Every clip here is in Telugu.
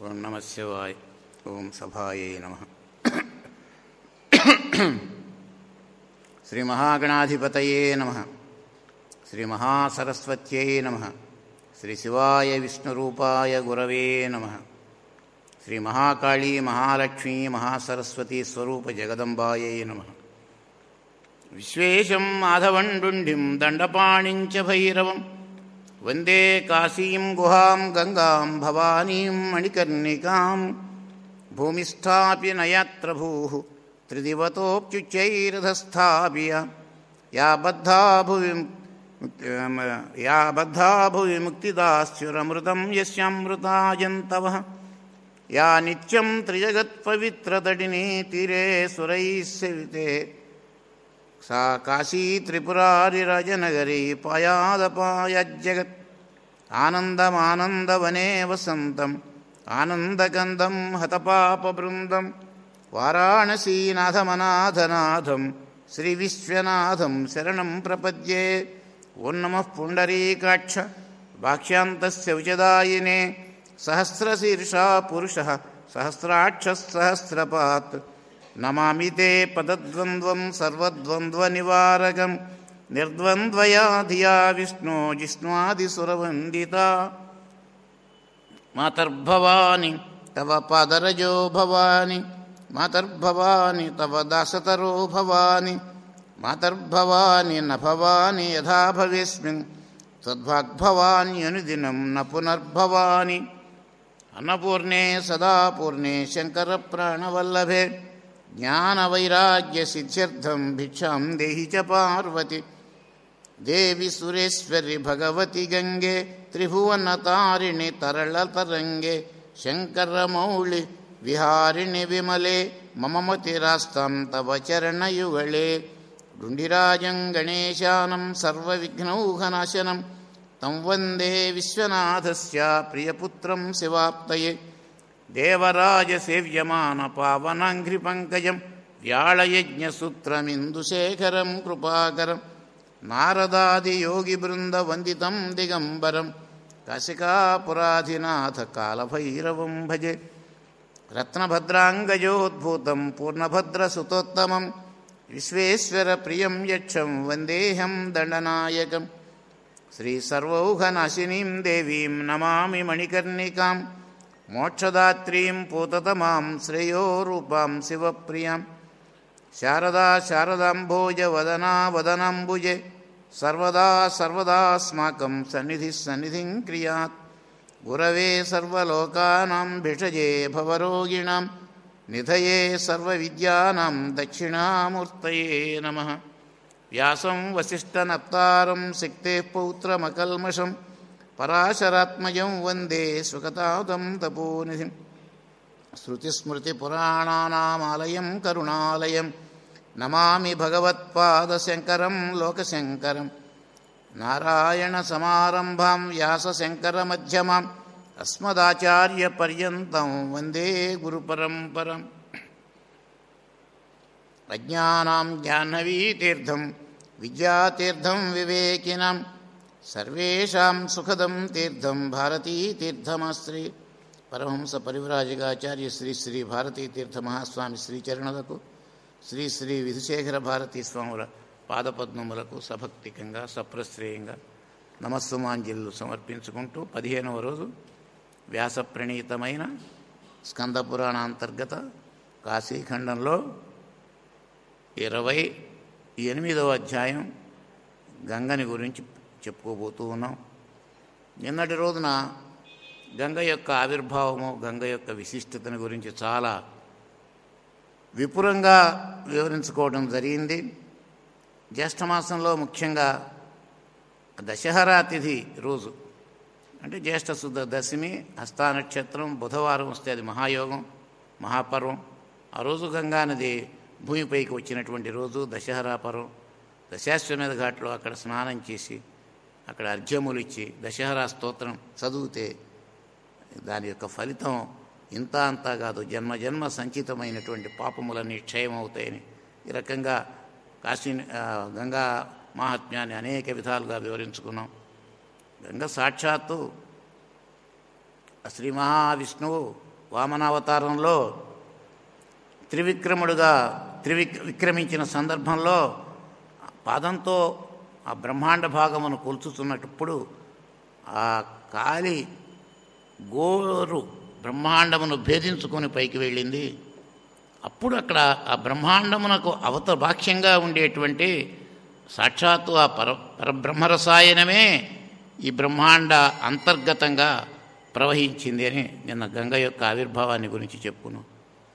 ఓం నమ శివాయ ఓం సభాయే నమ శ్రీ మహాగణాధిపతయే నమ శ్రీ మహాసరస్వత్యై నమ శ్రీ శివాయ విష్ణురూపాయ గురవే నమ శ్రీ మహాకాళీ మహాలక్ష్మీ మహాసరస్వతీ స్వరూప జగదంబాయై నమ విశ్వేశం మాధవండుండిం దండపాణించ భైరవం వందే కాశీం గుహాం గంగాం భవానీం మణికర్ణికాం భూమిస్థాపి నయత్ర భూ త్రిదివతోప్యుచ్చైరధస్థాప్య యా బద్ధా భువి యా బద్ధా భువి ముక్తిదాస్యురమృతం యస్యామృతాజంతవ యా నిత్యం త్రిజగత్పవిత్రతడిని తీరే సురైः సేవితే सा काशी त्रिपुरारिराजनगरी पायादपायज्जगत् आनन्दमानन्दवने वसन्तम् आनन्दगन्धं हतपापवृन्दं वाराणसीनाथमनाथनाथं श्रीविश्वनाथं शरणं प्रपद्ये ॐ नमः पुण्डरीकाक्ष वाक्ष्यान्तस्य विजदायिने सहस्रशीर्षा पुरुषः सहस्राक्षः सहस्रपात् नमामि ते पदद्वन्द्वं सर्वद्वन्द्वनिवारकं निर्द्वन्द्वया धिया विष्णो जिष्णादिसुरवन्दिता मातर्भवानि तव पादरजो भवानि मातर्भवानि तव दासतरो भवानि मातर्भवानि न भवानि यथा भवेस्मिन् तद्भाग्भवान्यनुदिनं न पुनर्भवानि अन्नपूर्णे सदा पूर्णे शङ्करप्राणवल्लभे ज्ञानवैराग्यसिद्ध्यर्थं भिक्षां देहि च पार्वति देवि सुरेश्वरि भगवति गङ्गे त्रिभुवनतारिणि तरलतरङ्गे शङ्करमौळि विहारिणि विमले मम मतिरास्तां तव चरणयुगळे डुण्डिराजं गणेशानं सर्वविघ्नौघनाशनं तं वन्दे विश्वनाथस्य प्रियपुत्रं शिवाप्तये देवराजसेव्यमानपावनाङ्घ्रिपङ्कजं व्याळयज्ञसूत्रमिन्दुशेखरं कृपाकरं नारदादियोगिवृन्दवन्दितं दिगम्बरं काशिकापुराधिनाथकालभैरवं भजे रत्नभद्राङ्गजोद्भूतं पूर्णभद्रसुतोत्तमं विश्वेश्वरप्रियं यक्षं वन्देऽहं दण्डनायकम् श्रीसर्वौघनाशिनीं देवीं नमामि मणिकर्णिकां मोक्षदात्रीं पूततमां श्रेयोरूपां शिवप्रियां शारदा शारदाम्भोजवदना वदनाम्बुजे सर्वदा सर्वदास्माकं सन्निधिः सन्निधिं क्रियात् गुरवे सर्वलोकानां भिषजे भवरोगिणां निधये सर्वविद्यानां दक्षिणामूर्तये नमः व्यासं वसिष्ठनप्तारं सिक्तेः पौत्रमकल्मषं पराशरात्मजं वन्दे सुगतादं तपोनिधिं श्रुतिस्मृतिपुराणानामालयं करुणालयं नमामि भगवत्पादशङ्करं लोकशङ्करं नारायणसमारम्भां व्यासशङ्करमध्यमाम् अस्मदाचार्यपर्यन्तं वन्दे गुरुपरम्परम् अज्ञानां जाह्नवीतीर्थं विद्यातीर्थं विवेकिनां सर्वेषां सुखदं तीर्थं భారతీతీర్థమాశ్రీ పరమహంస పరివ్రాజకాచార్య శ్రీ శ్రీ భారతీతీర్థ మహాస్వామి శ్రీచరణులకు శ్రీ శ్రీ విధుశేఖర భారతీ స్వాముల పాదపద్మములకు సభక్తికంగా సప్రశ్రేయంగా నమస్సుమాంజలు సమర్పించుకుంటూ పదిహేనవ రోజు వ్యాస ప్రణీతమైన స్కంద పురాణాంతర్గత కాశీఖండంలో ఇరవై ఎనిమిదవ అధ్యాయం గంగని గురించి చెప్పుకోబోతూ ఉన్నాం నిన్నటి రోజున గంగ యొక్క ఆవిర్భావము గంగ యొక్క విశిష్టతను గురించి చాలా విపులంగా వివరించుకోవడం జరిగింది జ్యేష్ఠమాసంలో ముఖ్యంగా దశహరా తిథి రోజు అంటే జ్యేష్ఠ శుద్ధ దశమి హస్తా నక్షత్రం బుధవారం వస్తే అది మహాయోగం మహాపర్వం ఆ రోజు గంగానది భూమిపైకి వచ్చినటువంటి రోజు దశహరా పర్వం దశాశ్వమేధ ఘాట్లో అక్కడ స్నానం చేసి అక్కడ అర్ఘ్యములు ఇచ్చి దశహరా స్తోత్రం చదివితే దాని యొక్క ఫలితం ఇంత అంతా కాదు జన్మ జన్మ సంచితమైనటువంటి పాపములన్నీ క్షయమవుతాయని ఈ రకంగా కాశీ ఆ, గంగా మాహాత్మ్యాన్ని అనేక విధాలుగా వివరించుకున్నాం గంగ సాక్షాత్తు ఆ శ్రీ మహావిష్ణువు వామనావతారంలో త్రివిక్రముడుగా త్రివిక్ విక్రమించిన సందర్భంలో పాదంతో ఆ బ్రహ్మాండ భాగమును కొలుచుతున్నప్పుడు ఆ కాలి గోరు బ్రహ్మాండమును భేదించుకొని పైకి వెళ్ళింది అప్పుడు అక్కడ ఆ బ్రహ్మాండమునకు అవత బాక్ష్యంగా ఉండేటువంటి సాక్షాత్తు ఆ పర పరబ్రహ్మరసాయనమే ఈ బ్రహ్మాండ అంతర్గతంగా ప్రవహించింది అని నిన్న గంగ యొక్క ఆవిర్భావాన్ని గురించి చెప్పుకున్నాం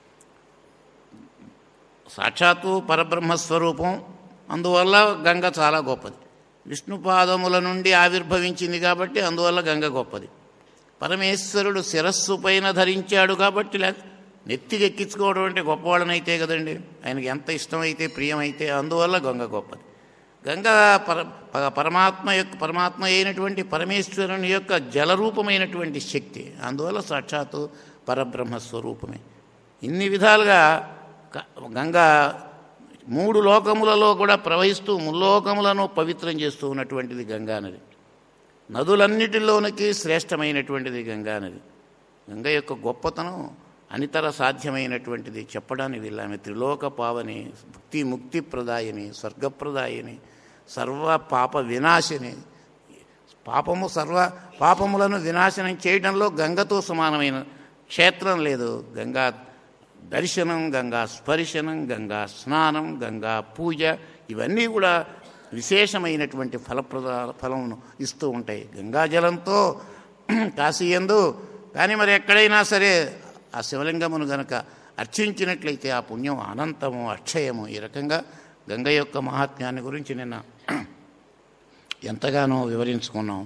సాక్షాత్తు పరబ్రహ్మస్వరూపం అందువల్ల గంగ చాలా గొప్పది విష్ణుపాదముల నుండి ఆవిర్భవించింది కాబట్టి అందువల్ల గంగ గొప్పది పరమేశ్వరుడు శిరస్సు పైన ధరించాడు కాబట్టి లేక నెత్తికెక్కించుకోవడం అంటే గొప్పవాళ్ళనైతే కదండి ఆయనకి ఎంత ఇష్టమైతే ప్రియమైతే అందువల్ల గంగ గొప్పది గంగ పర ప- పరమాత్మ యొక్క పరమాత్మ అయినటువంటి పరమేశ్వరుని యొక్క జలరూపమైనటువంటి శక్తి అందువల్ల సాక్షాత్తు పరబ్రహ్మ స్వరూపమే ఇన్ని విధాలుగా క- గంగ మూడు లోకములలో కూడా ప్రవహిస్తూ ముల్లోకములను పవిత్రం చేస్తూ ఉన్నటువంటిది గంగా నది నదులన్నిటిలోనికి శ్రేష్టమైనటువంటిది గంగా నది గంగ యొక్క గొప్పతనం అనితర సాధ్యమైనటువంటిది చెప్పడానికి వీళ్ళ ఆమె త్రిలోక పావని ముక్తి ముక్తి ప్రదాయని స్వర్గప్రదాయని సర్వ పాప వినాశిని పాపము సర్వ పాపములను వినాశనం చేయడంలో గంగతో సమానమైన క్షేత్రం లేదు గంగా దర్శనం గంగా స్పర్శనం గంగా స్నానం గంగా పూజ ఇవన్నీ కూడా విశేషమైనటువంటి ఫలప్రద ఫలమును ఇస్తూ ఉంటాయి గంగాజలంతో కాశీయందు కానీ మరి ఎక్కడైనా సరే ఆ శివలింగమును గనక అర్చించినట్లయితే ఆ పుణ్యం అనంతము అక్షయము ఈ రకంగా గంగ యొక్క మహాత్మ్యాన్ని గురించి నిన్న ఎంతగానో వివరించుకున్నాం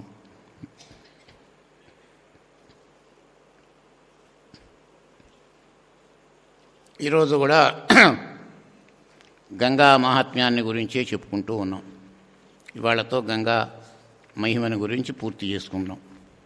ఈరోజు కూడా గంగా మహాత్మ్యాన్ని గురించే చెప్పుకుంటూ ఉన్నాం ఇవాళతో గంగా మహిమని గురించి పూర్తి చేసుకున్నాం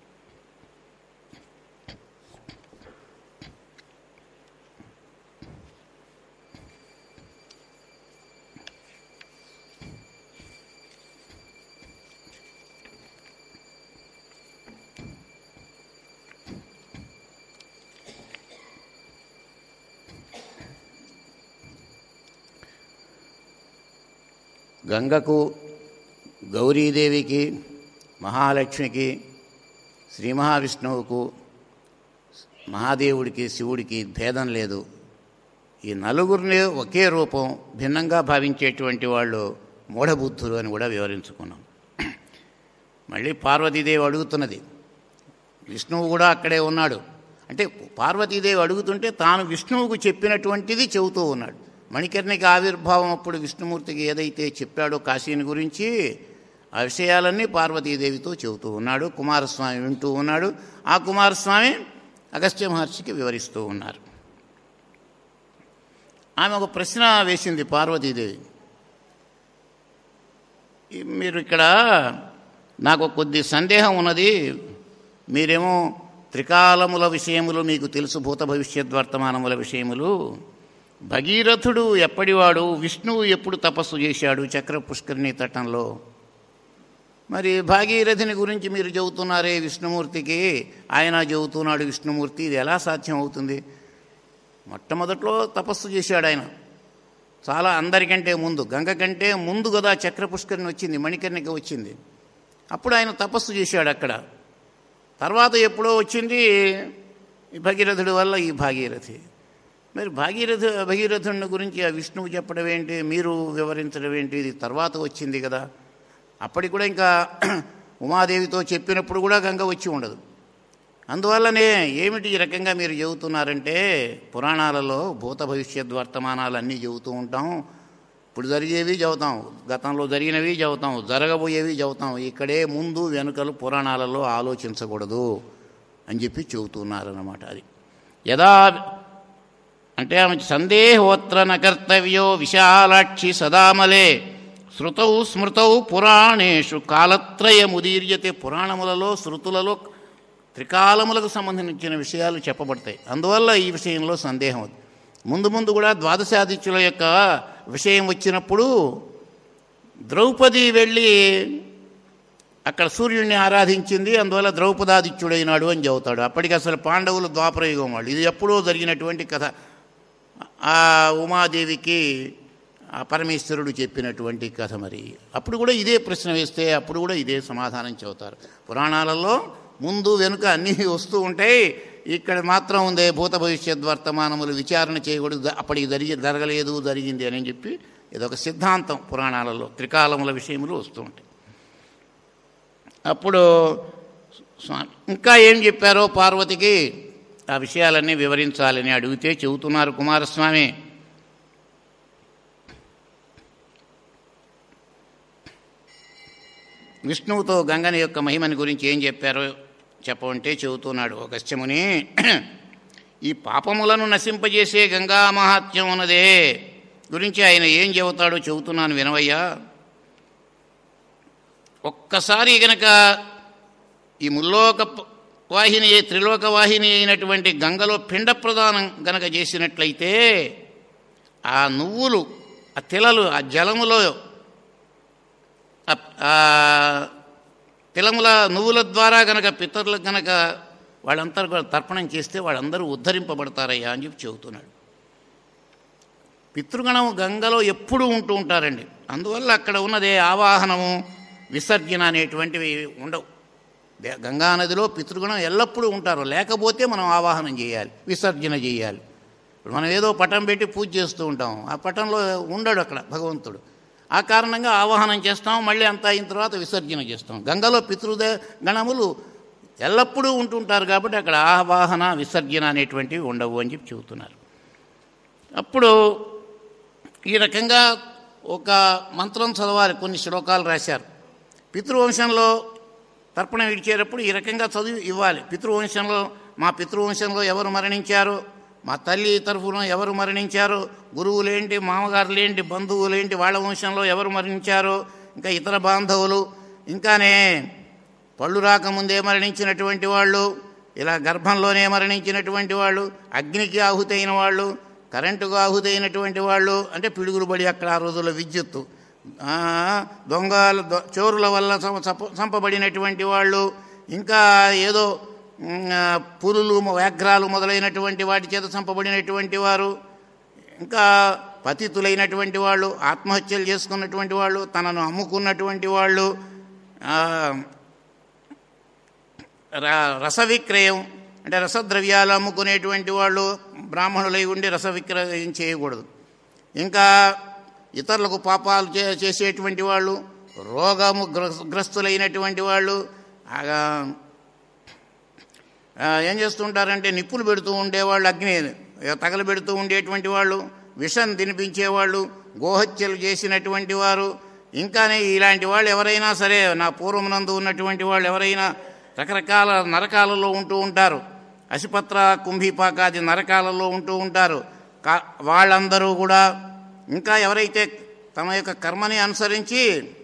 గంగకు గౌరీదేవికి మహాలక్ష్మికి శ్రీ మహావిష్ణువుకు మహాదేవుడికి శివుడికి భేదం లేదు ఈ నలుగురిని ఒకే రూపం భిన్నంగా భావించేటువంటి వాళ్ళు మూఢబుద్ధులు అని కూడా వివరించుకున్నాం మళ్ళీ పార్వతీదేవి అడుగుతున్నది విష్ణువు కూడా అక్కడే ఉన్నాడు అంటే పార్వతీదేవి అడుగుతుంటే తాను విష్ణువుకు చెప్పినటువంటిది చెబుతూ ఉన్నాడు మణికర్ణికి ఆవిర్భావం అప్పుడు విష్ణుమూర్తికి ఏదైతే చెప్పాడో కాశీని గురించి ఆ విషయాలన్నీ పార్వతీదేవితో చెబుతూ ఉన్నాడు కుమారస్వామి వింటూ ఉన్నాడు ఆ కుమారస్వామి అగస్త్య మహర్షికి వివరిస్తూ ఉన్నారు ఆమె ఒక ప్రశ్న వేసింది పార్వతీదేవి ఈ మీరు ఇక్కడ నాకు కొద్ది సందేహం ఉన్నది మీరేమో త్రికాలముల విషయములు మీకు తెలుసు భూత భవిష్యత్ వర్తమానముల విషయములు భగీరథుడు ఎప్పటివాడు విష్ణువు ఎప్పుడు తపస్సు చేశాడు చక్ర పుష్కరిణి తటంలో మరి భాగీరథిని గురించి మీరు చెబుతున్నారే విష్ణుమూర్తికి ఆయన చెబుతున్నాడు విష్ణుమూర్తి ఇది ఎలా సాధ్యం అవుతుంది మొట్టమొదట్లో తపస్సు చేశాడు ఆయన చాలా అందరికంటే ముందు గంగ కంటే ముందు కదా చక్ర పుష్కరిణి వచ్చింది మణికర్ణిక వచ్చింది అప్పుడు ఆయన తపస్సు చేశాడు అక్కడ తర్వాత ఎప్పుడో వచ్చింది ఈ భగీరథుడి వల్ల ఈ భాగీరథి మరి భాగీరథ భగీరథుని గురించి ఆ విష్ణువు చెప్పడం ఏంటి మీరు వివరించడం ఏంటి ఇది తర్వాత వచ్చింది కదా అప్పటికి కూడా ఇంకా ఉమాదేవితో చెప్పినప్పుడు కూడా గంగ వచ్చి ఉండదు అందువల్లనే ఏమిటి ఈ రకంగా మీరు చెబుతున్నారంటే పురాణాలలో భూత భవిష్యత్ వర్తమానాలు అన్నీ చెబుతూ ఉంటాం ఇప్పుడు జరిగేవి చెబుతాం గతంలో జరిగినవి చెబుతాం జరగబోయేవి చెబుతాం ఇక్కడే ముందు వెనుకలు పురాణాలలో ఆలోచించకూడదు అని చెప్పి చెబుతున్నారన్నమాట అది యదా అంటే ఆమె సందేహోత్ర నకర్తవ్యో విశాలాక్షి సదామలే శృతౌ స్మృతౌ పురాణేషు కాలత్రయముదీర్యతే పురాణములలో శృతులలో త్రికాలములకు సంబంధించిన విషయాలు చెప్పబడతాయి అందువల్ల ఈ విషయంలో సందేహం ఉంది ముందు ముందు కూడా ద్వాదశాదిత్యుల యొక్క విషయం వచ్చినప్పుడు ద్రౌపది వెళ్ళి అక్కడ సూర్యుడిని ఆరాధించింది అందువల్ల ద్రౌపదాదిత్యుడైనాడు అని చెబుతాడు అప్పటికి అసలు పాండవులు ద్వాపరయుగం వాళ్ళు ఇది ఎప్పుడో జరిగినటువంటి కథ ఆ ఉమాదేవికి ఆ పరమేశ్వరుడు చెప్పినటువంటి కథ మరి అప్పుడు కూడా ఇదే ప్రశ్న వేస్తే అప్పుడు కూడా ఇదే సమాధానం చెబుతారు పురాణాలలో ముందు వెనుక అన్నీ వస్తూ ఉంటాయి ఇక్కడ మాత్రం ఉందే భూత భవిష్యత్ వర్తమానములు విచారణ చేయకూడదు అప్పటికి జరిగి జరగలేదు జరిగింది అని చెప్పి ఇదొక సిద్ధాంతం పురాణాలలో త్రికాలముల విషయములు వస్తూ ఉంటాయి అప్పుడు స్వామి ఇంకా ఏం చెప్పారో పార్వతికి ఆ విషయాలన్నీ వివరించాలని అడిగితే చెబుతున్నారు కుమారస్వామి విష్ణువుతో గంగని యొక్క మహిమని గురించి ఏం చెప్పారో చెప్పమంటే చెబుతున్నాడు ఒక కశ్యముని ఈ పాపములను నశింపజేసే గంగా మహాత్మ్యం ఉన్నదే గురించి ఆయన ఏం చెబుతాడో చెబుతున్నాను వినవయ్యా ఒక్కసారి గనక ఈ ముల్లోక ప- వాహిని త్రిలోక వాహిని అయినటువంటి గంగలో పిండ ప్రదానం గనక చేసినట్లయితే ఆ నువ్వులు ఆ తిలలు ఆ జలములో ఆ- ఆ తిలముల నువ్వుల ద్వారా గనక పితరులకు గనక వాళ్ళంతా కూడా తర్పణం చేస్తే వాళ్ళందరూ ఉద్ధరింపబడతారయ్యా అని చెప్పి చెబుతున్నాడు పితృగణం గంగలో ఎప్పుడూ ఉంటూ ఉంటారండి అందువల్ల అక్కడ ఉన్నదే ఆవాహనము విసర్జన అనేటువంటివి ఉండవు దే- గంగా నదిలో పితృగణం ఎల్లప్పుడూ ఉంటారు లేకపోతే మనం ఆవాహనం చేయాలి విసర్జన చేయాలి ఇప్పుడు మనం ఏదో పటం పెట్టి పూజ చేస్తూ ఉంటాం ఆ పటంలో ఉండడు అక్కడ భగవంతుడు ఆ కారణంగా ఆవాహనం చేస్తాం మళ్ళీ అంతా అయిన తర్వాత విసర్జన చేస్తాం గంగలో పితృదే గణములు ఎల్లప్పుడూ ఉంటుంటారు కాబట్టి అక్కడ ఆవాహన విసర్జన అనేటువంటివి ఉండవు అని చెప్పి చెబుతున్నారు అప్పుడు ఈ రకంగా ఒక మంత్రం చదవాలి కొన్ని శ్లోకాలు రాశారు పితృవంశంలో తర్పణం ఇచ్చేటప్పుడు ఈ రకంగా చదివి ఇవ్వాలి పితృవంశంలో మా పితృవంశంలో ఎవరు మరణించారు మా తల్లి తరఫున ఎవరు మరణించారు గురువులేంటి మామగారులేంటి బంధువులేంటి వాళ్ళ వంశంలో ఎవరు మరణించారు ఇంకా ఇతర బాంధవులు ఇంకానే పళ్ళు రాకముందే మరణించినటువంటి వాళ్ళు ఇలా గర్భంలోనే మరణించినటువంటి వాళ్ళు అగ్నికి ఆహుతైన వాళ్ళు కరెంటుకు ఆహుతైనటువంటి వాళ్ళు అంటే పిడుగులు పడి అక్కడ ఆ రోజుల్లో విద్యుత్తు ఆ, దొంగల దొ- చోరుల వల్ల చంప- చంప- చంపబడినటువంటి వాళ్ళు ఇంకా ఏదో ఉమ్, ఆ, పులులు వ్యాఘ్రాలు మొదలైనటువంటి వాటి చేత చంపబడినటువంటి వారు ఇంకా పతితులైనటువంటి వాళ్ళు ఆత్మహత్యలు చేసుకున్నటువంటి వాళ్ళు తనను అమ్ముకున్నటువంటి వాళ్ళు ఆ, ర- రస విక్రయం అంటే రసద్రవ్యాలు అమ్ముకునేటువంటి వాళ్ళు బ్రాహ్మణులై ఉండి రస విక్రయం చేయకూడదు ఇంకా ఇతరులకు పాపాలు చే చేసేటువంటి వాళ్ళు రోగము గ్రస్- గ్రస్తులైనటువంటి వాళ్ళు ఆగా, ఆ, ఏం చేస్తుంటారంటే నిప్పులు పెడుతూ ఉండేవాళ్ళు అగ్ని తగలబెడుతూ ఉండేటువంటి వాళ్ళు విషం తినిపించేవాళ్ళు గోహత్యలు చేసినటువంటి వారు ఇంకానే ఇలాంటి వాళ్ళు ఎవరైనా సరే నా పూర్వమునందు ఉన్నటువంటి వాళ్ళు ఎవరైనా రకరకాల నరకాలలో ఉంటూ ఉంటారు అసిపత్ర కుంభీపాకాది నరకాలలో ఉంటూ ఉంటారు కా వాళ్ళందరూ కూడా ఇంకా ఎవరైతే తమ యొక్క కర్మని అనుసరించి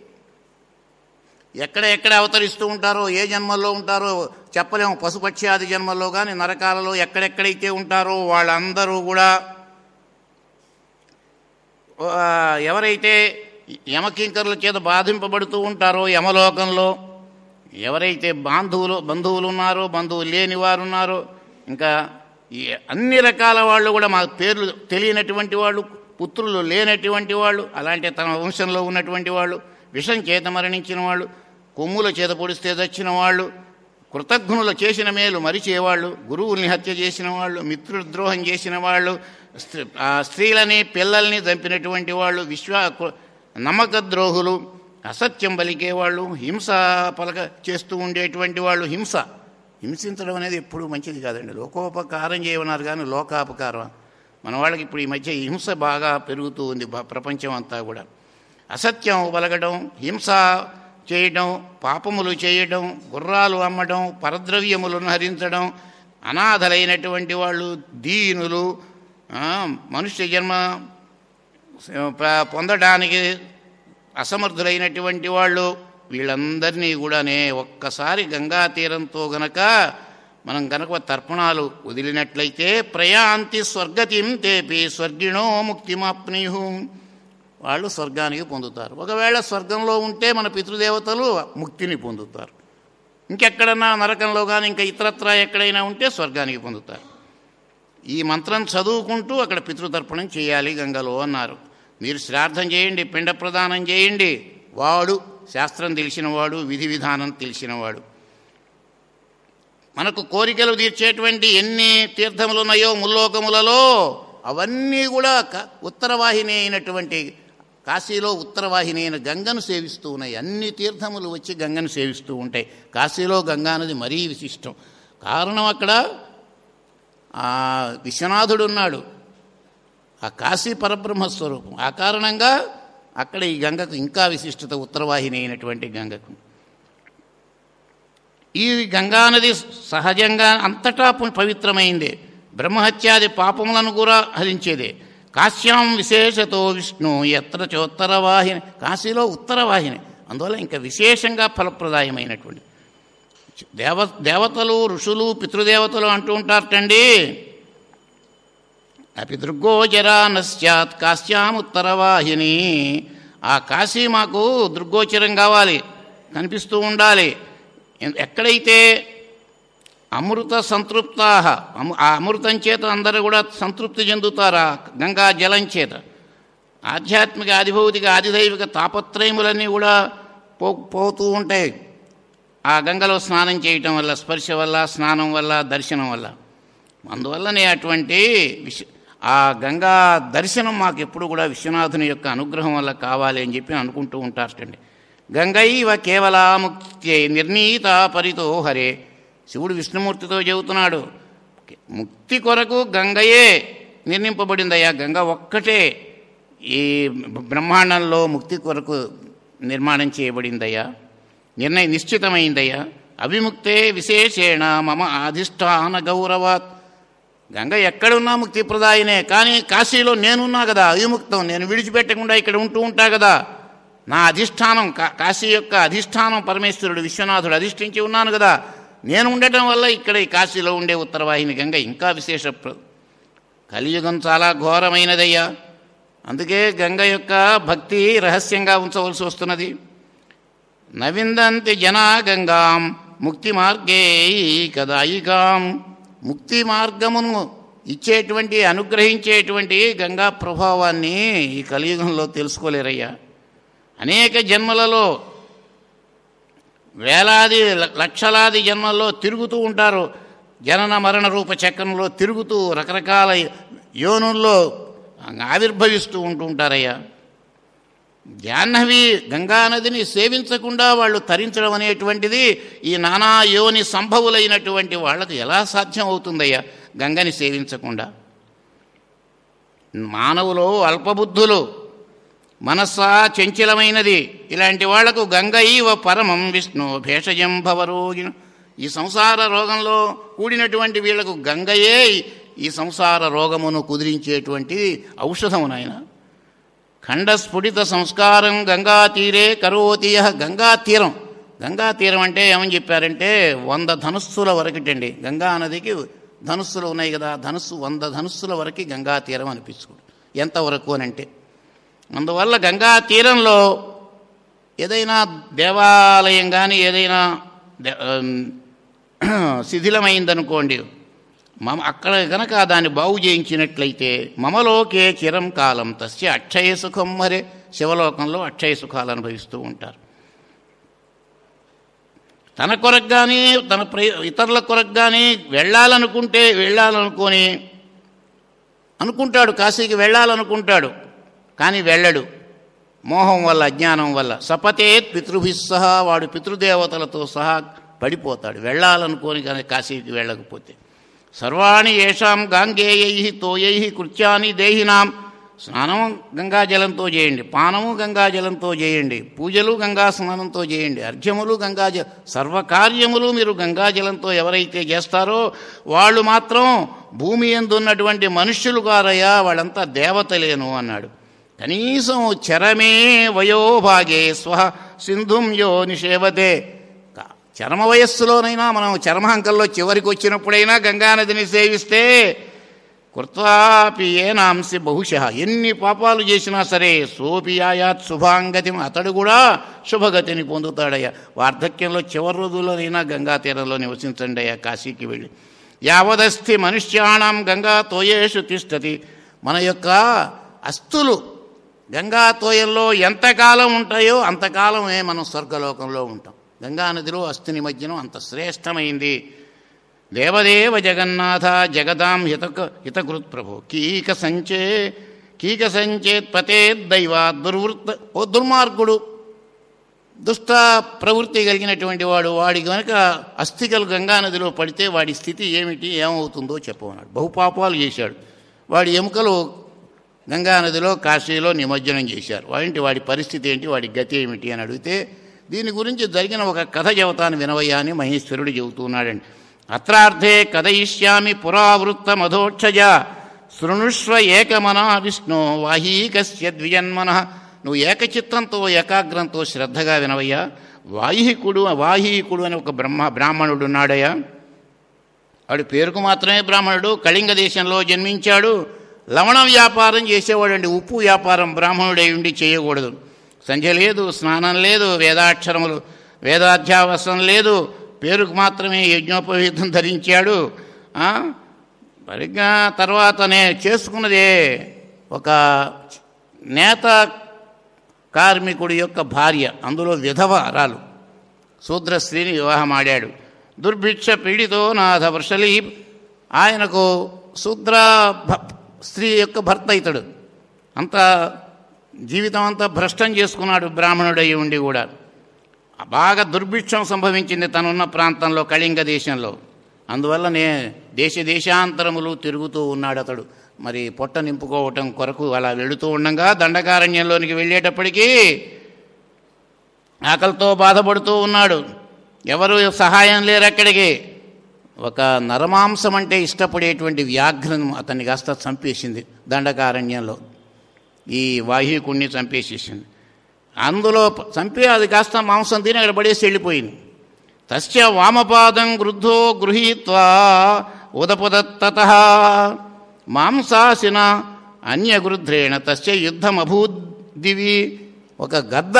ఎక్కడ ఎక్కడ అవతరిస్తూ ఉంటారో ఏ జన్మల్లో ఉంటారో చెప్పలేము పశుపక్ష్యాది జన్మల్లో కానీ నరకాలలో ఎక్కడెక్కడైతే ఉంటారో వాళ్ళందరూ కూడా ఆ, ఎవరైతే యమకింకరుల చేత బాధింపబడుతూ ఉంటారో యమలోకంలో ఎవరైతే బాంధువులు బంధువులు ఉన్నారో బంధువులు లేని వారు ఉన్నారో ఇంకా ఈ అన్ని రకాల వాళ్ళు కూడా మా పేర్లు తెలియనటువంటి వాళ్ళు పుత్రులు లేనటువంటి వాళ్ళు అలాంటి తన వంశంలో ఉన్నటువంటి వాళ్ళు విషం చేత మరణించిన వాళ్ళు కొమ్ముల చేత పొడిస్తే చచ్చిన వాళ్ళు కృతజ్ఞులు చేసిన మేలు మరిచేవాళ్ళు గురువుల్ని హత్య చేసిన వాళ్ళు మిత్రద్రోహం చేసిన వాళ్ళు స్త్రీ- ఆ స్త్రీలని పిల్లల్ని చంపినటువంటి వాళ్ళు విశ్వ నమ్మక ద్రోహులు అసత్యం పలికేవాళ్ళు హింస పలక చేస్తూ ఉండేటువంటి వాళ్ళు హింస హింసించడం అనేది ఎప్పుడూ మంచిది కాదండి లోకోపకారం చేయమన్నారు కానీ లోకాపకారం మన వాళ్ళకి ఇప్పుడు ఈ మధ్య ఈ హింస బాగా పెరుగుతూ ఉంది బ- ప్రపంచం అంతా కూడా అసత్యం పలకడం హింస చేయడం పాపములు చేయడం గుర్రాలు అమ్మడం పరద్రవ్యములను హరించడం అనాథలైనటువంటి వాళ్ళు దీనులు ఆ, మనుష్య జన్మ ప- పొందడానికి అసమర్థులైనటువంటి వాళ్ళు వీళ్ళందరినీ కూడానే ఒక్కసారి గంగా తీరంతో గనక మనం గనక తర్పణాలు వదిలినట్లయితే ప్రయాంతి స్వర్గతిం తేపి స్వర్గిణో ముక్తిమాప్నియు వాళ్ళు స్వర్గానికి పొందుతారు ఒకవేళ స్వర్గంలో ఉంటే మన పితృదేవతలు ముక్తిని పొందుతారు ఇంకెక్కడన్నా నరకంలో కానీ ఇంకా ఇతరత్ర ఎక్కడైనా ఉంటే స్వర్గానికి పొందుతారు ఈ మంత్రం చదువుకుంటూ అక్కడ పితృతర్పణం చేయాలి గంగలో అన్నారు మీరు శ్రాద్ధం చేయండి పిండ ప్రదానం చేయండి వాడు శాస్త్రం తెలిసినవాడు విధి విధానం తెలిసినవాడు మనకు కోరికలు తీర్చేటువంటి ఎన్ని తీర్థములు ఉన్నాయో ముల్లోకములలో అవన్నీ కూడా క- ఉత్తరవాహిని అయినటువంటి కాశీలో ఉత్తరవాహిని అయిన గంగను సేవిస్తూ ఉన్నాయి అన్ని తీర్థములు వచ్చి గంగను సేవిస్తూ ఉంటాయి కాశీలో గంగా నది మరీ విశిష్టం కారణం అక్కడ ఆ విశ్వనాథుడు ఉన్నాడు ఆ కాశీ పరబ్రహ్మ స్వరూపం ఆ కారణంగా అక్కడ ఈ గంగకు ఇంకా విశిష్టత ఉత్తరవాహిని అయినటువంటి గంగకు ఈ గంగానది సహజంగా అంతటా పు- పవిత్రమైందే బ్రహ్మహత్యాది పాపములను కూడా హరించేదే కాశ్యాం విశేషతో విష్ణు ఎత్ర చోత్తరవాహిని కాశీలో ఉత్తరవాహిని అందువల్ల ఇంకా విశేషంగా ఫలప్రదాయమైనటువంటి దేవ దేవతలు ఋషులు పితృదేవతలు అంటూ ఉంటారటండి అపి దృగ్గోచరా నశ్చాత్ కాశ్యాం ఉత్తరవాహిని ఆ కాశీ మాకు దృగ్గోచరం కావాలి కనిపిస్తూ ఉండాలి ఎ- ఎక్కడైతే అమృత సంతృప్తా ఆ అమృతం చేత అందరూ కూడా సంతృప్తి చెందుతారా గంగా జలం చేత ఆధ్యాత్మిక ఆదిభౌతిక ఆదిదైవిక తాపత్రయములన్నీ కూడా పో పోతూ ఉంటాయి ఆ గంగలో స్నానం చేయటం వల్ల స్పర్శ వల్ల స్నానం వల్ల దర్శనం వల్ల అందువల్లనే అటువంటి విశ ఆ గంగా దర్శనం మాకు ఎప్పుడు కూడా విశ్వనాథుని యొక్క అనుగ్రహం వల్ల కావాలి అని చెప్పి అనుకుంటూ ఉంటారటండి గంగైవ కేవల ముక్తి నిర్ణీత పరితో హరే శివుడు విష్ణుమూర్తితో చెబుతున్నాడు ముక్తి కొరకు గంగయే నిర్ణయింపబడిందయ్యా గంగ ఒక్కటే ఈ బ్రహ్మాండంలో ముక్తి కొరకు నిర్మాణం చేయబడిందయ్యా నిర్ణయ నిశ్చితమైందయ్యా అవిముక్తే విశేషేణ మమ అధిష్టాన గౌరవాత్ గంగ ఎక్కడున్నా ముక్తి ప్రదాయనే కానీ కాశీలో నేనున్నా కదా అవిముక్తం నేను విడిచిపెట్టకుండా ఇక్కడ ఉంటూ ఉంటా కదా నా అధిష్టానం కా కాశీ యొక్క అధిష్టానం పరమేశ్వరుడు విశ్వనాథుడు అధిష్ఠించి ఉన్నాను కదా నేను ఉండటం వల్ల ఇక్కడ ఈ కాశీలో ఉండే ఉత్తరవాహిని గంగ ఇంకా విశేష ప్ర- కలియుగం చాలా ఘోరమైనదయ్యా అందుకే గంగ యొక్క భక్తి రహస్యంగా ఉంచవలసి వస్తున్నది నవిందంతి జనా గంగాం ముక్తి మార్గేకదాయికాం ముక్తి మార్గమును ఇచ్చేటువంటి అనుగ్రహించేటువంటి గంగా ప్రభావాన్ని ఈ కలియుగంలో తెలుసుకోలేరయ్యా అనేక జన్మలలో వేలాది ల- లక్షలాది జన్మల్లో తిరుగుతూ ఉంటారు జనన మరణ రూప చక్రంలో తిరుగుతూ రకరకాల యోనుల్లో ఆవిర్భవిస్తూ ఉంటూ ఉంటారయ్యా జాహ్నవి గంగానదిని సేవించకుండా వాళ్ళు తరించడం అనేటువంటిది ఈ నానా యోని సంభవులైనటువంటి వాళ్ళకు ఎలా సాధ్యం అవుతుందయ్యా గంగని సేవించకుండా మానవులు అల్పబుద్ధులు మనస్సా చంచలమైనది ఇలాంటి వాళ్లకు గంగైవ పరమం విష్ణు భేషజం భవరోగిణ ఈ సంసార రోగంలో కూడినటువంటి వీళ్లకు గంగయే ఈ సంసార రోగమును కుదిరించేటువంటి ఔషధము నాయన ఖండస్ఫుటిత సంస్కారం గంగా తీరే కరోతియ గంగా తీరం గంగా తీరం అంటే ఏమని చెప్పారంటే వంద ధనుస్సుల వరకుటండి గంగా నదికి ధనుస్సులు ఉన్నాయి కదా ధనుస్సు వంద ధనుస్సుల వరకు గంగా తీరం అనిపించుకోడు ఎంతవరకు అని అంటే అందువల్ల గంగా తీరంలో ఏదైనా దేవాలయం కానీ ఏదైనా దే- ఆమ్, శిథిలమైందనుకోండి మమ అక్కడ గనక దాన్ని బాగు చేయించినట్లయితే మమలోకే చిరం కాలం తస్య అక్షయ సుఖం మరే శివలోకంలో అక్షయ సుఖాలు అనుభవిస్తూ ఉంటారు తన కొరకు కానీ తన ప్ర ఇతరుల కొరకు కానీ వెళ్ళాలనుకుంటే వెళ్ళాలనుకొని అనుకుంటాడు కాశీకి వెళ్ళాలనుకుంటాడు కానీ వెళ్ళడు మోహం వల్ల అజ్ఞానం వల్ల సపతేత్ పితృభిస్ సహా వాడు పితృదేవతలతో సహా పడిపోతాడు వెళ్ళాలనుకోని కానీ కాశీకి వెళ్ళకపోతే సర్వాణి ఏషాం గాంగేయై తోయై కృత్యాని దేహినాం స్నానం గంగాజలంతో చేయండి పానము గంగాజలంతో చేయండి పూజలు గంగా స్నానంతో చేయండి అర్ఘ్యములు గంగాజ సర్వకార్యములు మీరు గంగాజలంతో ఎవరైతే చేస్తారో వాళ్ళు మాత్రం భూమి ఎందున్నటువంటి మనుష్యులు గారయ్యా వాళ్ళంతా దేవతలేను అన్నాడు కనీసం చరమే వయోభాగే స్వ సింధుం యో నిషేవతే క- చరమ వయస్సులోనైనా మనం చర్మహంకల్లో చివరికి వచ్చినప్పుడైనా గంగానదిని సేవిస్తే కృత్వాపి ఏనాంసి బహుశ ఎన్ని పాపాలు చేసినా సరే సోపి ఆయాత్ శుభాంగతి అతడు కూడా శుభగతిని పొందుతాడయ్యా వార్ధక్యంలో చివరి రోజుల్లోనైనా గంగా తీరంలో నివసించండి అయ్యా కాశీకి వెళ్ళి యావదస్థి మనుష్యాణం గంగా తోయేషు తిష్టతి మన యొక్క అస్థులు గంగా తోయల్లో ఎంతకాలం ఉంటాయో అంతకాలమే మనం స్వర్గలోకంలో ఉంటాం గంగా నదిలో అస్థి నిమజ్జనం అంత శ్రేష్టమైంది దేవదేవ జగన్నాథ జగదాం హితక హితకృత్ ప్రభు కీక సంచే కీక సంచేత్ పతే దైవ దుర్వృత్త ఓ దుర్మార్గుడు దుష్ట ప్రవృత్తి కలిగినటువంటి వాడు వాడి గనుక అస్థికలు గంగానదిలో పడితే వాడి స్థితి ఏమిటి ఏమవుతుందో చెప్పమన్నాడు బహుపాపాలు చేశాడు వాడి ఎముకలు గంగానదిలో కాశీలో నిమజ్జనం చేశారు వాడింటి వాడి పరిస్థితి ఏంటి వాడి గతి ఏమిటి అని అడిగితే దీని గురించి జరిగిన ఒక కథ చెబుతాను వినవయ్యా అని మహేశ్వరుడు చెబుతున్నాడండి అత్రార్థే కథయిష్యామి పురావృత్త మధోక్షజ శృణుష్వ ఏకమనా విష్ణు వాహీకస్య ద్విజన్మన నువ్వు ఏకచిత్తంతో ఏకాగ్రంతో శ్రద్ధగా వినవయ్యా వాహికుడు వాహీకుడు అని ఒక బ్రహ్మ బ్రాహ్మణుడు ఉన్నాడయ్యా వాడి పేరుకు మాత్రమే బ్రాహ్మణుడు కళింగ దేశంలో జన్మించాడు లవణ వ్యాపారం చేసేవాడండి ఉప్పు వ్యాపారం బ్రాహ్మణుడై ఉండి చేయకూడదు సంధ్య లేదు స్నానం లేదు వేదాక్షరములు వేదాధ్యావసం లేదు పేరుకు మాత్రమే యజ్ఞోపవీతం ధరించాడు ఆ? సరిగ్గా తర్వాతనే చేసుకున్నదే ఒక నేత కార్మికుడి యొక్క భార్య అందులో విధవరాలు శూద్ర స్త్రీని వివాహం ఆడాడు దుర్భిక్ష పీడితో నాథ వృషలి ఆయనకు శూద్ర భ- స్త్రీ యొక్క భర్త ఇతడు అంత జీవితం అంతా భ్రష్టం చేసుకున్నాడు బ్రాహ్మణుడయి ఉండి కూడా బాగా దుర్భిక్షం సంభవించింది తనున్న ప్రాంతంలో కళింగ దేశంలో అందువల్లనే దేశ దేశాంతరములు తిరుగుతూ ఉన్నాడు అతడు మరి పొట్ట నింపుకోవటం కొరకు అలా వెళుతూ ఉండగా దండకారణ్యంలోనికి వెళ్ళేటప్పటికీ ఆకలితో బాధపడుతూ ఉన్నాడు ఎవరు సహాయం లేరు అక్కడికి ఒక నరమాంసం అంటే ఇష్టపడేటువంటి వ్యాఘ్రం అతన్ని కాస్త చంపేసింది దండకారణ్యంలో ఈ వాహికుణ్ణి చంపేసేసింది అందులో ప- చంపి అది కాస్త మాంసం తిని అక్కడ పడేసి వెళ్ళిపోయింది తస్య వామపాదం గృద్ధో గృహీత్వా ఉదపదత్తత మాంసాసిన అన్యగృధ్రేణ తస్య యుద్ధమభూద్దివి ఒక గద్ద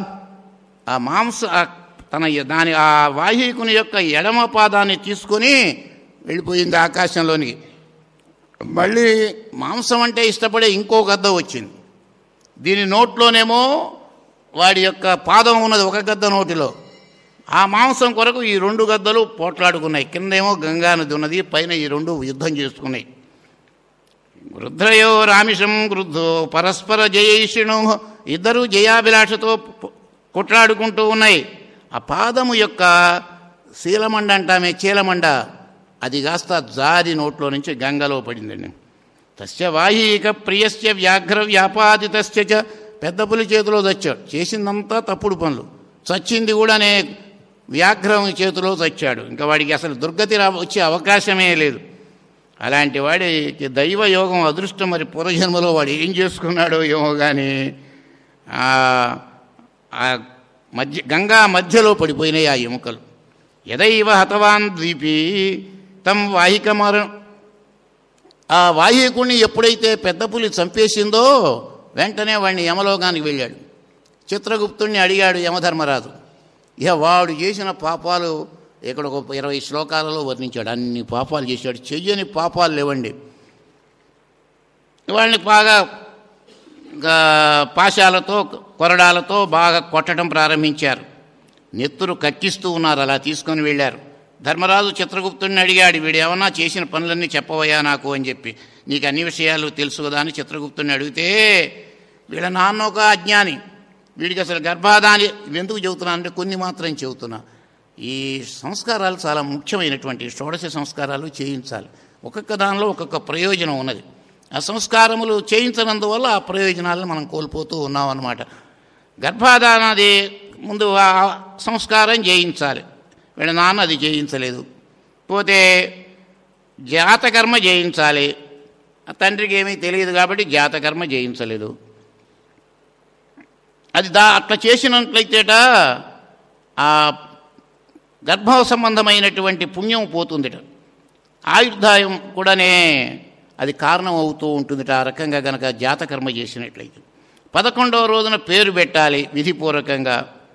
ఆ మాంస ఆ తన య- దాని ఆ వాహికుని యొక్క ఎడమ పాదాన్ని తీసుకొని వెళ్ళిపోయింది ఆకాశంలోనికి మళ్ళీ మాంసం అంటే ఇష్టపడే ఇంకో గద్ద వచ్చింది దీని నోట్లోనేమో వాడి యొక్క పాదం ఉన్నది ఒక గద్ద నోటిలో ఆ మాంసం కొరకు ఈ రెండు గద్దలు పోట్లాడుకున్నాయి కిందేమో గంగా నది ఉన్నది పైన ఈ రెండు యుద్ధం చేసుకున్నాయి వృద్ధయో రామిషం గృద్ధో పరస్పర జయైషిణు ఇద్దరు జయాభిలాషతో పు- కొట్లాడుకుంటూ ఉన్నాయి ఆ పాదము యొక్క శీలమండ అంటామే చీలమండ అది కాస్త జారి నోట్లో నుంచి గంగలో పడిందండి తస్య వాహీక ప్రియస్య వ్యాఘ్ర వ్యాపాదితస్య చ పెద్ద పులి చేతిలో చచ్చాడు చేసిందంతా తప్పుడు పనులు చచ్చింది కూడానే వ్యాఘ్రం చేతిలో చచ్చాడు ఇంకా వాడికి అసలు దుర్గతి రా వచ్చే అవకాశమే లేదు అలాంటి వాడికి దైవ యోగం అదృష్టం మరి పూర్వజన్మలో వాడు ఏం చేసుకున్నాడో ఏమో కానీ ఆ ఆ మధ్య గంగా మధ్యలో పడిపోయినాయి ఆ ఎముకలు యదైవ హతవాన్ ద్వీపీ తం వాహికమర ఆ వాహికుణ్ణి ఎప్పుడైతే పెద్ద పులి చంపేసిందో వెంటనే వాడిని యమలోకానికి వెళ్ళాడు చిత్రగుప్తుణ్ణి అడిగాడు యమధర్మరాజు ఇక వాడు చేసిన పాపాలు ఇక్కడ ఒక ఇరవై శ్లోకాలలో వర్ణించాడు అన్ని పాపాలు చేశాడు చెయ్యని పాపాలు లేవండి వాళ్ళని బాగా ఇంకా పాశాలతో కొరడాలతో బాగా కొట్టడం ప్రారంభించారు నెత్తురు కక్కిస్తూ ఉన్నారు అలా తీసుకొని వెళ్ళారు ధర్మరాజు చిత్రగుప్తుడిని అడిగాడు వీడు ఏమన్నా చేసిన పనులన్నీ చెప్పవయ్యా నాకు అని చెప్పి నీకు అన్ని విషయాలు తెలుసు కదా అని చిత్రగుప్తుడిని అడిగితే వీళ్ళ నాన్న ఒక అజ్ఞాని వీడికి అసలు గర్భాధాని ఎందుకు చెబుతున్నా అంటే కొన్ని మాత్రం చెబుతున్నా ఈ సంస్కారాలు చాలా ముఖ్యమైనటువంటి షోడశ సంస్కారాలు చేయించాలి ఒక్కొక్క దానిలో ఒక్కొక్క ప్రయోజనం ఉన్నది ఆ సంస్కారములు చేయించనందువల్ల ఆ ప్రయోజనాలను మనం కోల్పోతూ ఉన్నాం అన్నమాట గర్భాధానది ముందు ఆ సంస్కారం చేయించాలి వీళ్ళ నాన్న అది చేయించలేదు పోతే జాతకర్మ చేయించాలి ఆ తండ్రికి ఏమీ తెలియదు కాబట్టి జాతకర్మ చేయించలేదు అది దా అట్లా చేసినట్లయితేట ఆ గర్భ సంబంధమైనటువంటి పుణ్యం పోతుందిట ఆయుర్దాయం కూడానే అది కారణం అవుతూ ఉంటుంది ఆ రకంగా గనక జాతకర్మ చేసినట్లయితే పదకొండవ రోజున పేరు పెట్టాలి విధిపూర్వకంగా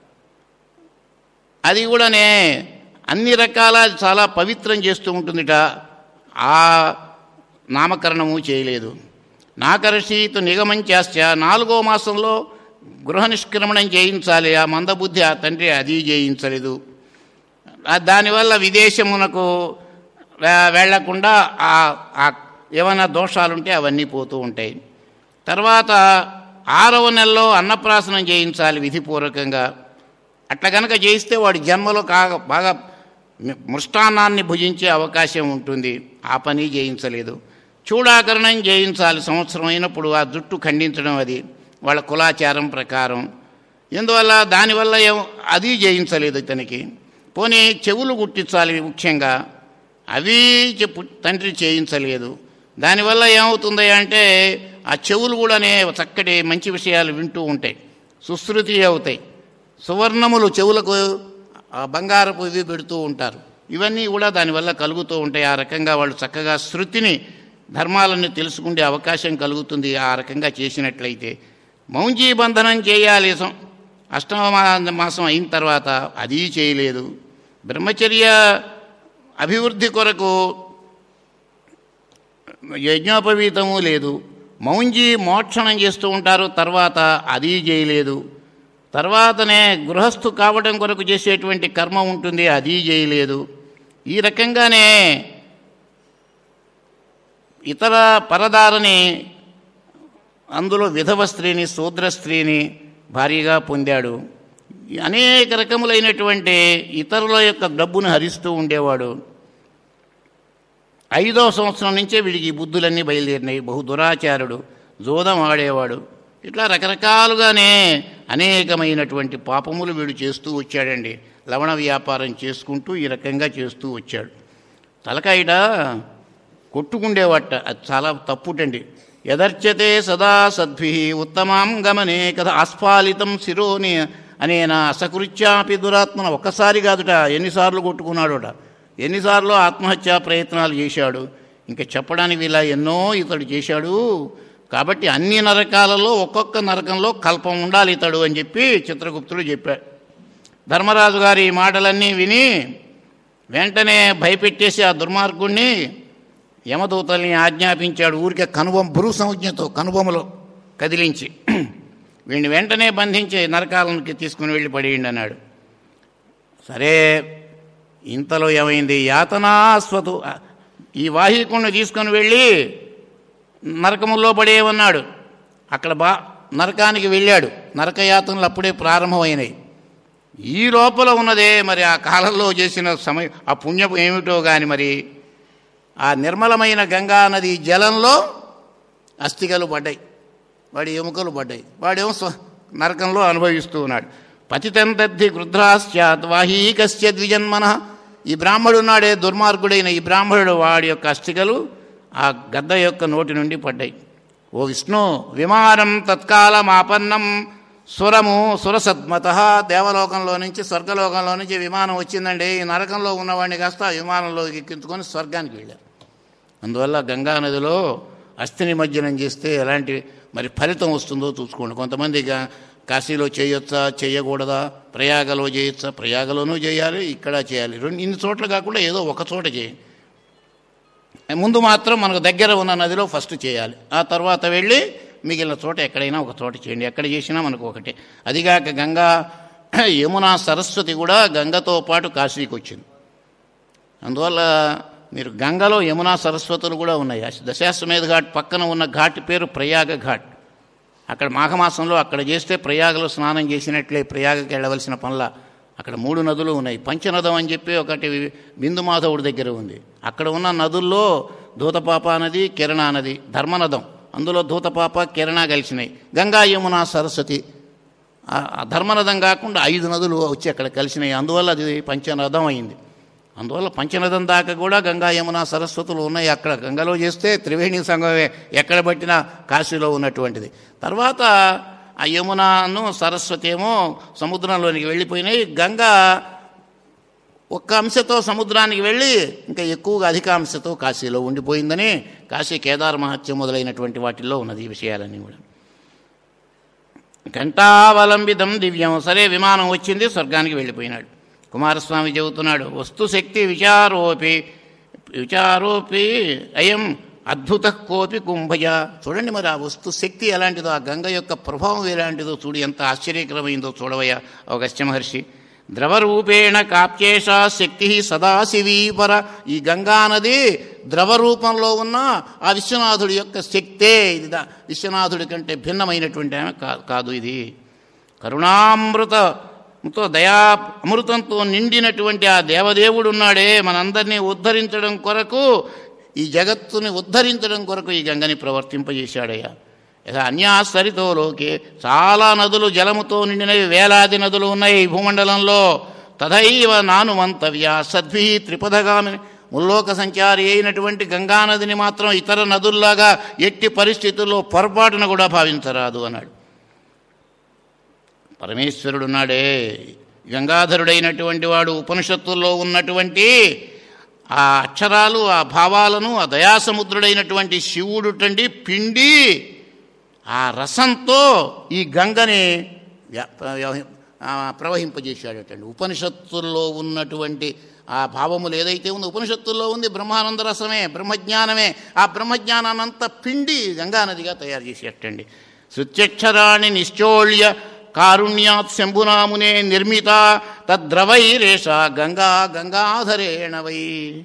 అది కూడానే అన్ని రకాల చాలా పవిత్రం చేస్తూ ఉంటుందిట ఆ నామకరణము చేయలేదు నాకర్షీతు నిగమంచాస్య నాలుగో మాసంలో గృహ నిష్క్రమణం చేయించాలి ఆ మందబుద్ధి ఆ తండ్రి అది చేయించలేదు ఆ దానివల్ల విదేశమునకు వే- వెళ్లకుండా ఆ ఆ ఏమైనా దోషాలుంటే అవన్నీ పోతూ ఉంటాయి తర్వాత ఆరవ నెలలో అన్నప్రాసనం చేయించాలి విధిపూర్వకంగా అట్లా కనుక చేయిస్తే వాడి జన్మలో కాగా బాగా మి- మృష్టాన్నాన్ని భుజించే అవకాశం ఉంటుంది ఆ పని చేయించలేదు చూడాకరణం చేయించాలి సంవత్సరం అయినప్పుడు ఆ జుట్టు ఖండించడం అది వాళ్ళ కులాచారం ప్రకారం ఎందువల్ల దానివల్ల ఏం అది చేయించలేదు ఇతనికి పోనీ చెవులు గుట్టించాలి ముఖ్యంగా అవి చెప్పు తండ్రి చేయించలేదు దానివల్ల ఏమవుతుంది అంటే ఆ చెవులు కూడానే చక్కటి మంచి విషయాలు వింటూ ఉంటాయి సుశ్రుతి అవుతాయి సువర్ణములు చెవులకు ఆ బంగారపు ఇవి పెడుతూ ఉంటారు ఇవన్నీ కూడా దానివల్ల కలుగుతూ ఉంటాయి ఆ రకంగా వాళ్ళు చక్కగా శృతిని ధర్మాలను తెలుసుకునే అవకాశం కలుగుతుంది ఆ రకంగా చేసినట్లయితే మౌంజీ బంధనం చేయాలి సం- అష్టమ మా- మాసం అయిన తర్వాత అది చేయలేదు బ్రహ్మచర్య అభివృద్ధి కొరకు యజ్ఞోపవీతము లేదు మౌంజీ మోక్షణం చేస్తూ ఉంటారు తర్వాత అది చేయలేదు తర్వాతనే గృహస్థు కావడం కొరకు చేసేటువంటి కర్మ ఉంటుంది అది చేయలేదు ఈ రకంగానే ఇతర పరదారని అందులో విధవ స్త్రీని శూద్ర స్త్రీని భారీగా పొందాడు అనేక రకములైనటువంటి ఇతరుల యొక్క డబ్బును హరిస్తూ ఉండేవాడు ఐదో సంవత్సరం నుంచే వీడికి ఈ బుద్ధులన్నీ బయలుదేరినాయి బహు దురాచారుడు జోదం ఆడేవాడు ఇట్లా రకరకాలుగానే అనేకమైనటువంటి పాపములు వీడు చేస్తూ వచ్చాడండి లవణ వ్యాపారం చేసుకుంటూ ఈ రకంగా చేస్తూ వచ్చాడు తలకాయట కొట్టుకుండేవట అది చాలా తప్పుటండి యదర్చతే సదా సద్భి ఉత్తమాం గమనే కథ ఆస్ఫాలితం శిరోని అనేనా అసకృత్యాపి దురాత్మన ఒక్కసారి కాదుట ఎన్నిసార్లు కొట్టుకున్నాడుట ఎన్నిసార్లు ఆత్మహత్యా ప్రయత్నాలు చేశాడు ఇంకా చెప్పడానికి ఇలా ఎన్నో ఇతడు చేశాడు కాబట్టి అన్ని నరకాలలో ఒక్కొక్క నరకంలో కల్పం ఉండాలి ఇతడు అని చెప్పి చిత్రగుప్తుడు చెప్పాడు ధర్మరాజు గారి ఈ మాటలన్నీ విని వెంటనే భయపెట్టేసి ఆ దుర్మార్గుణ్ణి యమదూతల్ని ఆజ్ఞాపించాడు ఊరికే కనుబొమ్మ భృ సంజ్ఞతో కనుబొమ్మలో కదిలించి వీడిని వెంటనే బంధించి నరకాలకి తీసుకుని వెళ్ళి పడేయండి అన్నాడు సరే ఇంతలో ఏమైంది యాతనాస్వతు ఈ వాహికుణ్ణి తీసుకొని వెళ్ళి నరకములో పడేయమన్నాడు అక్కడ బా నరకానికి వెళ్ళాడు నరకయాతనలు అప్పుడే ప్రారంభమైనాయి ఈ లోపల ఉన్నదే మరి ఆ కాలంలో చేసిన సమయం ఆ పుణ్యం ఏమిటో కానీ మరి ఆ నిర్మలమైన గంగా నది జలంలో అస్థికలు పడ్డాయి వాడి ఎముకలు పడ్డాయి వాడేమో స్వ నరకంలో అనుభవిస్తూ ఉన్నాడు పతితం దద్ధి గృధ్రాశ్చాత్ వాహీకస్య ద్విజన్మన ఈ బ్రాహ్మడు ఉన్నాడే దుర్మార్గుడైన ఈ బ్రాహ్మణుడు వాడి యొక్క అస్థికలు ఆ గద్ద యొక్క నోటి నుండి పడ్డాయి ఓ విష్ణు విమానం తత్కాలం ఆపన్నం సురము సురసద్మత దేవలోకంలో నుంచి స్వర్గలోకంలో నుంచి విమానం వచ్చిందండి ఈ నరకంలో ఉన్నవాడిని కాస్త ఆ విమానంలో ఎక్కించుకొని స్వర్గానికి వెళ్ళారు అందువల్ల గంగా నదిలో అస్థి నిమజ్జనం చేస్తే ఎలాంటి మరి ఫలితం వస్తుందో చూసుకోండి కొంతమంది గా- కాశీలో చేయొచ్చా చేయకూడదా ప్రయాగలో చేయొచ్చా ప్రయాగలోనూ చేయాలి ఇక్కడ చేయాలి రెండు ఇన్ని చోట్ల కాకుండా ఏదో ఒక చోట చేయండి ముందు మాత్రం మనకు దగ్గర ఉన్న నదిలో ఫస్ట్ చేయాలి ఆ తర్వాత వెళ్ళి మిగిలిన చోట ఎక్కడైనా ఒక చోట చేయండి ఎక్కడ చేసినా మనకు ఒకటే అదిగాక గంగా యమునా సరస్వతి కూడా గంగతో పాటు కాశీకి వచ్చింది అందువల్ల మీరు గంగలో యమునా సరస్వతులు కూడా ఉన్నాయి ఆ దశాశ్వమేధ ఘాట్ పక్కన ఉన్న ఘాట్ పేరు ప్రయాగ ఘాట్ అక్కడ మాఘమాసంలో అక్కడ చేస్తే ప్రయాగలో స్నానం చేసినట్లే ప్రయాగకి వెళ్ళవలసిన పనుల అక్కడ మూడు నదులు ఉన్నాయి పంచనదం అని చెప్పి ఒకటి బిందు మాధవుడి దగ్గర ఉంది అక్కడ ఉన్న నదుల్లో దూతపాప నది కిరణ నది ధర్మనదం అందులో దూతపాప కిరణ కలిసినాయి గంగా యమున సరస్వతి ఆ ఆ ధర్మనదం కాకుండా ఐదు నదులు వచ్చి అక్కడ కలిసినాయి అందువల్ల అది పంచనదం అయింది అందువల్ల పంచనదం దాకా కూడా గంగా యమున సరస్వతులు ఉన్నాయి అక్కడ గంగలో చేస్తే త్రివేణి సంగమే ఎక్కడ పట్టినా కాశీలో ఉన్నటువంటిది తర్వాత ఆ యమునను సరస్వతి ఏమో సముద్రంలోనికి వెళ్ళిపోయినాయి గంగా ఒక్క అంశతో సముద్రానికి వెళ్ళి ఇంకా ఎక్కువగా అధిక అంశతో కాశీలో ఉండిపోయిందని కాశీ కేదార మహత్యం మొదలైనటువంటి వాటిల్లో ఉన్నది ఈ విషయాలన్నీ కూడా ఘంటావలంబితం దివ్యం సరే విమానం వచ్చింది స్వర్గానికి వెళ్ళిపోయినాడు కుమారస్వామి చెబుతున్నాడు వస్తు శక్తి విచారోపి విచారోపి అయం అద్భుత కోపి కుంభజ చూడండి మరి ఆ వస్తు శక్తి ఎలాంటిదో ఆ గంగ యొక్క ప్రభావం ఎలాంటిదో చూడు ఎంత ఆశ్చర్యకరమైందో చూడవయ్యా అగస్త్య మహర్షి ద్రవరూపేణ కాప్యేష శక్తి సదాశివీపర ఈ గంగా నది ద్రవ రూపంలో ఉన్న ఆ విశ్వనాథుడి యొక్క శక్తే ఇది దా- విశ్వనాథుడి కంటే భిన్నమైనటువంటి ఆమె కా- కాదు ఇది కరుణామృతతో దయా అమృతంతో నిండినటువంటి ఆ దేవదేవుడు ఉన్నాడే మనందరినీ ఉద్ధరించడం కొరకు ఈ జగత్తుని ఉద్ధరించడం కొరకు ఈ గంగని ప్రవర్తింపజేశాడయ్యా యథా అన్యాసరితో లోకే చాలా నదులు జలముతో నిండినవి వేలాది నదులు ఉన్నాయి ఈ భూమండలంలో తథైవ నాను మంతవ్య సద్భి త్రిపథగామిని ముల్లోక సంచారి అయినటువంటి గంగానదిని మాత్రం ఇతర నదుల్లాగా ఎట్టి పరిస్థితుల్లో పొరపాటున కూడా భావించరాదు అన్నాడు పరమేశ్వరుడున్నాడే గంగాధరుడైనటువంటి వాడు ఉపనిషత్తుల్లో ఉన్నటువంటి ఆ అక్షరాలు ఆ భావాలను ఆ దయాసముద్రుడైనటువంటి శివుడుటండి పిండి ఆ రసంతో ఈ గంగని వ్య- వ్యవహి- ఆ, ప్రవహింపజేశాడటండి ఉపనిషత్తుల్లో ఉన్నటువంటి ఆ భావములు ఏదైతే ఉందో ఉపనిషత్తుల్లో ఉంది బ్రహ్మానంద రసమే బ్రహ్మజ్ఞానమే ఆ బ్రహ్మజ్ఞానాన్నంతా పిండి గంగానదిగా తయారు చేసేటండి శృత్యక్షరాణి నిశ్చోళ్య కారుణ్యాత్ శంభునామునే నిర్మిత తద్రవైరేష గంగా గంగాధరేణవై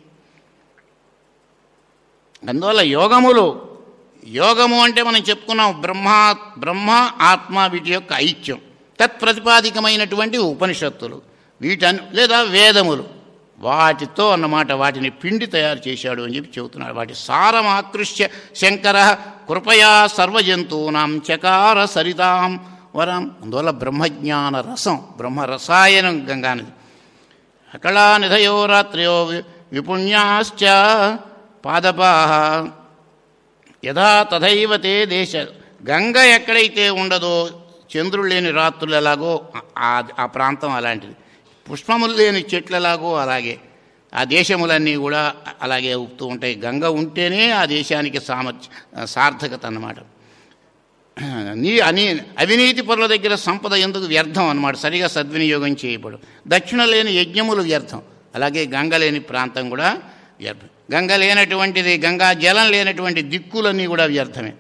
అందువల్ల యోగములు యోగము అంటే మనం చెప్పుకున్నాం బ్రహ్మ బ్రహ్మ ఆత్మ వీటి యొక్క ఐక్యం తత్ప్రతిపాదికమైనటువంటి ఉపనిషత్తులు వీటన్ లేదా వేదములు వాటితో అన్నమాట వాటిని పిండి తయారు చేశాడు అని చెప్పి చెబుతున్నాడు వాటి సారం ఆకృష్య శంకర కృపయా సర్వజంతువునాం చకార సరితాం వరం అందువల్ల బ్రహ్మజ్ఞాన రసం బ్రహ్మ రసాయనం గంగానది అకళా నిధయో రాత్రయో వి- విపుణ్యాశ్చ పాదపాహ యథా తథైవ తే దేశ గంగ ఎక్కడైతే ఉండదో చంద్రుడు లేని రాత్రులు ఎలాగో ఆ- ఆ ప్రాంతం అలాంటిది పుష్పములు లేని చెట్లు ఎలాగో అలాగే ఆ దేశములన్నీ కూడా అలాగే ఉపుతూ ఉంటాయి గంగ ఉంటేనే ఆ దేశానికి సామర్థ్య సార్థకత అన్నమాట నీ అని అవినీతి పరుల దగ్గర సంపద ఎందుకు వ్యర్థం అన్నమాట సరిగా సద్వినియోగం చేయబడు దక్షిణ లేని యజ్ఞములు వ్యర్థం అలాగే గంగ లేని ప్రాంతం కూడా వ్యర్థం గంగ లేనటువంటిది గంగా జలం లేనటువంటి దిక్కులన్నీ కూడా వ్యర్థమే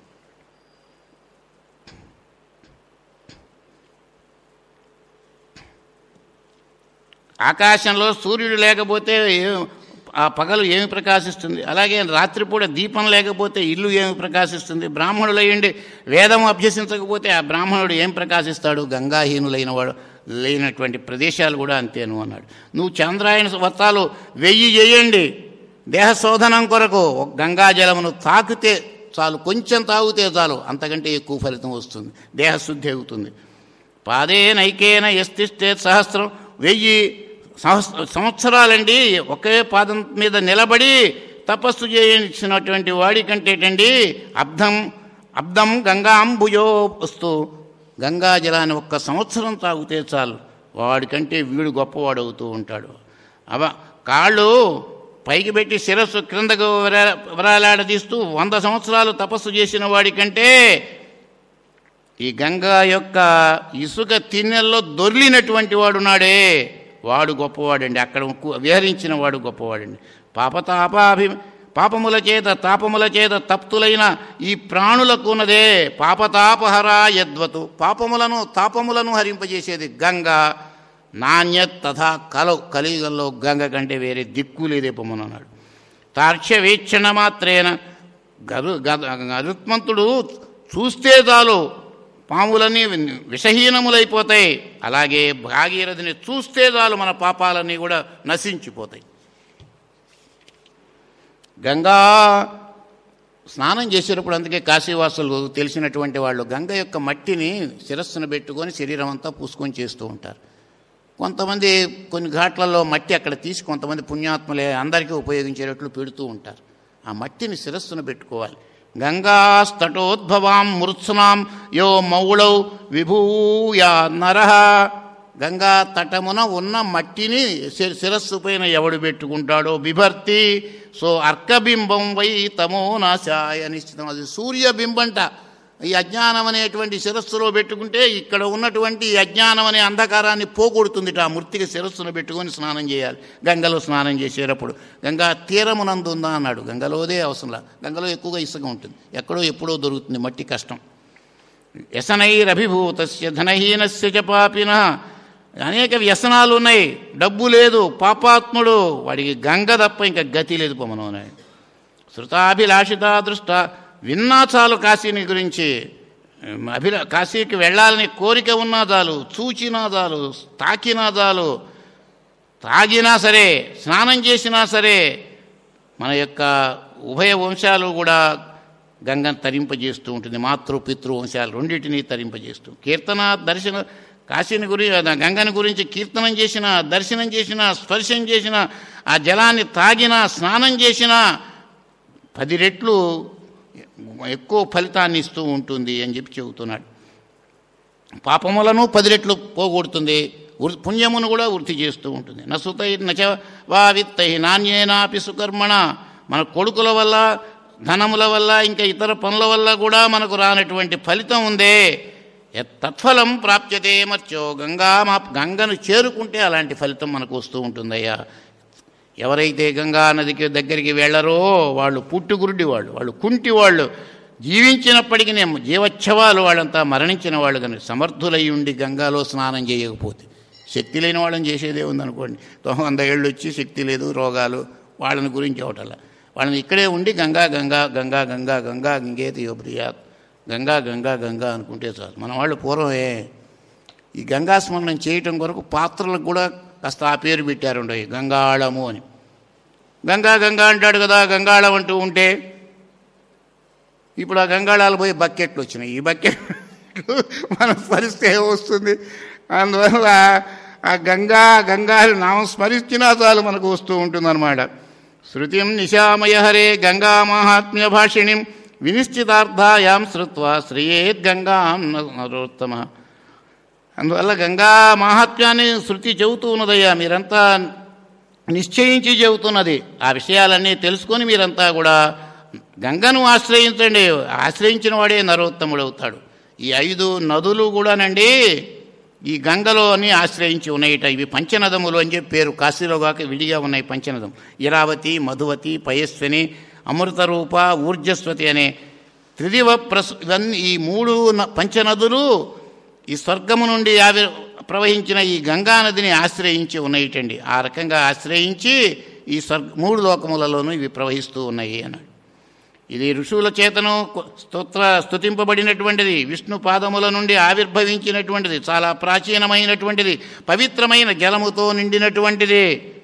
ఆకాశంలో సూర్యుడు లేకపోతే ఏ- ఆ పగలు ఏమి ప్రకాశిస్తుంది అలాగే రాత్రిపూట దీపం లేకపోతే ఇల్లు ఏమి ప్రకాశిస్తుంది బ్రాహ్మణులు అయ్యండి వేదం అభ్యసించకపోతే ఆ బ్రాహ్మణుడు ఏం ప్రకాశిస్తాడు గంగాహీనులైన వాడు లేనటువంటి ప్రదేశాలు కూడా అంతేను అన్నాడు నువ్వు చంద్రాయన వ్రతాలు వెయ్యి చేయండి దేహ శోధనం కొరకు ఒక గంగాజలమును తాకితే చాలు కొంచెం తాగితే చాలు అంతకంటే ఎక్కువ ఫలితం వస్తుంది దేహశుద్ధి అవుతుంది పాదే నైకేన ఎస్తిస్తే సహస్రం వెయ్యి సంవత్స- సంవత్సరాలండి ఒకే పాదం మీద నిలబడి తపస్సు చేయించినటువంటి వాడికంటేటండి అబ్ధం అబ్దం గంగాంబుజో వస్తూ గంగా జలాన్ని ఒక్క సంవత్సరం తాగితే చాలు వాడికంటే వీడు గొప్పవాడు అవుతూ ఉంటాడు అవ కాళ్ళు పైకి పెట్టి శిరస్సు క్రిందకు విరా- విరాలాడదీస్తూ వంద సంవత్సరాలు తపస్సు చేసిన వాడికంటే ఈ గంగా యొక్క ఇసుక తిన్నెల్లో దొర్లినటువంటి వాడున్నాడే వాడు గొప్పవాడండి అక్కడ కు- విహరించిన వాడు గొప్పవాడండి పాపతాపాభి పాపముల చేత తాపముల చేత తప్తులైన ఈ ప్రాణులకు ఉన్నదే పాపతాపహర యద్వతు పాపములను తాపములను హరింపజేసేది గంగ నాణ్యత్ తథా కలవు కలియుగంలో గంగ కంటే వేరే దిక్కు లేదే పొమ్మనన్నాడు తార్క్ష్య వీక్షణ మాత్రేన గరు గ- గరుత్మంతుడు చూస్తే చాలు పాములన్నీ విషహీనములైపోతాయి అలాగే భాగీరథిని చూస్తే చాలు మన పాపాలన్నీ కూడా నశించిపోతాయి గంగా స్నానం చేసేటప్పుడు అందుకే కాశీవాసులు తెలిసినటువంటి వాళ్ళు గంగ యొక్క మట్టిని శిరస్సును పెట్టుకొని శరీరం అంతా పూసుకొని చేస్తూ ఉంటారు కొంతమంది కొన్ని ఘాట్లలో మట్టి అక్కడ తీసి కొంతమంది పుణ్యాత్ములే అందరికీ ఉపయోగించేటట్లు పెడుతూ ఉంటారు ఆ మట్టిని శిరస్సును పెట్టుకోవాలి గంగాస్తటోద్భవాం మృత్సునాం యో మౌళౌ విభూయా నర గంగా తటమున ఉన్న మట్టిని శి- శిరస్సు పైన ఎవడు పెట్టుకుంటాడో బిభర్తి సో అర్కబింబం వై తమో నాశాయ నిశ్చితం అది సూర్యబింబంట ఈ అజ్ఞానం అనేటువంటి శిరస్సులో పెట్టుకుంటే ఇక్కడ ఉన్నటువంటి ఈ అజ్ఞానం అనే అంధకారాన్ని పోగొడుతుంది ఆ మూర్తికి శిరస్సును పెట్టుకొని స్నానం చేయాలి గంగలో స్నానం చేసేటప్పుడు గంగా తీరమునందు ఉందా అన్నాడు గంగలోదే అవసరంలా గంగలో ఎక్కువగా ఇసుక ఉంటుంది ఎక్కడో ఎప్పుడో దొరుకుతుంది మట్టి కష్టం వ్యసనైరభిభూతస్య ధనహీనస్య చ పాపిన అనేక వ్యసనాలు ఉన్నాయి డబ్బు లేదు పాపాత్ముడు వాడికి గంగ తప్ప ఇంకా గతి లేదు పొమ్మను శృతాభిలాషిత దృష్ట విన్నా చాలు కాశీని గురించి అభిలా కాశీకి వెళ్ళాలని కోరిక ఉన్నా చాలు చూచినా చాలు తాకినా చాలు తాగినా సరే స్నానం చేసినా సరే మన యొక్క ఉభయ వంశాలు కూడా గంగను తరింపజేస్తూ ఉంటుంది మాతృ పితృ వంశాలు రెండింటినీ తరింపజేస్తూ కీర్తన దర్శన కాశీని గురి గంగని గురించి కీర్తనం చేసిన దర్శనం చేసిన స్పర్శం చేసిన ఆ జలాన్ని తాగినా స్నానం చేసినా పది రెట్లు ఎక్కువ ఫలితాన్ని ఇస్తూ ఉంటుంది అని చెప్పి చెబుతున్నాడు పాపములను పది రెట్లు పోగొడుతుంది వృ- పుణ్యమును కూడా వృద్ధి చేస్తూ ఉంటుంది నసుతై నచ వా విత్తై నాణ్యేనాపి సుకర్మణ మన కొడుకుల వల్ల ధనముల వల్ల ఇంకా ఇతర పనుల వల్ల కూడా మనకు రానటువంటి ఫలితం ఉందే యత్ తత్ఫలం ప్రాప్యతే మర్చో గంగా మా గంగను చేరుకుంటే అలాంటి ఫలితం మనకు వస్తూ ఉంటుందయ్యా ఎవరైతే గంగా నదికి దగ్గరికి వెళ్ళరో వాళ్ళు పుట్టుగురుడి వాళ్ళు వాళ్ళు కుంటి వాళ్ళు జీవించినప్పటికీ నేను జీవచ్ఛవాలు వాళ్ళంతా మరణించిన వాళ్ళు కానీ సమర్థులై ఉండి గంగాలో స్నానం చేయకపోతే శక్తి లేని వాళ్ళని చేసేదే ఉందనుకోండి తొమ్మిది వంద ఏళ్ళు వచ్చి శక్తి లేదు రోగాలు వాళ్ళని గురించి ఒకటల వాళ్ళని ఇక్కడే ఉండి గంగా గంగా గంగా గంగా గంగా గంగేతి యోప్రియాత్ గంగా గంగా గంగా అనుకుంటే చాలు మన వాళ్ళు పూర్వమే ఈ గంగా స్మరణం చేయటం కొరకు పాత్రలకు కూడా కాస్త ఆ పేరు పెట్టారు గంగాళము అని గంగా గంగా అంటాడు కదా గంగాళం అంటూ ఉంటే ఇప్పుడు ఆ గంగాళాలు పోయి బకెట్లు వచ్చినాయి ఈ బకెట్ మన పరిస్థితి ఏమొస్తుంది అందువల్ల ఆ గంగా గంగా నామం స్మరించినా చాలు మనకు వస్తూ ఉంటుందన్నమాట శృతిం నిశామయ హరే గంగా మాహాత్మ్య భాషిణిం వినిశ్చితార్థాయాం శ్రుత్వా శ్రేయేద్ గంగాం నరోత్తమ అందువల్ల గంగా మాహాత్మ్యాన్ని శృతి చెబుతూ ఉన్నదయ్యా మీరంతా నిశ్చయించి చెబుతున్నది ఆ విషయాలన్నీ తెలుసుకొని మీరంతా కూడా గంగను ఆశ్రయించండి ఆశ్రయించిన వాడే నరోత్తముడు అవుతాడు ఈ ఐదు నదులు కూడానండి ఈ గంగలోని ఆశ్రయించి ఉన్నాయిట ఇవి పంచనదములు అని చెప్పి పేరు కాశీలో కాక విడిగా ఉన్నాయి పంచనదం ఇరావతి మధువతి పయస్విని అమృతరూప ఊర్జస్వతి అనే త్రిదివ ప్రస్ ఇవన్నీ ఈ మూడు న- పంచనదులు ఈ స్వర్గము నుండి ఆవి ప్రవహించిన ఈ గంగా నదిని ఆశ్రయించి ఉన్నాయిటండి ఆ రకంగా ఆశ్రయించి ఈ స్వర్గ మూడు లోకములలోనూ ఇవి ప్రవహిస్తూ ఉన్నాయి అన్నాడు ఇది ఋషువుల చేతను కొ- స్తోత్ర స్తుతింపబడినటువంటిది విష్ణు పాదముల నుండి ఆవిర్భవించినటువంటిది చాలా ప్రాచీనమైనటువంటిది పవిత్రమైన జలముతో నిండినటువంటిది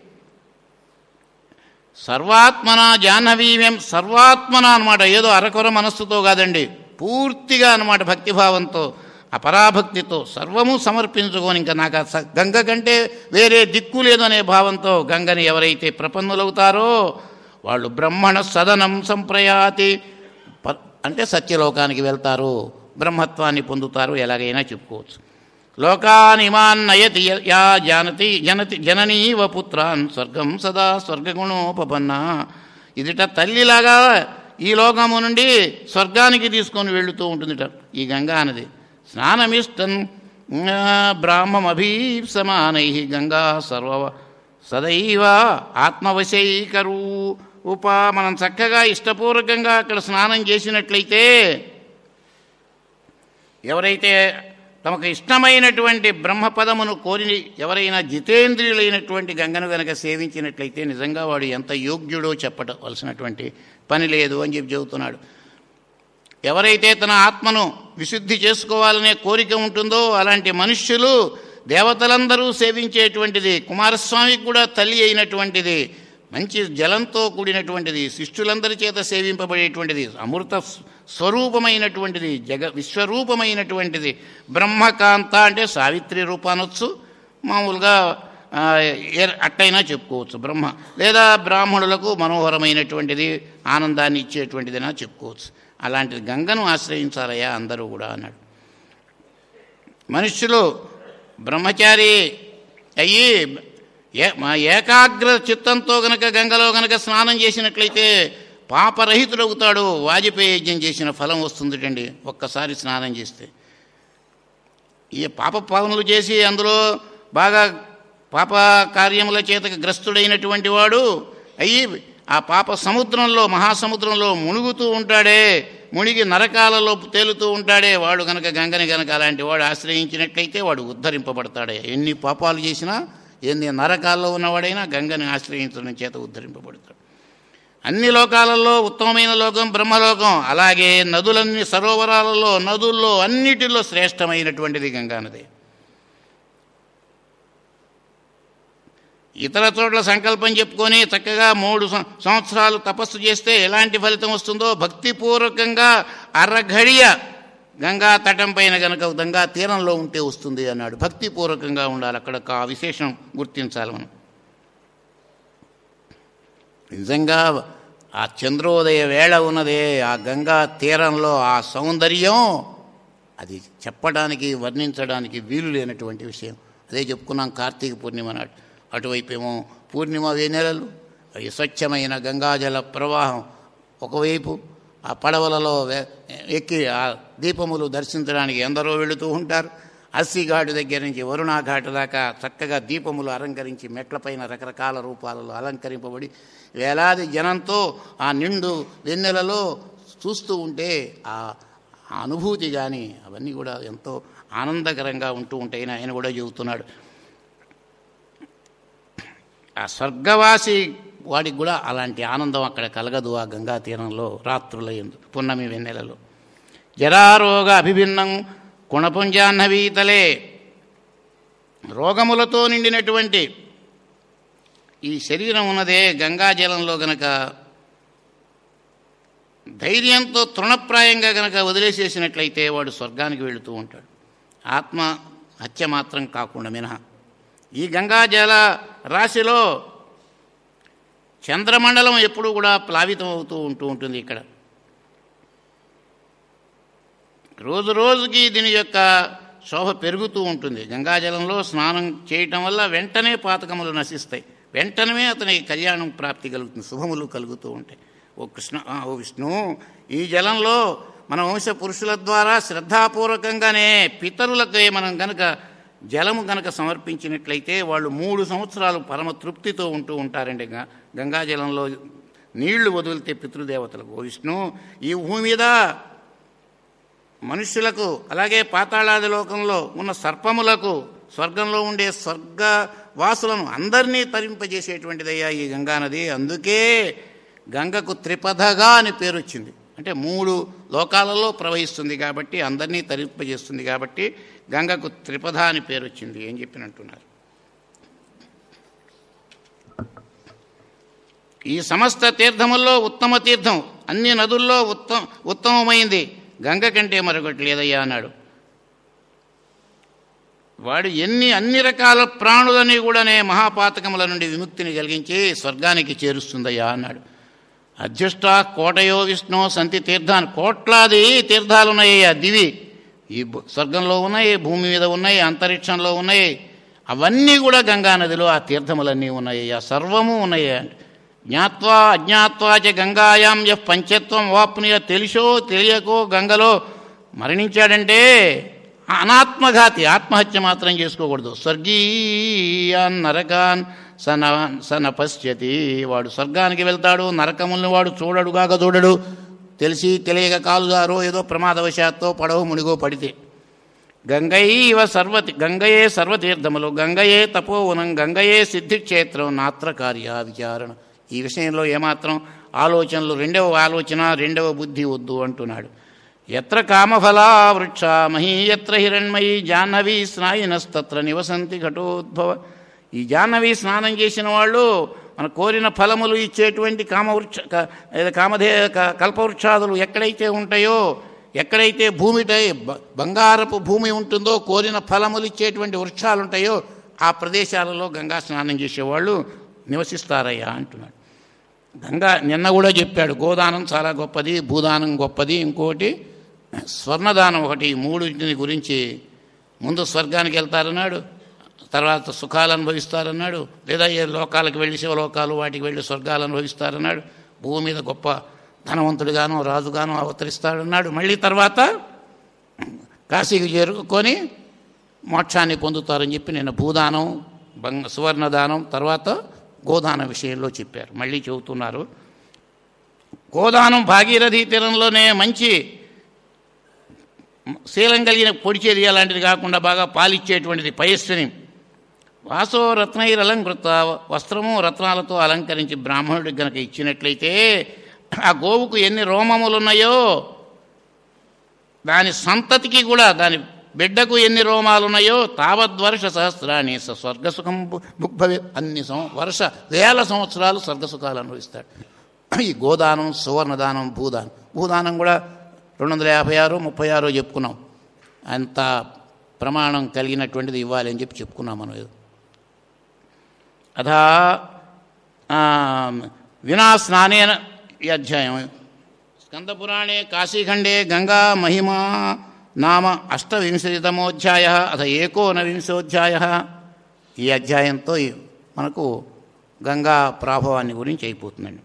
సర్వాత్మన జాహ్నవీవ్యం సర్వాత్మన అనమాట ఏదో అరకొర మనస్సుతో కాదండి పూర్తిగా అనమాట భక్తిభావంతో అపరాభక్తితో సర్వము సమర్పించుకొని ఇంకా నాకు ఆ స- గంగ కంటే వేరే దిక్కు లేదనే భావంతో గంగని ఎవరైతే ప్రపన్నులవుతారో వాళ్ళు బ్రహ్మణ సదనం సంప్రయాతి ప- అంటే సత్యలోకానికి వెళ్తారు బ్రహ్మత్వాన్ని పొందుతారు ఎలాగైనా చెప్పుకోవచ్చు లోకానిమాన్ నయతి య- యా జానతి జనతి జననీవ పుత్రాన్ స్వర్గం సదా స్వర్గగుణోపపన్న ఇదిట తల్లిలాగా ఈ లోకము నుండి స్వర్గానికి తీసుకొని వెళుతూ ఉంటుందిట ఈ గంగా నది స్నానమిష్టం బ్రాహ్మమభీప్సమానై గంగా సర్వ సదైవ ఆత్మవశైకరూ ఉప మనం చక్కగా ఇష్టపూర్వకంగా అక్కడ స్నానం చేసినట్లయితే ఎవరైతే తమకు ఇష్టమైనటువంటి బ్రహ్మపదమును కోరి ఎవరైనా జితేంద్రియులైనటువంటి గంగను గనక సేవించినట్లయితే నిజంగా వాడు ఎంత యోగ్యుడో చెప్పవలసినటువంటి పని లేదు అని చెప్పి చెబుతున్నాడు ఎవరైతే తన ఆత్మను విశుద్ధి చేసుకోవాలనే కోరిక ఉంటుందో అలాంటి మనుష్యులు దేవతలందరూ సేవించేటువంటిది కుమారస్వామికి కూడా తల్లి అయినటువంటిది మంచి జలంతో కూడినటువంటిది శిష్యులందరి చేత సేవింపబడేటువంటిది అమృత స్వ- స్వరూపమైనటువంటిది జగ విశ్వరూపమైనటువంటిది బ్రహ్మకాంత అంటే సావిత్రి రూపానొచ్చు మామూలుగా ఆ, ఏ- అట్టయినా చెప్పుకోవచ్చు బ్రహ్మ లేదా బ్రాహ్మణులకు మనోహరమైనటువంటిది ఆనందాన్ని ఇచ్చేటువంటిదినా చెప్పుకోవచ్చు అలాంటిది గంగను ఆశ్రయించాలయ్యా అందరూ కూడా అన్నాడు మనుష్యులు బ్రహ్మచారి అయ్యి ఏ మా ఏకాగ్ర చిత్తంతో గనక గంగలో గనక స్నానం చేసినట్లయితే పాపరహితుడవుతాడు వాజపేయి యజ్ఞం చేసిన ఫలం వస్తుందిటండి ఒక్కసారి స్నానం చేస్తే ఈ పాప పనులు చేసి అందులో బాగా పాప కార్యముల చేత గ్రస్తుడైనటువంటి వాడు అయ్యి ఆ పాప సముద్రంలో మహాసముద్రంలో మునుగుతూ ఉంటాడే మునిగి నరకాలలో తేలుతూ ఉంటాడే వాడు గనక గంగని గనక అలాంటి వాడు ఆశ్రయించినట్లయితే వాడు ఉద్ధరింపబడతాడే ఎన్ని పాపాలు చేసినా ఎన్ని నరకాల్లో ఉన్నవాడైనా గంగని ఆశ్రయించడం చేత ఉద్ధరింపబడతాడు అన్ని లోకాలలో ఉత్తమమైన లోకం బ్రహ్మలోకం అలాగే నదులన్నీ సరోవరాలలో నదుల్లో అన్నిటిలో శ్రేష్టమైనటువంటిది గంగానది ఇతర చోట్ల సంకల్పం చెప్పుకొని చక్కగా మూడు సం- సంవత్సరాలు తపస్సు చేస్తే ఎలాంటి ఫలితం వస్తుందో భక్తిపూర్వకంగా అరఘడియ గంగా తటం పైన గనక గంగా తీరంలో ఉంటే వస్తుంది అన్నాడు భక్తిపూర్వకంగా ఉండాలి అక్కడ ఒక విశేషం గుర్తించాలి మనం నిజంగా ఆ చంద్రోదయ వేళ ఉన్నదే ఆ గంగా తీరంలో ఆ సౌందర్యం అది చెప్పడానికి వర్ణించడానికి వీలు లేనటువంటి విషయం అదే చెప్పుకున్నాం కార్తీక పూర్ణిమ నాడు అటువైపేమో పూర్ణిమ వేనెలలు అవి స్వచ్ఛమైన గంగాజల ప్రవాహం ఒకవైపు ఆ పడవలలో వే- ఎక్కి ఆ దీపములు దర్శించడానికి ఎందరో వెళుతూ ఉంటారు అస్సిఘాటు దగ్గర నుంచి వరుణాఘాటు దాకా చక్కగా దీపములు అలంకరించి మెట్లపైన రకరకాల రూపాలలో అలంకరింపబడి వేలాది జనంతో ఆ నిండు వెన్నెలలో చూస్తూ ఉంటే ఆ ఆ అనుభూతి కానీ అవన్నీ కూడా ఎంతో ఆనందకరంగా ఉంటూ ఉంటాయని ఆయన కూడా చెబుతున్నాడు ఆ స్వర్గవాసి వాడికి కూడా అలాంటి ఆనందం అక్కడ కలగదు ఆ గంగా తీరంలో రాత్రుల ఎందు పున్నమి వెన్నెలలో జరారోగ అభిభిన్నం కుణపుంజాహ్నవీతలే రోగములతో నిండినటువంటి ఈ శరీరం ఉన్నదే గంగా జలంలో గనక ధైర్యంతో తృణప్రాయంగా గనక వదిలేసేసినట్లయితే వాడు స్వర్గానికి వెళుతూ ఉంటాడు ఆత్మ హత్య మాత్రం కాకుండా మినహా ఈ గంగాజల రాశిలో చంద్రమండలం ఎప్పుడూ కూడా ప్లావితం అవుతూ ఉంటూ ఉంటుంది ఇక్కడ రోజు రోజుకి దీని యొక్క శోభ పెరుగుతూ ఉంటుంది గంగాజలంలో స్నానం చేయటం వల్ల వెంటనే పాతకములు నశిస్తాయి వెంటనే అతనికి కళ్యాణం ప్రాప్తి కలుగుతుంది శుభములు కలుగుతూ ఉంటాయి ఓ కృష్ణ ఆ, ఓ విష్ణు ఈ జలంలో మన వంశ పురుషుల ద్వారా శ్రద్ధాపూర్వకంగానే పితరులకే మనం గనక జలము గనక సమర్పించినట్లయితే వాళ్ళు మూడు సంవత్సరాలు పరమ తృప్తితో ఉంటూ ఉంటారండి గ- గంగాజలంలో నీళ్లు వదిలితే పితృదేవతలకు ఓ విష్ణు ఈ భూమి మీద మనుష్యులకు అలాగే పాతాళాది లోకంలో ఉన్న సర్పములకు స్వర్గంలో ఉండే స్వర్గ వాసులను అందరినీ తరింపజేసేటువంటిదయ్యా ఈ గంగానది అందుకే గంగకు త్రిపథగా అని పేరు వచ్చింది అంటే మూడు లోకాలలో ప్రవహిస్తుంది కాబట్టి అందరినీ తరింపజేస్తుంది కాబట్టి గంగకు త్రిపథ అని పేరు వచ్చింది ఏం చెప్పినట్టున్నారు ఈ సమస్త తీర్థముల్లో ఉత్తమ తీర్థం అన్ని నదుల్లో ఉత్తమ ఉత్తమమైంది గంగ కంటే మరొకటి లేదయ్యా అన్నాడు వాడు ఎన్ని అన్ని రకాల ప్రాణులని కూడానే మహాపాతకముల నుండి విముక్తిని కలిగించి స్వర్గానికి చేరుస్తుందయ్యా అన్నాడు అధ్యుష్ట కోటయో విష్ణు సంతి తీర్థాన్ని కోట్లాది తీర్థాలు ఉన్నాయ్యా దివి ఈ భూ- స్వర్గంలో ఉన్నాయి భూమి మీద ఉన్నాయి అంతరిక్షంలో ఉన్నాయి అవన్నీ కూడా గంగా నదిలో ఆ తీర్థములన్నీ ఉన్నాయ్యా సర్వము ఉన్నాయ్యా జ్ఞాత్వా అజ్ఞాత్వా చ గంగాయాం యః పంచత్వం వాప్నియ తెలిసో తెలియకో గంగలో మరణించాడంటే అనాత్మఘాతి ఆత్మహత్య మాత్రం చేసుకోకూడదు స్వర్గీయాన్ నరకాన్ సన సన పశ్యతి వాడు స్వర్గానికి వెళ్తాడు నరకముల్ని వాడు చూడడుగాక చూడడు తెలిసి తెలియక కాలుదారో ఏదో ప్రమాదవశాత్తో పడవ మునిగో పడితే గంగైవ సర్వతి గంగయే సర్వతీర్థములు గంగయే తపోవనం గంగయే సిద్ధిక్షేత్రం నాత్ర కార్య విచారణ ఈ విషయంలో ఏమాత్రం ఆలోచనలు రెండవ ఆలోచన రెండవ బుద్ధి వద్దు అంటున్నాడు ఎత్ర కామఫలా వృక్ష మహీ ఎత్ర హిరణ్మయి జాహ్నవీ స్నాయినస్తత్ర నివసంతి ఘటోద్భవ ఈ జాహ్నవి స్నానం చేసిన వాళ్ళు మన కోరిన ఫలములు ఇచ్చేటువంటి కామవృక్ష క- ఏదో కామధే క- కల్పవృక్షాదులు ఎక్కడైతే ఉంటాయో ఎక్కడైతే భూమిపై బ- బంగారపు భూమి ఉంటుందో కోరిన ఫలములు ఇచ్చేటువంటి వృక్షాలు ఉంటాయో ఆ ప్రదేశాలలో గంగా స్నానం చేసేవాళ్ళు నివసిస్తారయ్యా అంటున్నాడు గంగా నిన్న కూడా చెప్పాడు గోదానం చాలా గొప్పది భూదానం గొప్పది ఇంకోటి స్వర్ణదానం ఒకటి ఈ మూడింటిని గురించి ముందు స్వర్గానికి వెళ్తారన్నాడు తర్వాత సుఖాలు అనుభవిస్తారన్నాడు లేదా ఏ లోకాలకు వెళ్ళి శివలోకాలు వాటికి వెళ్ళి స్వర్గాలు అనుభవిస్తారన్నాడు భూమి మీద గొప్ప ధనవంతుడిగాను రాజుగాను అవతరిస్తాడన్నాడు మళ్ళీ తర్వాత కాశీకి చేరుకొని మోక్షాన్ని పొందుతారని చెప్పి నేను భూదానం బంగ సువర్ణదానం తర్వాత గోదాన విషయంలో చెప్పారు మళ్ళీ చెబుతున్నారు గోదానం భాగీరథి తీరంలోనే మంచి శీలం కలిగిన పొడిచేది అలాంటిది కాకుండా బాగా పాలిచ్చేటువంటిది పయస్విని వాసో రత్నైరలంకృత వస్త్రము రత్నాలతో అలంకరించి బ్రాహ్మణుడికి గనక ఇచ్చినట్లయితే ఆ గోవుకు ఎన్ని రోమములు ఉన్నాయో దాని సంతతికి కూడా దాని బిడ్డకు ఎన్ని రోమాలు ఉన్నాయో తావద్వర్ష సహస్రాన్ని స స్వర్గసుఖం భుగ్భవి అన్ని సం వర్ష వేల సంవత్సరాలు స్వర్గసుఖాలు అనుభవిస్తాడు ఈ గోదానం సువర్ణదానం భూదానం భూదానం కూడా రెండు వందల యాభై ఆరు ముప్పై ఆరు చెప్పుకున్నాం అంత ప్రమాణం కలిగినటువంటిది ఇవ్వాలి అని చెప్పి చెప్పుకున్నాం మనం ఏదో అథా ఆ, వినా స్నానేన ఈ అధ్యాయం స్కందపురాణే కాశీఖండే గంగా మహిమా నామ అష్టవింశతితమోధ్యాయ అథ ఏకోనవింశోధ్యాయ ఈ అధ్యాయంతో ఈ మనకు గంగా ప్రాభవాన్ని గురించి అయిపోతుందండి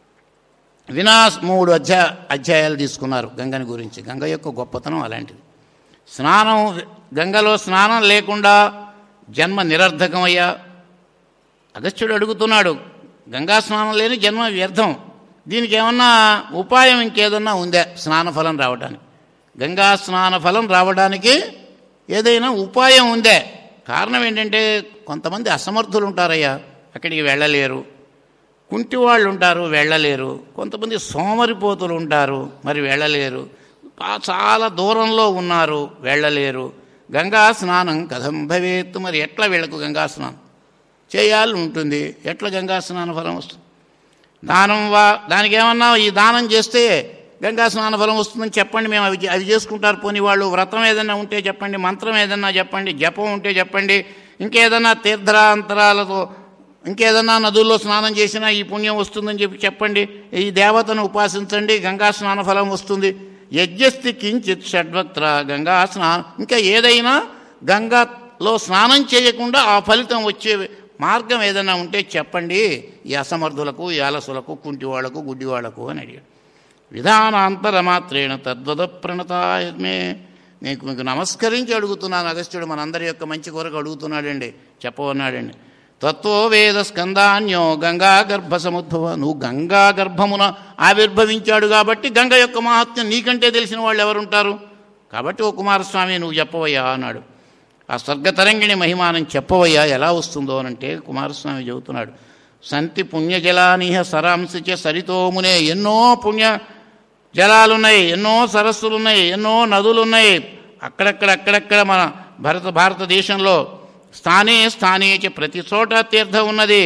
వినాశ్ మూడు అధ్యాయ అధ్యాయాలు తీసుకున్నారు గంగని గురించి గంగ యొక్క గొప్పతనం అలాంటిది స్నానం గంగలో స్నానం లేకుండా జన్మ నిరర్ధకమయ్యా అగస్త్యుడు అడుగుతున్నాడు గంగా స్నానం లేని జన్మ వ్యర్థం దీనికి ఏమన్నా ఉపాయం ఇంకేదన్నా ఉందా స్నాన ఫలం రావడానికి గంగా స్నాన ఫలం రావడానికి ఏదైనా ఉపాయం ఉందే కారణం ఏంటంటే కొంతమంది అసమర్థులు ఉంటారయ్యా అక్కడికి వెళ్ళలేరు కుంటి వాళ్ళు ఉంటారు వెళ్ళలేరు కొంతమంది సోమరిపోతులు ఉంటారు మరి వెళ్ళలేరు ఆ- చాలా దూరంలో ఉన్నారు వెళ్ళలేరు గంగా స్నానం కథం భవేత్ మరి ఎట్లా వీళ్ళకు గంగా స్నానం చేయాలి ఉంటుంది ఎట్లా గంగా స్నాన ఫలం వస్తుంది దానం వా దానికి ఏమన్నా ఈ దానం చేస్తే గంగా స్నాన ఫలం వస్తుందని చెప్పండి మేము అవి చే- అవి చేసుకుంటారు పోనీ వాళ్ళు వ్రతం ఏదైనా ఉంటే చెప్పండి మంత్రం ఏదైనా చెప్పండి జపం ఉంటే చెప్పండి ఇంకేదన్నా తీర్థరాంతరాలతో ఇంకేదన్నా నదుల్లో స్నానం చేసినా ఈ పుణ్యం వస్తుందని చెప్పి చెప్పండి ఈ దేవతను ఉపాసించండి గంగా స్నాన ఫలం వస్తుంది యజ్ఞస్తి కించిత్ షడ్వక్త్ర గంగా స్నానం ఇంకా ఏదైనా గంగాలో స్నానం చేయకుండా ఆ ఫలితం వచ్చే మార్గం ఏదైనా ఉంటే చెప్పండి ఈ అసమర్థులకు ఈ అలసులకు కుంటి వాళ్లకు గుడ్డి వాళ్లకు అని అడిగాడు విధానాంతర మాత్రేణ తద్వద ప్రణతాయమే నీకు మీకు నమస్కరించి అడుగుతున్నాను అగస్త్యుడు మనందరి యొక్క మంచి కొరకు అడుగుతున్నాడండి చెప్పవన్నాడండి తత్వో వేద స్కందాన్యో గంగా గర్భ సముద్భవ నువ్వు గంగా గర్భమున ఆవిర్భవించాడు కాబట్టి గంగ యొక్క మహాత్మ్యం నీకంటే తెలిసిన వాళ్ళు ఎవరుంటారు కాబట్టి ఓ కుమారస్వామి నువ్వు చెప్పవయ్యా అన్నాడు ఆ స్వర్గతరంగిణి మహిమానం చెప్పవయ్యా ఎలా వస్తుందో అనంటే కుమారస్వామి చెబుతున్నాడు సంతి పుణ్యజలానిహ సరాంశచ సరితోమునే ఎన్నో పుణ్య జలాలున్నాయి ఎన్నో సరస్సులున్నాయి ఎన్నో నదులున్నాయి అక్కడక్కడ అక్కడక్కడ మన భారత భారతదేశంలో స్థానే స్థానే చ ప్రతి చోట తీర్థం ఉన్నది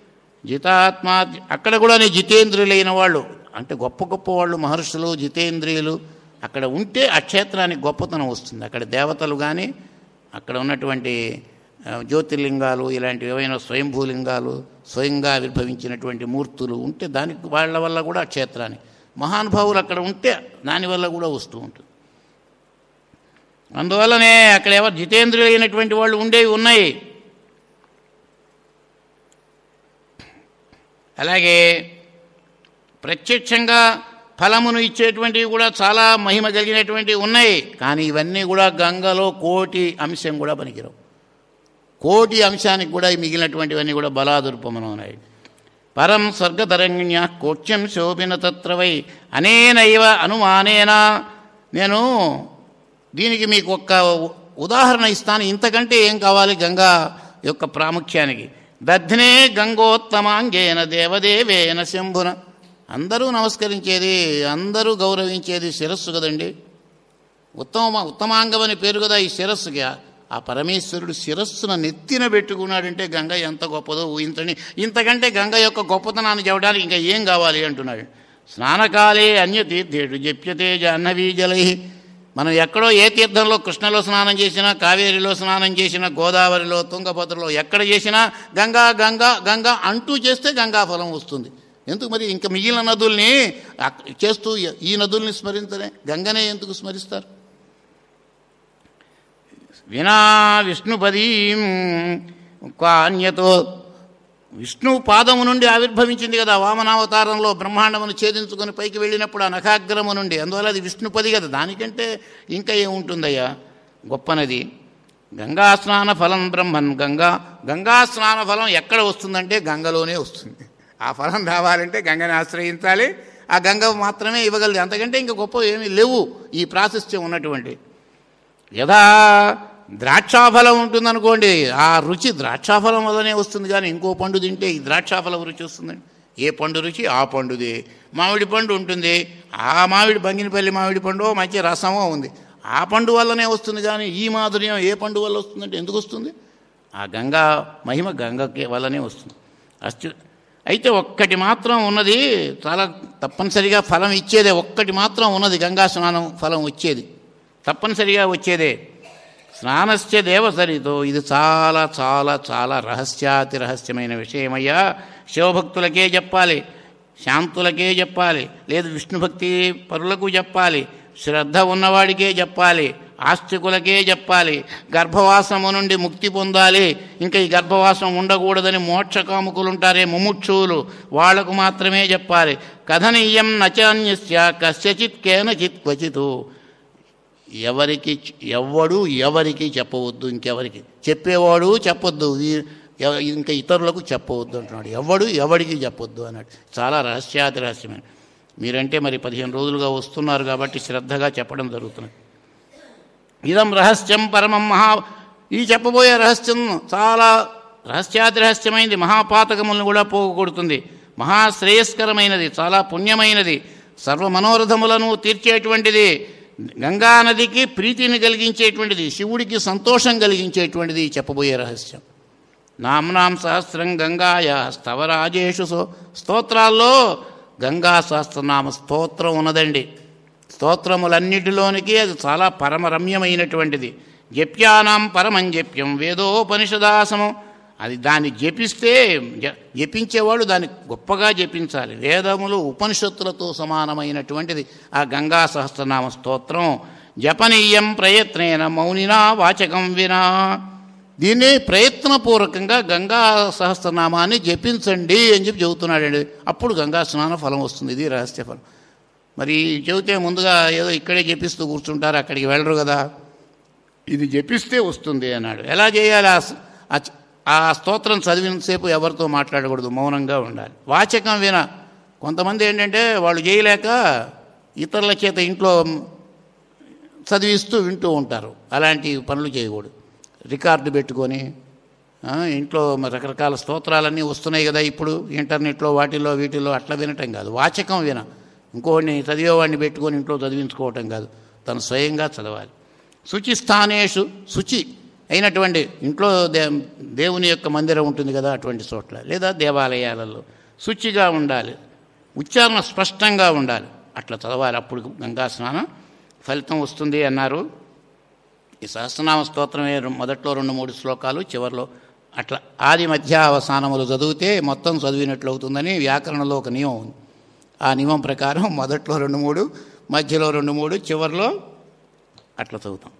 జితాత్మ అక్కడ కూడా నీ జితేంద్రియులైన వాళ్ళు అంటే గొప్ప గొప్ప వాళ్ళు మహర్షులు జితేంద్రియులు అక్కడ ఉంటే ఆ క్షేత్రానికి గొప్పతనం వస్తుంది అక్కడ దేవతలు కానీ అక్కడ ఉన్నటువంటి ఆ, జ్యోతిర్లింగాలు ఇలాంటివి ఏవైనా స్వయంభూలింగాలు స్వయంగా ఆవిర్భవించినటువంటి మూర్తులు ఉంటే దానికి వాళ్ళ వల్ల కూడా ఆ క్షేత్రానికి మహానుభావులు అక్కడ ఉంటే దానివల్ల కూడా వస్తూ ఉంటుంది అందువల్లనే అక్కడ ఎవరు జితేంద్రియులైనటువంటి వాళ్ళు ఉండేవి ఉన్నాయి అలాగే ప్రత్యక్షంగా ఫలమును ఇచ్చేటువంటివి కూడా చాలా మహిమ కలిగినటువంటివి ఉన్నాయి కానీ ఇవన్నీ కూడా గంగలో కోటి అంశం కూడా పనికిరావు కోటి అంశానికి కూడా ఈ మిగిలినటువంటివన్నీ కూడా బలాదుర్పమనం ఉన్నాయి పరం స్వర్గతరంగిణ్య కోట్యం శోభిన తత్రవై అనేనైవ అనుమానేనా నేను దీనికి మీకు ఒక్క ఉదాహరణ ఇస్తాను ఇంతకంటే ఏం కావాలి గంగా యొక్క ప్రాముఖ్యానికి దధ్నే గంగోత్తమాంగేన దేవదేవేన శంభున అందరూ నమస్కరించేది అందరూ గౌరవించేది శిరస్సు కదండి ఉత్తమ ఉత్తమాంగం అని పేరు కదా ఈ శిరస్సుకి ఆ పరమేశ్వరుడు శిరస్సును నెత్తిన పెట్టుకున్నాడంటే గంగ ఎంత గొప్పదో ఊహించండి ఇంతకంటే గంగ యొక్క గొప్పతనాన్ని చెప్పడానికి ఇంకా ఏం కావాలి అంటున్నాడు స్నానకాలే అన్యతీర్థేడు జప్యతే జాహ్నవీ జలై మనం ఎక్కడో ఏ తీర్థంలో కృష్ణలో స్నానం చేసినా కావేరిలో స్నానం చేసినా గోదావరిలో తుంగభద్రలో ఎక్కడ చేసినా గంగా గంగా గంగా అంటూ చేస్తే గంగా ఫలం వస్తుంది ఎందుకు మరి ఇంకా మిగిలిన నదుల్ని అక్- చేస్తూ ఈ నదుల్ని స్మరించలే గంగనే ఎందుకు స్మరిస్తారు వినా విష్ణుపదీం కాన్యతో విష్ణు పాదము నుండి ఆవిర్భవించింది కదా వామనావతారంలో బ్రహ్మాండమును ఛేదించుకొని పైకి వెళ్ళినప్పుడు ఆ నఖాగ్రము నుండి అందువల్ల అది విష్ణుపది కదా దానికంటే ఇంకా ఏముంటుందయ్యా గొప్పనది గంగా స్నాన ఫలం బ్రహ్మన్ గంగా గంగా స్నాన ఫలం ఎక్కడ వస్తుందంటే గంగలోనే వస్తుంది ఆ ఫలం రావాలంటే గంగని ఆశ్రయించాలి ఆ గంగ మాత్రమే ఇవ్వగలదు అంతకంటే ఇంకా గొప్ప ఏమీ లేవు ఈ ప్రాశస్త్యం ఉన్నటువంటి యథా ద్రాక్షాఫలం ఉంటుందనుకోండి ఆ రుచి ద్రాక్షాఫలం వల్లనే వస్తుంది కానీ ఇంకో పండు తింటే ఈ ద్రాక్షాఫలం రుచి వస్తుందండి ఏ పండు రుచి ఆ పండుది మామిడి పండు ఉంటుంది ఆ మామిడి బంగినపల్లి మామిడి పండు మంచి రసమో ఉంది ఆ పండు వల్లనే వస్తుంది కానీ ఈ మాధుర్యం ఏ పండు వల్ల వస్తుందంటే ఎందుకు వస్తుంది ఆ గంగా మహిమ గంగకి వల్లనే వస్తుంది అచ్చు అయితే ఒక్కటి మాత్రం ఉన్నది చాలా తప్పనిసరిగా ఫలం ఇచ్చేదే ఒక్కటి మాత్రం ఉన్నది గంగా స్నానం ఫలం వచ్చేది తప్పనిసరిగా వచ్చేదే స్నానస్య దేవసరితో ఇది చాలా చాలా చాలా రహస్యాతి రహస్యమైన విషయమయ్యా శివభక్తులకే చెప్పాలి శాంతులకే చెప్పాలి లేదు విష్ణుభక్తి పరులకు చెప్పాలి శ్రద్ధ ఉన్నవాడికే చెప్పాలి ఆస్తికులకే చెప్పాలి గర్భవాసము నుండి ముక్తి పొందాలి ఇంకా ఈ గర్భవాసం ఉండకూడదని మోక్షకాముకులు ఉంటారే ముముక్షువులు వాళ్లకు మాత్రమే చెప్పాలి కథనీయం నచాన్యస్య కస్యచిత్ కేనచిత్ క్వచితు ఎవరికి ఎవ్వడు ఎవరికి చెప్పవద్దు ఇంకెవరికి చెప్పేవాడు చెప్పొద్దు ఈ- ఎవ- ఇంకా ఇతరులకు చెప్పవద్దు అంటున్నాడు ఎవడు ఎవడికి చెప్పొద్దు అన్నాడు చాలా రహస్యాతి రహస్యమైన మీరంటే మరి పదిహేను రోజులుగా వస్తున్నారు కాబట్టి శ్రద్ధగా చెప్పడం జరుగుతున్నది ఇదం రహస్యం పరమం మహా ఈ చెప్పబోయే రహస్యం చాలా రహస్యాతి రహస్యమైనది మహాపాతకములను కూడా పోగొడుతుంది మహాశ్రేయస్కరమైనది చాలా పుణ్యమైనది సర్వ మనోరథములను తీర్చేటువంటిది గంగా నదికి ప్రీతిని కలిగించేటువంటిది శివుడికి సంతోషం కలిగించేటువంటిది ఈ చెప్పబోయే రహస్యం నామ్నాం సహస్రం గంగాయ స్తవరాజేషు సో స్తోత్రాల్లో గంగా సహస్రనామ స్తోత్రం ఉన్నదండి స్తోత్రములన్నిటిలోనికి అది చాలా పరమరమ్యమైనటువంటిది జప్యానాం పరమం జప్యం వేదోపనిషదాసము అది దాన్ని జపిస్తే జ- జపించేవాడు దాన్ని గొప్పగా జపించాలి వేదములు ఉపనిషత్తులతో సమానమైనటువంటిది ఆ గంగా సహస్రనామ స్తోత్రం జపనీయం ప్రయత్నేన మౌనినా వాచకం వినా దీన్ని ప్రయత్నపూర్వకంగా గంగా సహస్రనామాన్ని జపించండి అని చెప్పి చెబుతున్నాడండి అప్పుడు గంగా స్నాన ఫలం వస్తుంది ఇది రహస్య ఫలం మరి చెబితే ముందుగా ఏదో ఇక్కడే జపిస్తూ కూర్చుంటారు అక్కడికి వెళ్ళరు కదా ఇది జపిస్తే వస్తుంది అన్నాడు ఎలా చేయాలి ఆ స- ఆ చ- ఆ స్తోత్రం చదివినంతసేపు ఎవరితో మాట్లాడకూడదు మౌనంగా ఉండాలి వాచకం విన కొంతమంది ఏంటంటే వాళ్ళు చేయలేక ఇతరుల చేత ఇంట్లో చదివిస్తూ వింటూ ఉంటారు అలాంటి పనులు చేయకూడదు రికార్డు పెట్టుకొని ఆ, ఇంట్లో మరి రకరకాల స్తోత్రాలన్నీ వస్తున్నాయి కదా ఇప్పుడు ఇంటర్నెట్లో వాటిల్లో వీటిల్లో అట్లా వినటం కాదు వాచకం విన ఇంకోడిని చదివేవాడిని పెట్టుకొని ఇంట్లో చదివించుకోవటం కాదు తను స్వయంగా చదవాలి శుచి స్థానేషు శుచి అయినటువంటి ఇంట్లో దే దేవుని యొక్క మందిరం ఉంటుంది కదా అటువంటి చోట్ల లేదా దేవాలయాలలో శుచిగా ఉండాలి ఉచ్చారణ స్పష్టంగా ఉండాలి అట్లా చదవాలి అప్పుడు గంగా స్నానం ఫలితం వస్తుంది అన్నారు ఈ సహస్రనామ స్తోత్రమే రెం- మొదట్లో రెండు మూడు శ్లోకాలు చివరిలో అట్లా ఆది మధ్య అవసానములు చదివితే మొత్తం చదివినట్లు అవుతుందని వ్యాకరణలో ఒక నియమం ఉంది ఆ నియమం ప్రకారం మొదట్లో రెండు మూడు మధ్యలో రెండు మూడు చివరిలో అట్లా చదువుతాం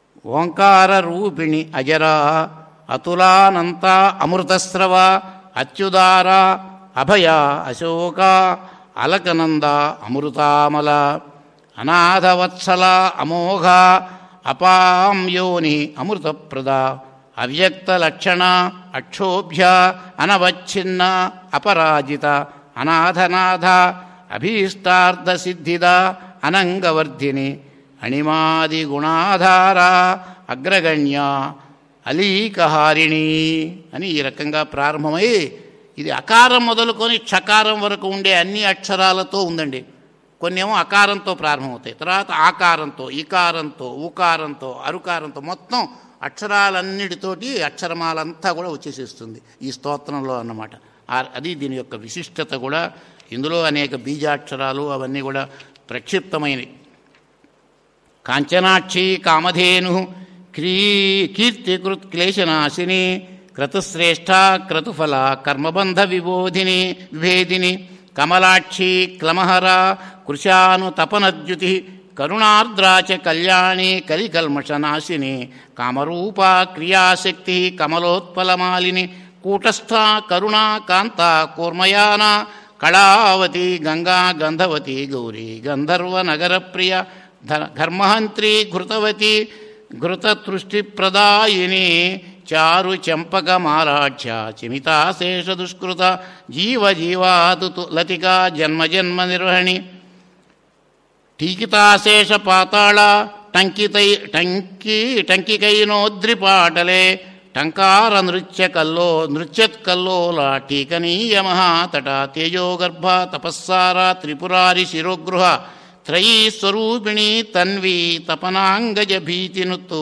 ఓంకార రూపిణి అజరా అతులానంత అమృతస్రవ అత్యుదార అభయ అశోక అలకనంద అమృతామల అనాథవత్సల అమోఘ అపాం యోని అమృతప్రద అవ్యక్త లక్షణ అక్షోభ్య అనవచ్ఛిన్న అపరాజిత అనాథనాథ అభీష్టార్థ సిద్ధిద అనంగవర్ధిని అణిమాది గుణాధార అగ్రగణ్య అలీకహారిణి అని ఈ రకంగా ప్రారంభమై ఇది అకారం మొదలుకొని క్షకారం వరకు ఉండే అన్ని అక్షరాలతో ఉందండి కొన్ని ఏమో అకారంతో ప్రారంభమవుతాయి తర్వాత ఆకారంతో ఇకారంతో ఉకారంతో అరుకారంతో మొత్తం అక్షరాలన్నిటితోటి అక్షరమాలంతా కూడా వచ్చేసేస్తుంది ఈ స్తోత్రంలో అన్నమాట ఆ- అది దీని యొక్క విశిష్టత కూడా ఇందులో అనేక బీజాక్షరాలు అవన్నీ కూడా ప్రక్షిప్తమైనవి కాంచనాక్షి కామధేను క్రీ కీర్తికృత్ క్లేశనాశిని క్రతుశ్రేష్ఠ క్రతుఫల కర్మబంధ విబోధిని విభేదిని కమలాక్షి క్లమహర కృశాను తపనద్యుతి కరుణార్ద్రా చ కళ్యాణి కలికల్మషనాశిని కామరూపా క్రియాశక్తి కమలోత్పలమాలిని కూటస్థ కరుణా కాంత కూర్మయాన కళావతి గంగా గంధవతి గౌరీ గంధర్వ నగర ప్రియ ధర్మహంత్రి ఘృతవతి ఘృతతృష్టిప్రదాయిని చారు చెంపక మారాఢ్య చిమితాశేష దుష్కృత జీవ జీవాతు లతికా జన్మ జన్మ నిర్వహణి టీకితాశేష పాతాళ టంకితై టంకి టంకికైనోద్రిపాటలే టంకార నృత్య కల్లో నృత్యత్ కల్లోల టీకనీయ మహాతట తేజోగర్భ తపస్సార త్రిపురారి శిరోగృహ త్రయీ స్వరూపిణి తన్వి తపనాంగజ భీతినుత్తు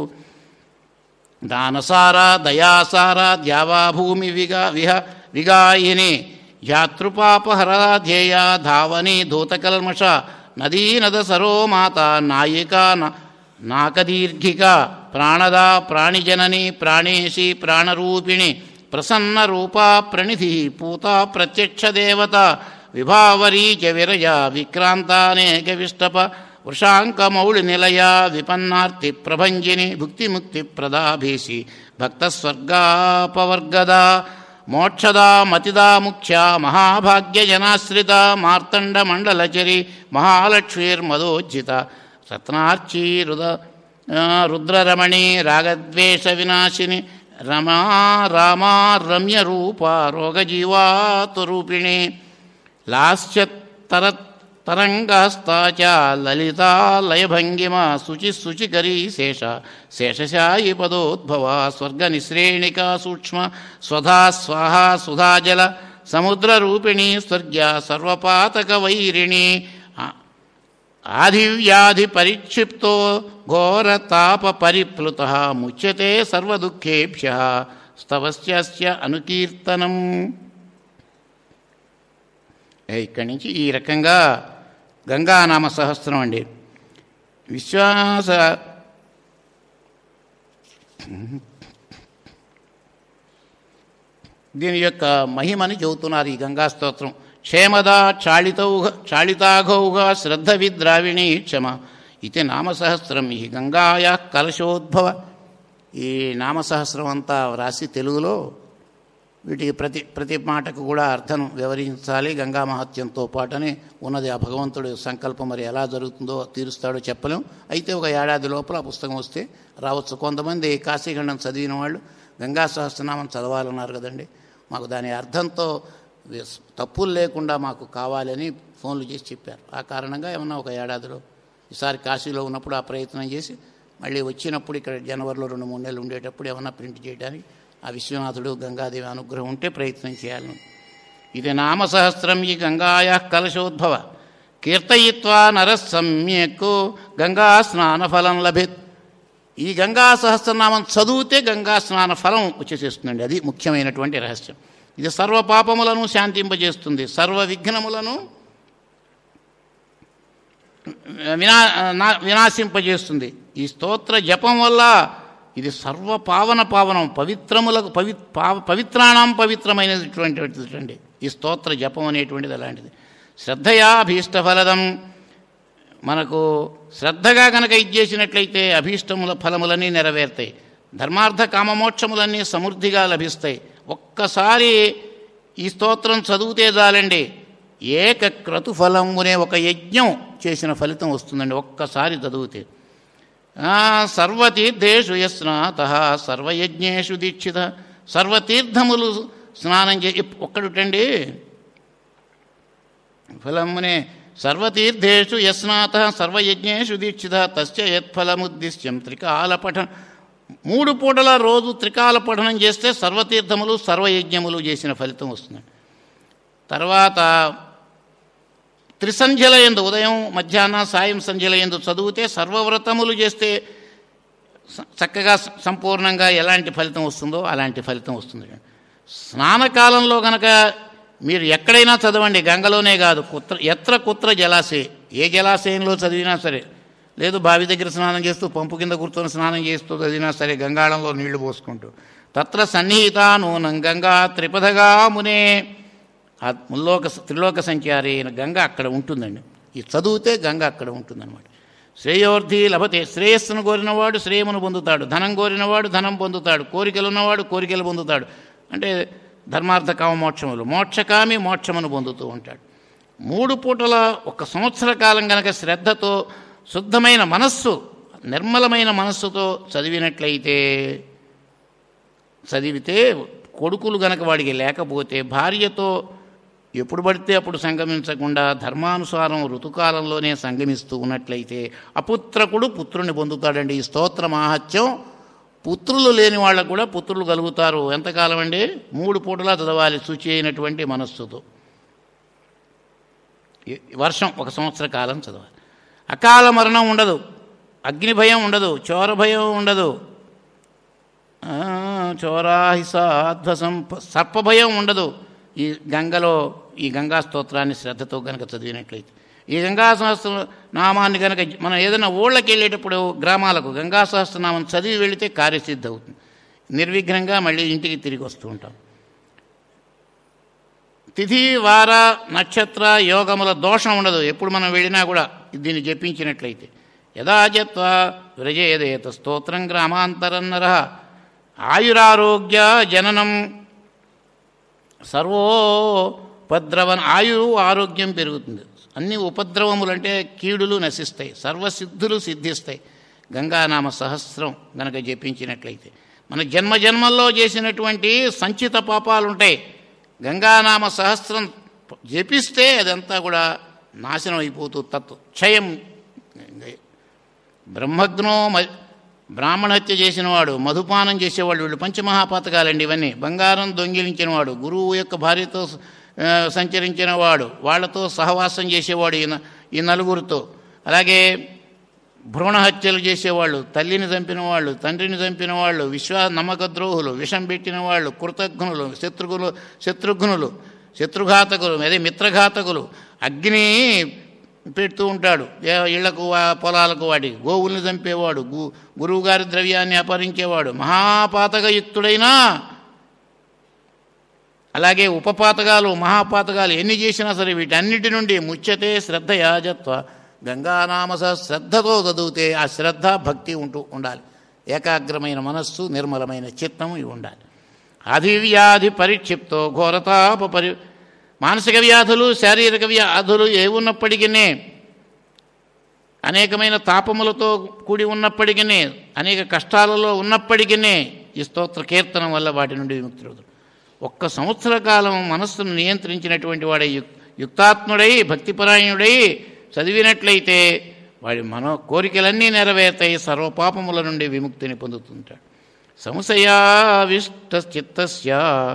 దానసార దయాసార ద్యావాభూమి విగా విహ విగాయిని యాతృపాపహరాధ్యేయ ధావని ధూతకల్మష నదీనద సరో మాత నాయిక నాకదీర్ఘిక ప్రాణద ప్రాణిజనని ప్రాణేశి ప్రాణరూపిణి ప్రసన్న రూపా ప్రణిధి పూత ప్రత్యక్ష దేవత విభావరీ చ విరజ విక్రాంతానేక విష్టప వృషాంకమౌళి నిలయ విపన్నార్తి ప్రభంజిని భుక్తిముక్తి ప్రదాభీసి భక్తస్వర్గాపవర్గద మోక్షదా మతిదా ముఖ్య మహాభాగ్యజనాశ్రిత మార్తండమండలచరి మహాలక్ష్మీర్మదోజ్జిత రత్నార్చీ రుద రుద్రరమణి రాగద్వేష వినాశిని రమా రామా రమ్యరూప రోగజీవాతురూపిణి లాస్యత్తర తరంగహస్తా చ లలితా లయభంగిమ శుచి శుచికరీ శేష శేషశాయి పదోద్భవ స్వర్గనిశ్రేణికా సూక్ష్మ స్వధా స్వాహా సుధాజల సముద్రరూపిణి స్వర్గ్య సర్వపాతక వైరిణి ఆదివ్యాధి పరిక్షిప్తో ఘోరతాప పరిప్లుత ముచ్యతే సర్వదుఃఖేభ్య స్తవస్య అనుకీర్తనం ఇక్కడి నుంచి ఈ రకంగా గంగానామ సహస్రం అండి విశ్వాస దీని యొక్క మహిమని చెబుతున్నారు ఈ గంగా స్తోత్రం క్షేమదా క్షాళితౌఘ క్షాళితాఘౌఘ శ్రద్ధ విద్రావిణి క్షమ ఇది నామసహస్రం ఈ గంగాయా కలశోద్భవ ఈ నామసహస్రం అంతా వ్రాసి తెలుగులో వీటికి ప్రతి ప్రతి మాటకు కూడా అర్థం వివరించాలి గంగా మహత్యంతో పాటని ఉన్నది ఆ భగవంతుడి సంకల్పం మరి ఎలా జరుగుతుందో తీరుస్తాడో చెప్పలేం అయితే ఒక ఏడాది లోపల ఆ పుస్తకం వస్తే రావచ్చు కొంతమంది కాశీఖండం చదివిన వాళ్ళు గంగా సహస్రనామం చదవాలన్నారు కదండి మాకు దాని అర్థంతో తప్పులు లేకుండా మాకు కావాలని ఫోన్లు చేసి చెప్పారు ఆ కారణంగా ఏమన్నా ఒక ఏడాదిలో ఈసారి కాశీలో ఉన్నప్పుడు ఆ ప్రయత్నం చేసి మళ్ళీ వచ్చినప్పుడు ఇక్కడ జనవరిలో రెండు మూడు నెలలు ఉండేటప్పుడు ఏమన్నా ప్రింట్ చేయడానికి ఆ విశ్వనాథుడు గంగాదేవి అనుగ్రహం ఉంటే ప్రయత్నం చేయాలను ఇది నామసహస్రం ఈ గంగాయా కలశోద్భవ కీర్తయిత్వా నర సమ్యక్ గంగా స్నాన ఫలం లభిత్ ఈ గంగా సహస్రనామం చదివితే గంగా స్నాన ఫలం వచ్చేసేస్తుందండి అది ముఖ్యమైనటువంటి రహస్యం ఇది సర్వ పాపములను శాంతింపజేస్తుంది సర్వ విఘ్నములను వినా నా- వినాశింపజేస్తుంది ఈ స్తోత్ర జపం వల్ల ఇది సర్వ పావన పావనం పవిత్రములకు పవి పావ పవిత్రాణం పవిత్రమైనటువంటిది ఈ స్తోత్ర జపం అనేటువంటిది అలాంటిది శ్రద్ధయా భీష్టఫలదం మనకు శ్రద్ధగా కనుక ఇచ్చేసినట్లయితే అభీష్టముల ఫలములన్నీ నెరవేరుతాయి ధర్మార్థ కామమోక్షములన్నీ సమృద్ధిగా లభిస్తాయి ఒక్కసారి ఈ స్తోత్రం చదివితే చాలండి ఏక క్రతు ఫలమునే ఒక యజ్ఞం చేసిన ఫలితం వస్తుందండి ఒక్కసారి చదివితే ఆ, సర్వతీర్థేషు యస్నాత సర్వయజ్ఞేషు దీక్షిత సర్వతీర్థములు స్నానం చే ఒక్కడుటండి ఫలమునే సర్వతీర్థేషు యస్నాత సర్వయజ్ఞేషు దీక్షిత తస్య యత్ఫలముద్దిశ్యం త్రికాల పఠనం మూడు పూటల రోజు త్రికాల పఠనం చేస్తే సర్వతీర్థములు సర్వయజ్ఞములు చేసిన ఫలితం వస్తుంది తర్వాత త్రిసంధ్యల ఎందు ఉదయం మధ్యాహ్న సాయం సంధ్యల ఎందు చదివితే సర్వవ్రతములు చేస్తే స- చక్కగా స- సంపూర్ణంగా ఎలాంటి ఫలితం వస్తుందో అలాంటి ఫలితం వస్తుంది స్నానకాలంలో కనుక మీరు ఎక్కడైనా చదవండి గంగలోనే కాదు కుత్ర ఎత్ర కుత్ర జలాశయ ఏ జలాశయంలో చదివినా సరే లేదు బావి దగ్గర స్నానం చేస్తూ పంపు కింద కూర్చొని స్నానం చేస్తూ చదివినా సరే గంగాళంలో నీళ్లు పోసుకుంటూ తత్ర సన్నిహిత నూనం గంగా త్రిపథగా మునే ఆ ముల్లోక త్రిలోక సంచారి అయిన గంగ అక్కడ ఉంటుందండి ఈ చదివితే గంగ అక్కడ ఉంటుందన్నమాట శ్రేయోర్థి లభతే శ్రేయస్సును కోరినవాడు శ్రేయమును పొందుతాడు ధనం కోరినవాడు ధనం పొందుతాడు కోరికలు ఉన్నవాడు కోరికలు పొందుతాడు అంటే ధర్మార్థ కామ మోక్షములు మోక్షకామి మోక్షమును పొందుతూ ఉంటాడు మూడు పూటల ఒక సంవత్సర కాలం గనక శ్రద్ధతో శుద్ధమైన మనస్సు నిర్మలమైన మనస్సుతో చదివినట్లయితే చదివితే కొడుకులు గనక వాడికి లేకపోతే భార్యతో ఎప్పుడు పడితే అప్పుడు సంగమించకుండా ధర్మానుసారం ఋతుకాలంలోనే సంగమిస్తూ ఉన్నట్లయితే అపుత్రకుడు పుత్రుని పొందుతాడండి ఈ స్తోత్ర మాహత్యం పుత్రులు లేని వాళ్ళకు కూడా పుత్రులు కలుగుతారు ఎంతకాలం అండి మూడు పూటలా చదవాలి శుచి అయినటువంటి మనస్సుతో ఈ వర్షం ఒక సంవత్సర కాలం చదవాలి అకాల మరణం ఉండదు అగ్ని భయం ఉండదు చోర భయం ఉండదు ఆ, చోరాహిసాధ్వసం సర్ప భయం ఉండదు ఈ గంగలో ఈ గంగా స్తోత్రాన్ని శ్రద్ధతో కనుక చదివినట్లయితే ఈ గంగా సహస్ర నామాన్ని కనుక మనం ఏదైనా ఊళ్ళకి వెళ్ళేటప్పుడు గ్రామాలకు గంగా సహస్రనామం చదివి వెళితే కార్యసిద్ధి అవుతుంది నిర్విఘ్నంగా మళ్ళీ ఇంటికి తిరిగి వస్తూ ఉంటాం తిథి వార నక్షత్ర యోగముల దోషం ఉండదు ఎప్పుడు మనం వెళ్ళినా కూడా దీన్ని జపించినట్లయితే యథాజత్వ విరజేదేత స్తోత్రం గ్రామాంతరన్నర ఆయురారోగ్య జననం సర్వోపద్రవన్ ఆయువు ఆరోగ్యం పెరుగుతుంది అన్ని ఉపద్రవములంటే కీడులు నశిస్తాయి సర్వసిద్ధులు సిద్ధిస్తాయి గంగానామ సహస్రం గనక జపించినట్లయితే మన జన్మ జన్మల్లో చేసినటువంటి సంచిత పాపాలు ఉంటాయి గంగానామ సహస్రం జపిస్తే అదంతా కూడా నాశనం అయిపోతూ తత్వ క్షయం బ్రహ్మగ్నో మ- బ్రాహ్మణ హత్య చేసినవాడు మధుపానం చేసేవాడు వీళ్ళు పంచమహాపాతకాలండి ఇవన్నీ బంగారం దొంగిలించినవాడు గురువు యొక్క భార్యతో ఆ, సంచరించినవాడు వాళ్ళతో సహవాసం చేసేవాడు ఈ న- ఈ నలుగురితో అలాగే భ్రూణ హత్యలు చేసేవాళ్ళు తల్లిని చంపిన వాళ్ళు తండ్రిని చంపిన వాళ్ళు విశ్వ నమ్మకద్రోహులు విషం పెట్టిన వాళ్ళు కృతజ్ఞులు శత్రుఘ్నులు శత్రుఘ్నులు శత్రుఘాతకులు అదే మిత్రఘాతకులు అగ్ని పెడుతూ ఉంటాడు ఏ- ఇళ్లకు వా- పొలాలకు వాడి గోవుల్ని చంపేవాడు గు గురువుగారి ద్రవ్యాన్ని అపహరించేవాడు మహాపాతకయుక్తుడైనా అలాగే ఉపపాతకాలు మహాపాతకాలు ఎన్ని చేసినా సరే వీటన్నిటి నుండి ముచ్చతే శ్రద్ధ యాజత్వ గంగానామస శ్రద్ధతో చదివితే ఆ శ్రద్ధ భక్తి ఉంటూ ఉండాలి ఏకాగ్రమైన మనస్సు నిర్మలమైన చిత్తం ఇవి ఉండాలి అధివ్యాధి పరిక్షిప్తో ఘోరతాప పరి మానసిక వ్యాధులు శారీరక వ్యాధులు ఏ ఉన్నప్పటికీ అనేకమైన తాపములతో కూడి ఉన్నప్పటికీ అనేక కష్టాలలో ఉన్నప్పటికీ ఈ స్తోత్ర కీర్తనం వల్ల వాటి నుండి విముక్తుడు ఒక్క సంవత్సర కాలం మనస్సును నియంత్రించినటువంటి వాడే యుక్ యుక్తాత్ముడై భక్తిపరాయణుడై చదివినట్లయితే వాడి మనో కోరికలన్నీ నెరవేరుతాయి సర్వపాపముల నుండి విముక్తిని పొందుతుంటాడు సంశయావిష్ట చిత్తస్య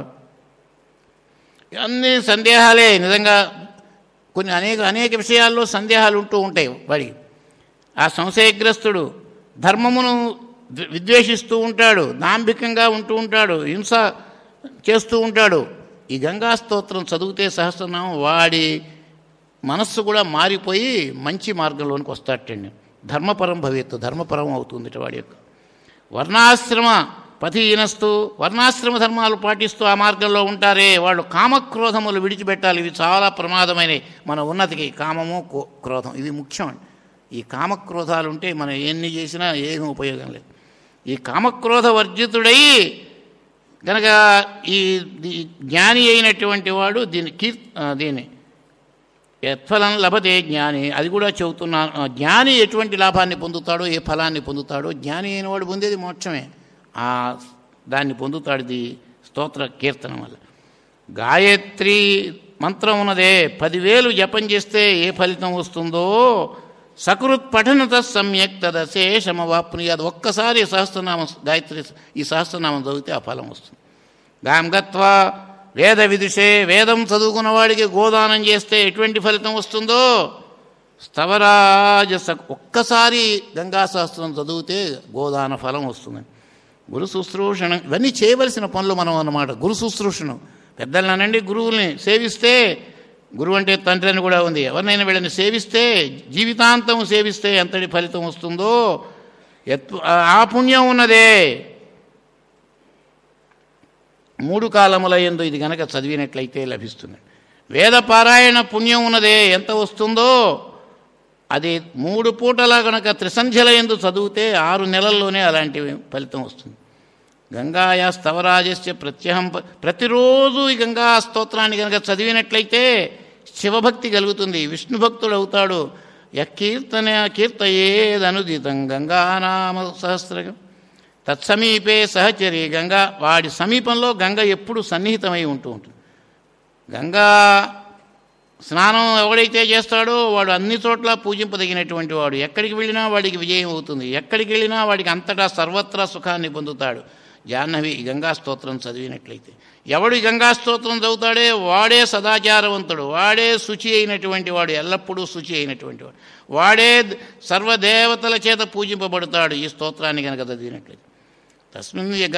అన్ని సందేహాలే నిజంగా కొన్ని అనేక అనేక విషయాల్లో సందేహాలు ఉంటూ ఉంటాయి వాడి ఆ సంశయగ్రస్తుడు ధర్మమును ద్వ- విద్వేషిస్తూ ఉంటాడు దాంభికంగా ఉంటూ ఉంటాడు హింస చేస్తూ ఉంటాడు ఈ గంగా స్తోత్రం చదివితే సహస్రనామం వాడి మనస్సు కూడా మారిపోయి మంచి మార్గంలోనికి వస్తాటండి ధర్మపరం భవేత్తు ధర్మపరం అవుతుంది వాడి యొక్క వర్ణాశ్రమ పథీనస్తు వర్ణాశ్రమ ధర్మాలు పాటిస్తూ ఆ మార్గంలో ఉంటారే వాళ్ళు కామక్రోధములు విడిచిపెట్టాలి ఇవి చాలా ప్రమాదమైనవి మన ఉన్నతికి కామము కో- క్రోధం ఇవి ముఖ్యం అండి ఈ కామక్రోధాలు ఉంటే మనం ఎన్ని చేసినా ఏమీ ఉపయోగం లేదు ఈ కామక్రోధ వర్జితుడై గనక ఈ ఈ జ్ఞాని అయినటువంటి వాడు దీని కీర్ ఆ, దీన్ని యత్ఫలం లభతే జ్ఞాని అది కూడా చెబుతున్నాను ఆ, జ్ఞాని ఎటువంటి లాభాన్ని పొందుతాడో ఏ ఫలాన్ని పొందుతాడో జ్ఞాని అయిన వాడు పొందేది మోక్షమే ఆ దాన్ని పొందుతాడు ఇది స్తోత్ర కీర్తనం వల్ల గాయత్రి మంత్రం ఉన్నదే పదివేలు జపం చేస్తే ఏ ఫలితం వస్తుందో సకృత్ పఠనత సమ్యక్ తదశేషమవాప్ని అది ఒక్కసారి సహస్రనామం గాయత్రి ఈ సహస్రనామం చదివితే ఆ ఫలం వస్తుంది గాం గత్వా వేద విదుషే వేదం చదువుకున్న వాడికి గోదానం చేస్తే ఎటువంటి ఫలితం వస్తుందో స్తవరాజ స ఒక్కసారి గంగా సహస్రం చదివితే గోదాన ఫలం వస్తుంది గురు శుశ్రూషణం ఇవన్నీ చేయవలసిన పనులు మనం అన్నమాట గురు శుశ్రూషణం పెద్దలను అనండి గురువుల్ని సేవిస్తే గురువు అంటే తండ్రి అని కూడా ఉంది ఎవరినైనా వీళ్ళని సేవిస్తే జీవితాంతం సేవిస్తే ఎంతటి ఫలితం వస్తుందో ఎత్ ఆ పుణ్యం ఉన్నదే మూడు కాలముల ఎందు ఇది గనక చదివినట్లయితే లభిస్తుంది వేద పారాయణ పుణ్యం ఉన్నదే ఎంత వస్తుందో అది మూడు పూటల గనక త్రిసంధ్యల ఎందు చదివితే ఆరు నెలల్లోనే అలాంటి ఫలితం వస్తుంది గంగాయా స్తవరాజస్య ప్రత్యహం ప- ప్రతిరోజు ఈ గంగా స్తోత్రాన్ని కనుక చదివినట్లయితే శివభక్తి కలుగుతుంది విష్ణు భక్తుడు అవుతాడు యకీర్తన కీర్తయేదనుదితం గంగానామ సహస్రకం తత్సమీపే సహచరి గంగా వాడి సమీపంలో గంగ ఎప్పుడు సన్నిహితమై ఉంటూ ఉంటుంది గంగా స్నానం ఎవడైతే చేస్తాడో వాడు అన్ని చోట్ల పూజింపదగినటువంటి వాడు ఎక్కడికి వెళ్ళినా వాడికి విజయం అవుతుంది ఎక్కడికి వెళ్ళినా వాడికి అంతటా సర్వత్రా సుఖాన్ని పొందుతాడు జాహ్నవి ఈ గంగా స్తోత్రం చదివినట్లయితే ఎవడు ఈ గంగా స్తోత్రం చదువుతాడే వాడే సదాచారవంతుడు వాడే శుచి అయినటువంటి వాడు ఎల్లప్పుడూ శుచి అయినటువంటి వాడు వాడే సర్వదేవతల చేత పూజింపబడతాడు ఈ స్తోత్రాన్ని కనుక చదివినట్లయితే తస్మిన్ యగ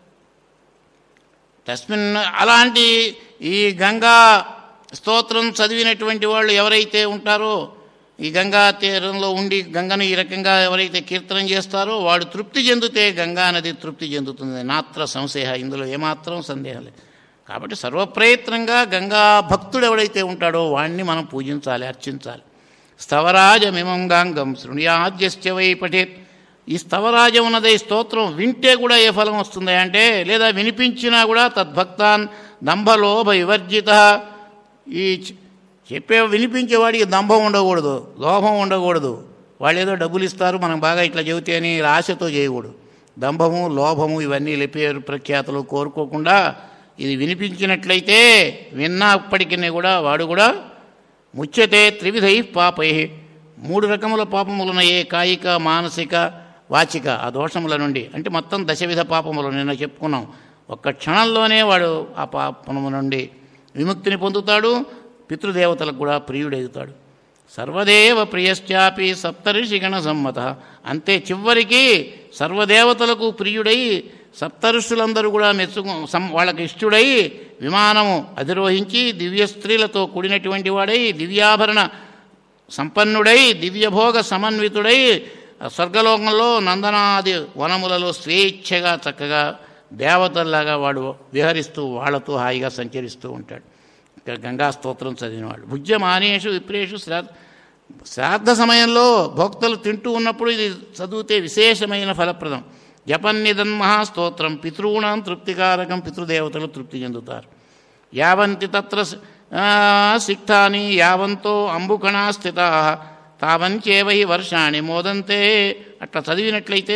తస్మిన్ అలాంటి ఈ గంగా స్తోత్రం చదివినటువంటి వాళ్ళు ఎవరైతే ఉంటారో ఈ గంగా తీరంలో ఉండి గంగను ఈ రకంగా ఎవరైతే కీర్తనం చేస్తారో వాడు తృప్తి చెందితే గంగా నది తృప్తి చెందుతుంది నాత్ర సంశయ ఇందులో ఏమాత్రం సందేహం లేదు కాబట్టి సర్వప్రయత్నంగా గంగా భక్తుడు ఎవడైతే ఉంటాడో వాణ్ణి మనం పూజించాలి అర్చించాలి స్తవరాజమిమం గాంగం శృణుయాద్యశ్చ వై పఠేత్ ఈ స్తవరాజం ఉన్నదే ఈ స్తోత్రం వింటే కూడా ఏ ఫలం వస్తుంది అంటే లేదా వినిపించినా కూడా తద్భక్తాన్ దంభలోభ వివర్జిత ఈ చె- చెప్పే వినిపించేవాడికి దంభం ఉండకూడదు లోభం ఉండకూడదు వాళ్ళు ఏదో డబ్బులు ఇస్తారు మనం బాగా ఇట్లా చెబితే అని ఆశతో చేయకూడదు దంభము లోభము ఇవన్నీ లేపేరు ప్రఖ్యాతలు కోరుకోకుండా ఇది వినిపించినట్లయితే విన్నప్పటికీ కూడా వాడు కూడా ముచ్యతే త్రివిధై పాపై మూడు రకముల పాపములున్నాయి కాయిక మానసిక వాచిక ఆ దోషముల నుండి అంటే మొత్తం దశవిధ పాపములు నిన్న చెప్పుకున్నాం ఒక్క క్షణంలోనే వాడు ఆ పాపము నుండి విముక్తిని పొందుతాడు పితృదేవతలకు కూడా ప్రియుడెగుతాడు సర్వదేవ ప్రియశ్చాపి సప్తఋషిగణ సమ్మత అంతే చివరికి సర్వదేవతలకు ప్రియుడై సప్తఋషులందరూ కూడా మెచ్చుకు సం వాళ్ళకి ఇష్టుడై విమానము అధిరోహించి దివ్య స్త్రీలతో కూడినటువంటి వాడై దివ్యాభరణ సంపన్నుడై దివ్యభోగ సమన్వితుడై స్వర్గలోకంలో నందనాది వనములలో స్వేచ్ఛగా చక్కగా దేవతల్లాగా వాడు విహరిస్తూ వాళ్ళతో హాయిగా సంచరిస్తూ ఉంటాడు ఇక్కడ గంగా స్తోత్రం చదివినవాడు భుజ్యమానేషు విప్రేషు శ్రాద్ధ శ్రాద్ధ సమయంలో భక్తులు తింటూ ఉన్నప్పుడు ఇది చదివితే విశేషమైన ఫలప్రదం జపన్నిదన్ మహాస్తోత్రం పితృణం తృప్తికారకం పితృదేవతలు తృప్తి చెందుతారు యావంతి తత్ర ఆ, సిక్తాని యావంతో అంబుకణా స్థిత తావంచేవ హి వర్షాణి మోదంతే అట్లా చదివినట్లయితే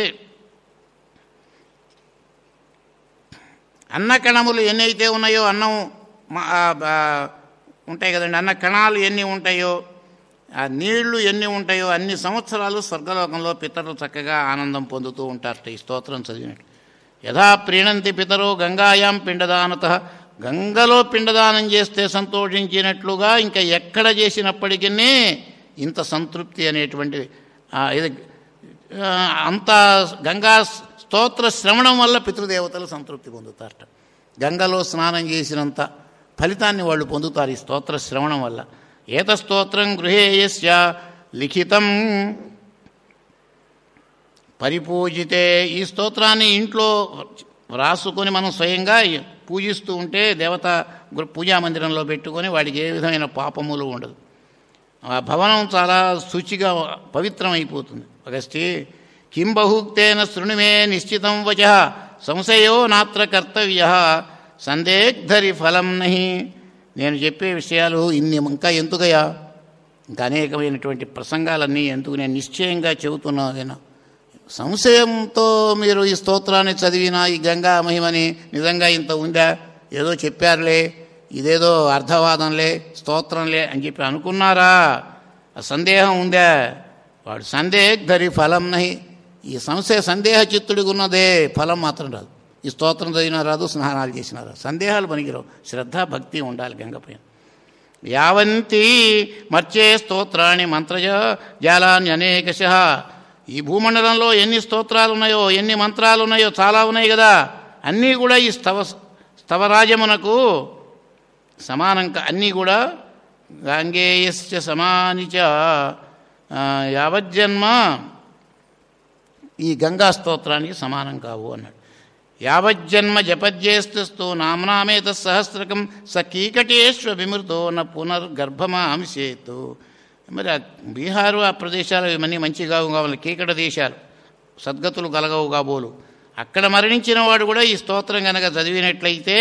అన్న కణములు ఎన్నైతే ఉన్నాయో అన్నం మ- ఆ, ఆ, ఉంటాయి కదండి అన్న కణాలు ఎన్ని ఉంటాయో ఆ నీళ్లు ఎన్ని ఉంటాయో అన్ని సంవత్సరాలు స్వర్గలోకంలో పితరులు చక్కగా ఆనందం పొందుతూ ఉంటారట ఈ స్తోత్రం చదివినట్టు యథా ప్రీణంతి పితరో గంగాయాం పిండదానత గంగలో పిండదానం చేస్తే సంతోషించినట్లుగా ఇంకా ఎక్కడ చేసినప్పటికీ ఇంత సంతృప్తి అనేటువంటిది ఆ, ఇది ఆ, అంత గంగా స్తోత్ర శ్రవణం వల్ల పితృదేవతలు సంతృప్తి పొందుతారట గంగలో స్నానం చేసినంత ఫలితాన్ని వాళ్ళు పొందుతారు ఈ స్తోత్ర శ్రవణం వల్ల ఏత స్తోత్రం గృహేయస్య లిఖితం పరిపూజితే ఈ స్తోత్రాన్ని ఇంట్లో రాసుకొని మనం స్వయంగా పూజిస్తూ ఉంటే దేవత గు- పూజా మందిరంలో పెట్టుకొని వాడికి ఏ విధమైన పాపములు ఉండదు ఆ భవనం చాలా శుచిగా పవిత్రం అయిపోతుంది అగస్తి కిం బహుక్తేన శృణుమే నిశ్చితం వచ సంశయో నాత్ర కర్తవ్య సందేగ్ధరి ఫలం నహి నేను చెప్పే విషయాలు ఇన్ని ఇంకా ఎందుకయ్యా ఇంకా అనేకమైనటువంటి ప్రసంగాలన్నీ ఎందుకు నేను నిశ్చయంగా చెబుతున్నాను సంశయంతో మీరు ఈ స్తోత్రాన్ని చదివినా ఈ గంగా మహిమని నిజంగా ఇంత ఉందా ఏదో చెప్పారులే ఇదేదో అర్థవాదంలే స్తోత్రంలే అని చెప్పి అనుకున్నారా ఆ సందేహం ఉందా వాడు సందేహరి ఫలం నహి ఈ సంశయ సందేహ చిత్తుడికి ఉన్నదే ఫలం మాత్రం రాదు ఈ స్తోత్రం చదివినా రాదు స్నానాలు చేసినా రాదు సందేహాలు పనికిరావు శ్రద్ధ భక్తి ఉండాలి గంగపైన యావంతి మర్చే స్తోత్రాన్ని మంత్రజ జాలాన్ని అనేకశ ఈ భూమండలంలో ఎన్ని స్తోత్రాలు ఉన్నాయో ఎన్ని మంత్రాలు ఉన్నాయో చాలా ఉన్నాయి కదా అన్నీ కూడా ఈ స్తవ స్తవరాజమునకు సమానం కా- అన్నీ కూడా గాంగేయశ్చ సమానిచ ఆ, యావజ్జన్మ ఈ గంగా స్తోత్రానికి సమానం కావు అన్నాడు యావజ్జన్మ జపజ్యేస్తు నామ్నామేత సహస్రకం స కీకటేశ్వ విమృతో న పునర్గర్భమాంసేతు మరి ఆ బీహారు ఆ ప్రదేశాలు ఇవన్నీ మంచిగా కావాలి కీకట దేశాలు సద్గతులు కలగవు కాబోలు అక్కడ మరణించిన వాడు కూడా ఈ స్తోత్రం కనుక చదివినట్లయితే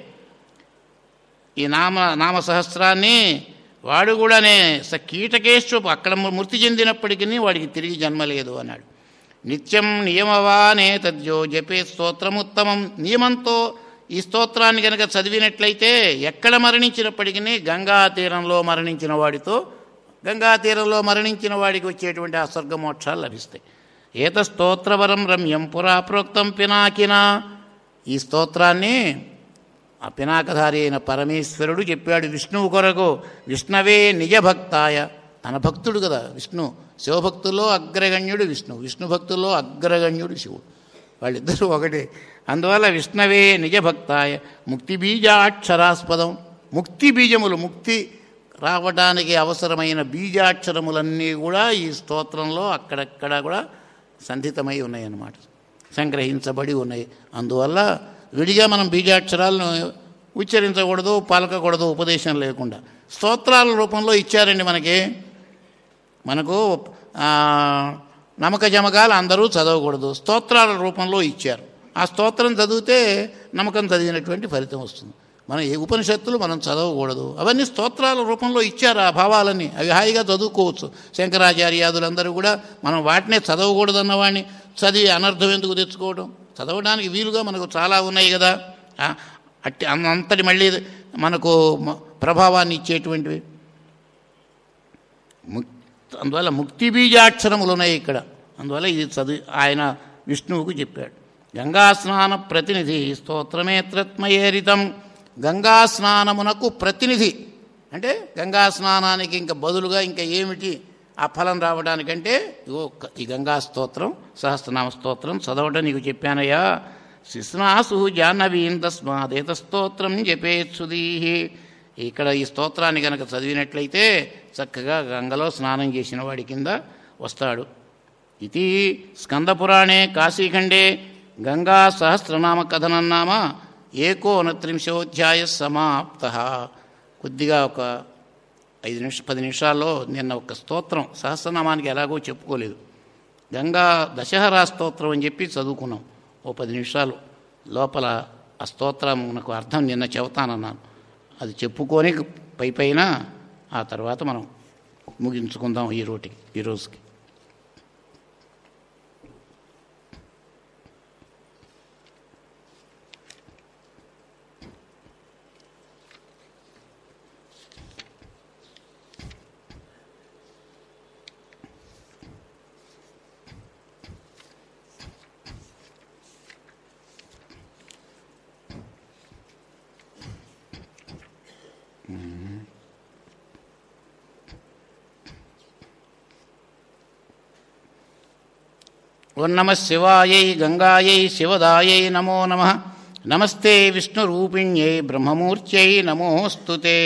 ఈ నామ నామ సహస్రాన్ని వాడు కూడానే స కీటకేశ్వపు అక్కడ మృతి చెందినప్పటికీ వాడికి తిరిగి జన్మ లేదు అన్నాడు నిత్యం నియమవానే తద్యో జపే స్తోత్రముత్తమం నియమంతో ఈ స్తోత్రాన్ని కనుక చదివినట్లయితే ఎక్కడ మరణించినప్పటికీ గంగా తీరంలో మరణించిన వాడితో గంగా తీరంలో మరణించిన వాడికి వచ్చేటువంటి ఆ స్వర్గమోక్షాలు లభిస్తాయి ఏత స్తోత్రవరం రమ్యం పురా ప్రోక్తం పినాకినా ఈ స్తోత్రాన్ని ఆ పినాకధారి అయిన పరమేశ్వరుడు చెప్పాడు విష్ణువు కొరకు విష్ణవే నిజభక్తాయ తన భక్తుడు కదా విష్ణు శివభక్తుల్లో అగ్రగణ్యుడు విష్ణు విష్ణు భక్తుల్లో అగ్రగణ్యుడు శివుడు వాళ్ళిద్దరూ ఒకటే అందువల్ల విష్ణవే నిజభక్తాయ ముక్తి బీజాక్షరాస్పదం ముక్తి బీజములు ముక్తి రావడానికి అవసరమైన బీజాక్షరములన్నీ కూడా ఈ స్తోత్రంలో అక్కడక్కడ కూడా సంధితమై ఉన్నాయి అన్నమాట సంగ్రహించబడి ఉన్నాయి అందువల్ల విడిగా మనం బీజాక్షరాలను ఉచ్చరించకూడదు పలకకూడదు ఉపదేశం లేకుండా స్తోత్రాల రూపంలో ఇచ్చారండి మనకి మనకు ఆ, నమ్మక జమకాలు అందరూ చదవకూడదు స్తోత్రాల రూపంలో ఇచ్చారు ఆ స్తోత్రం చదివితే నమ్మకం చదివినటువంటి ఫలితం వస్తుంది మనం ఏ ఉపనిషత్తులు మనం చదవకూడదు అవన్నీ స్తోత్రాల రూపంలో ఇచ్చారు ఆ భావాలన్నీ అవి హాయిగా చదువుకోవచ్చు శంకరాచార్యాదులందరూ కూడా మనం వాటినే చదవకూడదు అన్నవాడిని చదివి అనర్థం ఎందుకు తెచ్చుకోవడం చదవడానికి వీలుగా మనకు చాలా ఉన్నాయి కదా ఆ, అట్టి అన్- అంతటి మళ్ళీ మనకు మ- ప్రభావాన్ని ఇచ్చేటువంటివి ముక్ అందువల్ల ముక్తి బీజాక్షరములు ఉన్నాయి ఇక్కడ అందువల్ల ఇది చదివి ఆయన విష్ణువుకు చెప్పాడు గంగా స్నాన ప్రతినిధి స్తోత్రమేత్రత్మయేరితం గంగా స్నానమునకు ప్రతినిధి అంటే గంగా స్నానానికి ఇంకా బదులుగా ఇంకా ఏమిటి ఆ ఫలం రావడానికంటే ఇగో క- ఈ గంగా స్తోత్రం సహస్రనామ స్తోత్రం చదవటం నీకు చెప్పానయ్యా శిస్నాసు జాహ్నవీం తస్మాదేత స్తోత్రం జపేత్సుదీహి ఇక్కడ ఈ స్తోత్రాన్ని కనుక చదివినట్లయితే చక్కగా గంగలో స్నానం చేసిన వాడి కింద వస్తాడు ఇది స్కందపురాణే కాశీఖండే గంగా సహస్రనామ కథనం నామ ఏకోనత్రింశోధ్యాయ సమాప్త కొద్దిగా ఒక ఐదు నిమిష పది నిమిషాల్లో నిన్న ఒక స్తోత్రం సహస్రనామానికి ఎలాగో చెప్పుకోలేదు గంగా దశహరా స్తోత్రం అని చెప్పి చదువుకున్నాం ఓ పది నిమిషాలు లోపల ఆ స్తోత్రం నాకు అర్థం నిన్న చెబుతానన్నాను అది చెప్పుకొని పై పైన ఆ తర్వాత మనం ముగించుకుందాం ఈ రోటికి ఈ రోజుకి ఓం నమ శివాయై గంగాయై శివదాయై నమో నమ నమస్తే విష్ణురూపిణ్యై బ్రహ్మమూర్త్యై నమోస్తుతే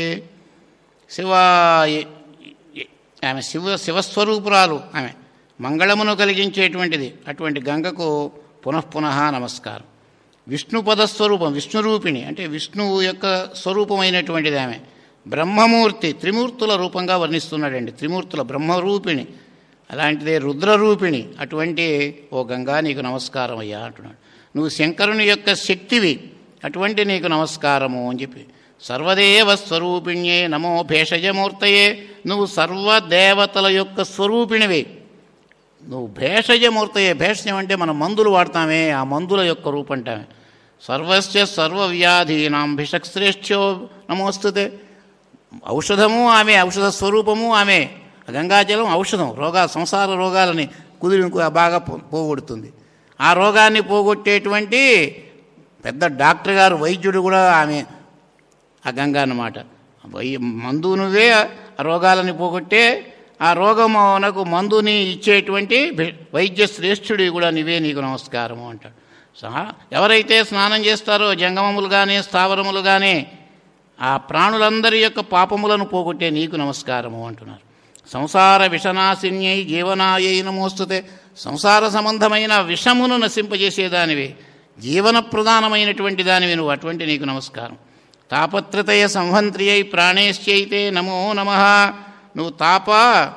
శివాయ ఆమె శివ శివస్వరూపురాలు ఆమె మంగళమును కలిగించేటువంటిది అటువంటి గంగకు పునఃపునః నమస్కారం విష్ణు పదస్వరూపం విష్ణురూపిణి అంటే విష్ణువు యొక్క స్వరూపమైనటువంటిది ఆమె బ్రహ్మమూర్తి త్రిమూర్తుల రూపంగా వర్ణిస్తున్నాడండి త్రిమూర్తుల బ్రహ్మరూపిణి అలాంటిదే రుద్రరూపిణి అటువంటి ఓ గంగా నీకు నమస్కారం అయ్యా అంటున్నాడు నువ్వు శంకరుని యొక్క శక్తివి అటువంటి నీకు నమస్కారము అని చెప్పి సర్వదేవ స్వరూపిణ్యే నమో భేషజమూర్తయే నువ్వు సర్వదేవతల యొక్క స్వరూపిణివి నువ్వు భేషజమూర్తయే భేషజం అంటే మనం మందులు వాడతామే ఆ మందుల యొక్క రూపంటామే సర్వస్య సర్వవ్యాధీనాం భిషక్శ్రేష్ఠ్యో నమోస్తుతే ఔషధము ఆమె ఔషధ స్వరూపము ఆమె ఆ గంగాజలం ఔషధం రోగా సంసార రోగాలని కుదిరి బాగా పో- పోగొడుతుంది ఆ రోగాన్ని పోగొట్టేటువంటి పెద్ద డాక్టర్ గారు వైద్యుడు కూడా ఆమె ఆ గంగా అన్నమాట వై మందు నువ్వే ఆ రోగాలని పోగొట్టే ఆ రోగమునకు మందుని ఇచ్చేటువంటి భి- వైద్య శ్రేష్ఠుడి కూడా నీవే నీకు నమస్కారము అంటాడు సహా ఎవరైతే స్నానం చేస్తారో జంగమములు కానీ స్థావరములు కానీ ఆ ప్రాణులందరి యొక్క పాపములను పోగొట్టే నీకు నమస్కారము అంటున్నారు సంసార విషనాశిన్యై జీవనాయై నమోస్తుతే సంసార సంబంధమైన విషమును నశింపజేసేదానివి జీవన ప్రధానమైనటువంటి దానివి నువ్వు అటువంటి నీకు నమస్కారం తాపత్రతయ సంహంత్రియై ప్రాణేశ్చైతే నమో నమ నువ్వు తాప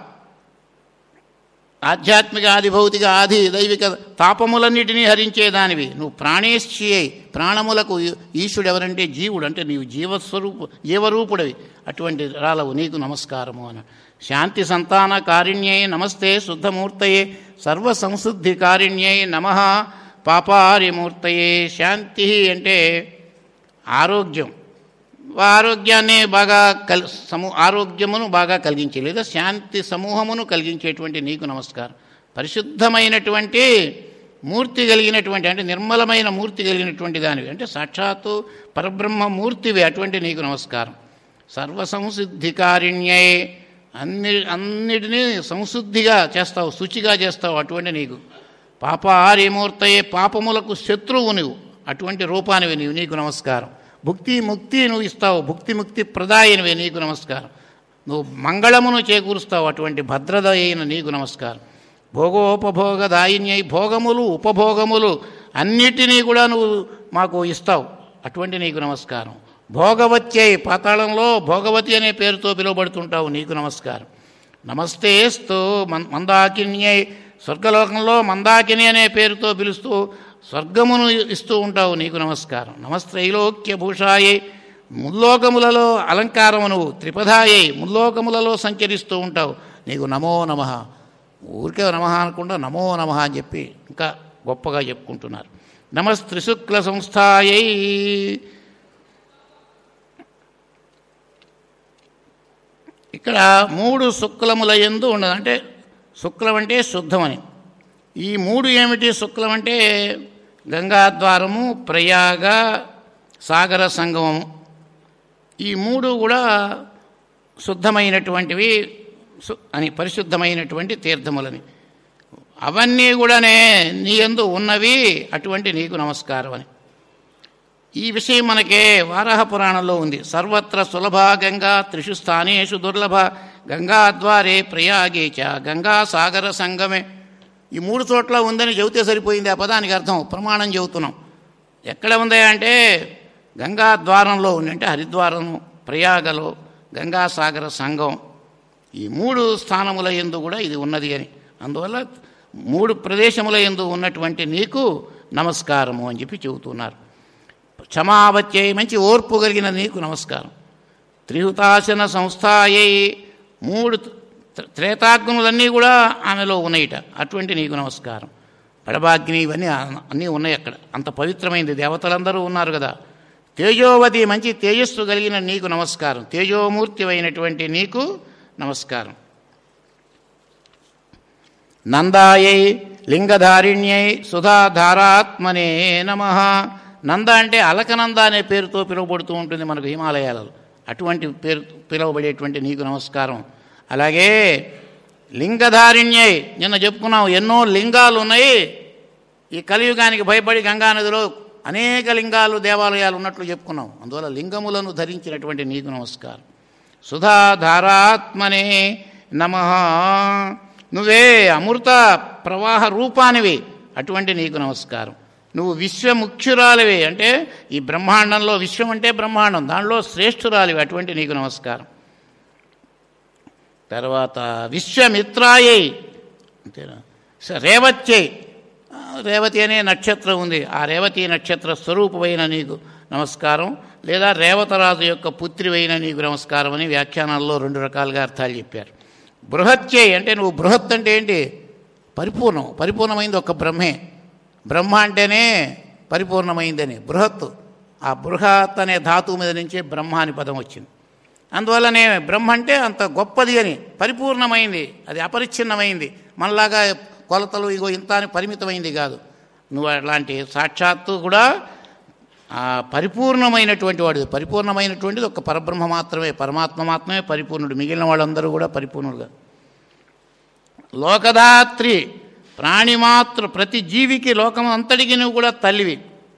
ఆధ్యాత్మిక ఆది భౌతిక ఆది దైవిక తాపములన్నిటినీ హరించేదానివి నువ్వు ప్రాణేశ్చి ప్రాణములకు ఈశుడు ఎవరంటే జీవుడు అంటే నీవు జీవస్వరూపు జీవరూపుడవి అటువంటి రాలవు నీకు నమస్కారము అని శాంతి సంతాన కారిణ్యై నమస్తే శుద్ధమూర్తయే సర్వ సంశుద్ధి కారిణ్యై నమ పాపారిమూర్తయే శాంతి అంటే ఆరోగ్యం ఆరోగ్యాన్ని బాగా కల్ సమూ ఆరోగ్యమును బాగా కలిగించే లేదా శాంతి సమూహమును కలిగించేటువంటి నీకు నమస్కారం పరిశుద్ధమైనటువంటి మూర్తి కలిగినటువంటి అంటే నిర్మలమైన మూర్తి కలిగినటువంటి దానివి అంటే సాక్షాత్తు పరబ్రహ్మ మూర్తివి అటువంటి నీకు నమస్కారం సర్వ సంశుద్ధికారిణ్యై అన్ని అన్నిటినీ సంశుద్ధిగా చేస్తావు శుచిగా చేస్తావు అటువంటి నీకు పాపారిమూర్తయే పాపములకు శత్రువు నువ్వు అటువంటి రూపానివి నీవు నీకు నమస్కారం భుక్తి ముక్తి నువ్వు ఇస్తావు భుక్తి ముక్తి ప్రదాయనివే నీకు నమస్కారం నువ్వు మంగళమును చేకూరుస్తావు అటువంటి భద్రత అయిన నీకు నమస్కారం భోగోపభోగదాయిన్యై భోగములు ఉపభోగములు అన్నిటినీ కూడా నువ్వు మాకు ఇస్తావు అటువంటి నీకు నమస్కారం భోగవత్యై పాతాళంలో భోగవతి అనే పేరుతో పిలువబడుతుంటావు నీకు నమస్కారం నమస్తేస్తు మన్ మందాకిన్యై స్వర్గలోకంలో మందాకిని అనే పేరుతో పిలుస్తూ స్వర్గమును ఇస్తూ ఉంటావు నీకు నమస్కారం నమస్త్రైలోక్య భూషాయై ముల్లోకములలో అలంకారమును త్రిపదాయై ముల్లోకములలో సంచరిస్తూ ఉంటావు నీకు నమో నమ ఊరికే నమ అనకుండా నమో నమ అని చెప్పి ఇంకా గొప్పగా చెప్పుకుంటున్నారు నమస్త్రిశుక్ల సంస్థాయై ఇక్కడ మూడు శుక్లముల ఎందు ఉండదు అంటే శుక్లం అంటే శుద్ధమని ఈ మూడు ఏమిటి శుక్లం అంటే గంగాద్వారము ప్రయాగ సాగర సంగమము ఈ మూడు కూడా శుద్ధమైనటువంటివి సు- అని పరిశుద్ధమైనటువంటి తీర్థములని అవన్నీ కూడానే నీ యందు ఉన్నవి అటువంటి నీకు నమస్కారం అని ఈ విషయం మనకే వారాహ పురాణంలో ఉంది సర్వత్ర సులభ గంగా త్రిషు స్థానేషు దుర్లభ గంగాద్వారే ప్రయాగే చ గంగా సాగర సంగమే ఈ మూడు చోట్ల ఉందని చెబితే సరిపోయింది ఆ పదానికి అర్థం ప్రమాణం చెబుతున్నాం ఎక్కడ ఉంది అంటే గంగా ద్వారంలో ఉంది అంటే హరిద్వారం ప్రయాగలో గంగాసాగర సంఘం ఈ మూడు స్థానముల ఎందు కూడా ఇది ఉన్నది అని అందువల్ల మూడు ప్రదేశముల ఎందు ఉన్నటువంటి నీకు నమస్కారము అని చెప్పి చెబుతున్నారు క్షమావత్యై మంచి ఓర్పు కలిగిన నీకు నమస్కారం త్రిహుతాసన సంస్థాయై మూడు త్ర- త్రేతాగ్నులన్నీ కూడా ఆమెలో ఉన్నాయిట అటువంటి నీకు నమస్కారం పడబాగ్ని ఇవన్నీ ఆ- అన్నీ ఉన్నాయి అక్కడ అంత పవిత్రమైంది దేవతలందరూ ఉన్నారు కదా తేజోవతి మంచి తేజస్సు కలిగిన నీకు నమస్కారం తేజోమూర్తి అయినటువంటి నీకు నమస్కారం నందాయై లింగధారిణ్యై సుధాధారాత్మనే నమ నంద అంటే అలకనంద అనే పేరుతో పిలువబడుతూ ఉంటుంది మనకు హిమాలయాలలో అటువంటి పేరు పిలువబడేటువంటి నీకు నమస్కారం అలాగే లింగధారిణ్యై నిన్న చెప్పుకున్నాం ఎన్నో లింగాలు ఉన్నాయి ఈ కలియుగానికి భయపడి గంగానదిలో అనేక లింగాలు దేవాలయాలు ఉన్నట్లు చెప్పుకున్నాం అందువల్ల లింగములను ధరించినటువంటి నీకు నమస్కారం సుధాధారాత్మనే నమ నువ్వే అమృత ప్రవాహ రూపానివి అటువంటి నీకు నమస్కారం నువ్వు విశ్వముఖ్యురాలివి అంటే ఈ బ్రహ్మాండంలో విశ్వం అంటే బ్రహ్మాండం దానిలో శ్రేష్ఠురాలివి అటువంటి నీకు నమస్కారం తర్వాత విశ్వమిత్రాయై అంతేనా స- రేవత్యై ఆ, రేవతి అనే నక్షత్రం ఉంది ఆ రేవతి నక్షత్ర స్వరూపమైన నీకు నమస్కారం లేదా రేవతరాజు యొక్క పుత్రివైన నీకు నమస్కారం అని వ్యాఖ్యానాల్లో రెండు రకాలుగా అర్థాలు చెప్పారు బృహత్యై అంటే నువ్వు బృహత్ అంటే ఏంటి పరిపూర్ణం పరిపూర్ణమైంది ఒక బ్రహ్మే బ్రహ్మ అంటేనే పరిపూర్ణమైందని బృహత్ ఆ బృహత్ అనే ధాతువు మీద నుంచే బ్రహ్మ అని పదం వచ్చింది అందువల్లనే బ్రహ్మ అంటే అంత గొప్పది అని పరిపూర్ణమైంది అది అపరిచ్ఛిన్నమైంది మనలాగా కొలతలు ఇగో ఇంత అని పరిమితమైంది కాదు నువ్వు అలాంటి సాక్షాత్తు కూడా ఆ పరిపూర్ణమైనటువంటి వాడు పరిపూర్ణమైనటువంటిది ఒక పరబ్రహ్మ మాత్రమే పరమాత్మ మాత్రమే పరిపూర్ణుడు మిగిలిన వాళ్ళందరూ కూడా పరిపూర్ణుడుగా లోకదాత్రి ప్రాణిమాత్ర ప్రతి జీవికి లోకం అంతటికి నువ్వు కూడా తల్లివి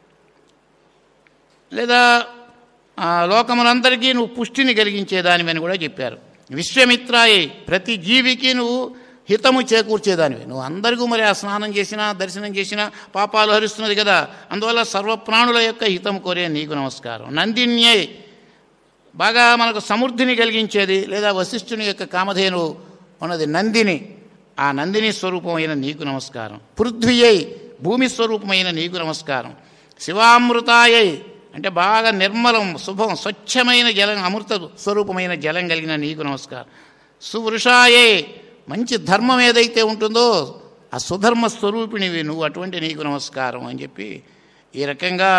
లేదా ఆ, లోకమునందరికీ నువ్వు పుష్టిని కలిగించేదానివని కూడా చెప్పారు విశ్వమిత్రాయి ప్రతి జీవికి నువ్వు హితము చేకూర్చేదానివి నువ్వు అందరికీ మరి ఆ స్నానం చేసినా దర్శనం చేసినా పాపాలు హరిస్తున్నది కదా అందువల్ల సర్వప్రాణుల యొక్క హితం కోరే నీకు నమస్కారం నందిన్యై బాగా మనకు సమృద్ధిని కలిగించేది లేదా వశిష్ఠుని యొక్క కామధేను ఉన్నది నందిని ఆ నందిని స్వరూపమైన నీకు నమస్కారం పృథ్వీయై భూమి స్వరూపమైన నీకు నమస్కారం శివామృతాయై అంటే బాగా నిర్మలం శుభం స్వచ్ఛమైన జలం అమృత స్వరూపమైన జలం కలిగిన నీకు నమస్కారం సువృషాయే మంచి ధర్మం ఏదైతే ఉంటుందో ఆ సుధర్మ స్వరూపిణివి నువ్వు అటువంటి నీకు నమస్కారం అని చెప్పి ఈ రకంగా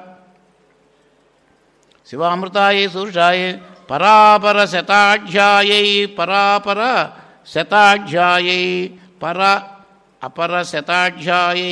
శివామృతాయై సురుషాయై పరాపర శతాఢ్యాయై పరాపర శతాఢ్యాయై పర అపర శతాఢ్యాయై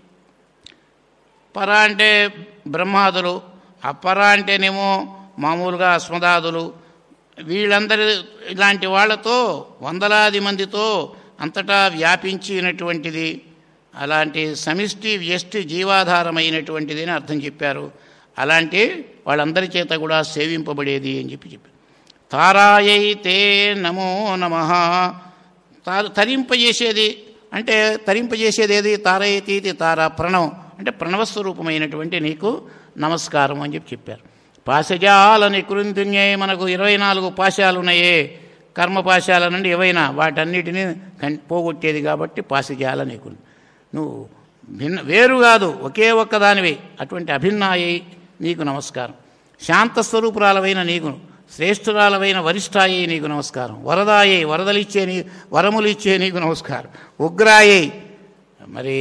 పర అంటే బ్రహ్మాదులు అపర అంటేనేమో మామూలుగా అస్మదాదులు వీళ్ళందరి ఇలాంటి వాళ్ళతో వందలాది మందితో అంతటా వ్యాపించినటువంటిది అలాంటి సమిష్టి వ్యష్టి జీవాధారమైనటువంటిది అని అర్థం చెప్పారు అలాంటి వాళ్ళందరి చేత కూడా సేవింపబడేది అని చెప్పి చెప్పారు తారాయై తే నమో నమ తరింపజేసేది అంటే తరింపజేసేది ఏది తారయతీతి తార ప్రణవం అంటే ప్రణవస్వరూపమైనటువంటి నీకు నమస్కారం అని చెప్పి చెప్పారు పాశజాల నికృంతున్యై మనకు ఇరవై నాలుగు పాశాలు ఉన్నాయే కర్మపాశాల నుండి ఏవైనా వాటన్నిటిని కన్- పోగొట్టేది కాబట్టి పాశజాల నీకు నువ్వు భిన్న వేరు కాదు ఒకే ఒక్కదానివి అటువంటి అభిన్నాయై నీకు నమస్కారం శాంతస్వరూపురాలవైన నీకు శ్రేష్ఠురాలవైన వరిష్ఠాయై నీకు నమస్కారం వరదాయై వరదలిచ్చే నీ వరములిచ్చే నీకు నమస్కారం ఉగ్రాయై మరి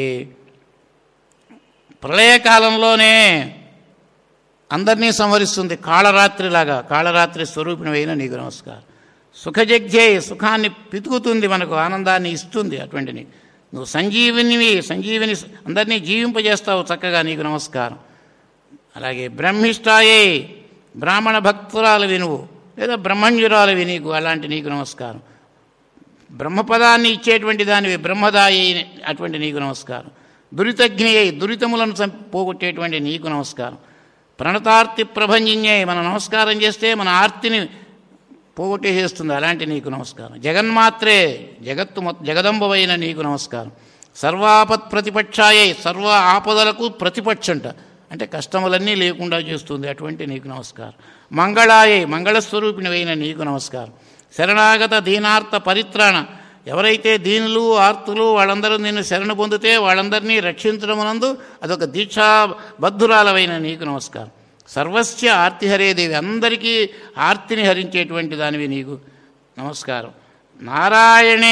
ప్రళయకాలంలోనే అందరినీ సంహరిస్తుంది కాళరాత్రిలాగా కాళరాత్రి స్వరూపిణమైన నీకు నమస్కారం సుఖజగ్జే సుఖాన్ని పితుకుతుంది మనకు ఆనందాన్ని ఇస్తుంది అటువంటి నీకు నువ్వు సంజీవినివి సంజీవిని అందరినీ జీవింపజేస్తావు చక్కగా నీకు నమస్కారం అలాగే బ్రహ్మిష్టాయే బ్రాహ్మణ భక్తురాలు నువ్వు లేదా బ్రహ్మణ్యురాలు నీకు అలాంటి నీకు నమస్కారం బ్రహ్మపదాన్ని ఇచ్చేటువంటి దానివి బ్రహ్మదాయి అటువంటి నీకు నమస్కారం దురితజ్ఞి అయి దురితములను చంపి పోగొట్టేటువంటి నీకు నమస్కారం ప్రణతార్తి ప్రభంజిన్యై మనం నమస్కారం చేస్తే మన ఆర్తిని పోగొట్టేసేస్తుంది అలాంటి నీకు నమస్కారం జగన్మాత్రే జగత్తు మొత్తం జగదంబవైన నీకు నమస్కారం సర్వాపత్ ప్రతిపక్షాయై సర్వ ఆపదలకు ప్రతిపక్షంట అంటే కష్టములన్నీ లేకుండా చేస్తుంది అటువంటి నీకు నమస్కారం మంగళాయై మంగళస్వరూపిణివైన నీకు నమస్కారం శరణాగత దీనార్థ పరిత్రాణ ఎవరైతే దీనులు ఆర్తులు వాళ్ళందరూ నిన్ను శరణ పొందితే వాళ్ళందరినీ రక్షించడమునందు అదొక దీక్షాబద్ధురాలవైన నీకు నమస్కారం సర్వస్య ఆర్తిహరేదేవి అందరికీ ఆర్తిని హరించేటువంటి దానివి నీకు నమస్కారం నారాయణే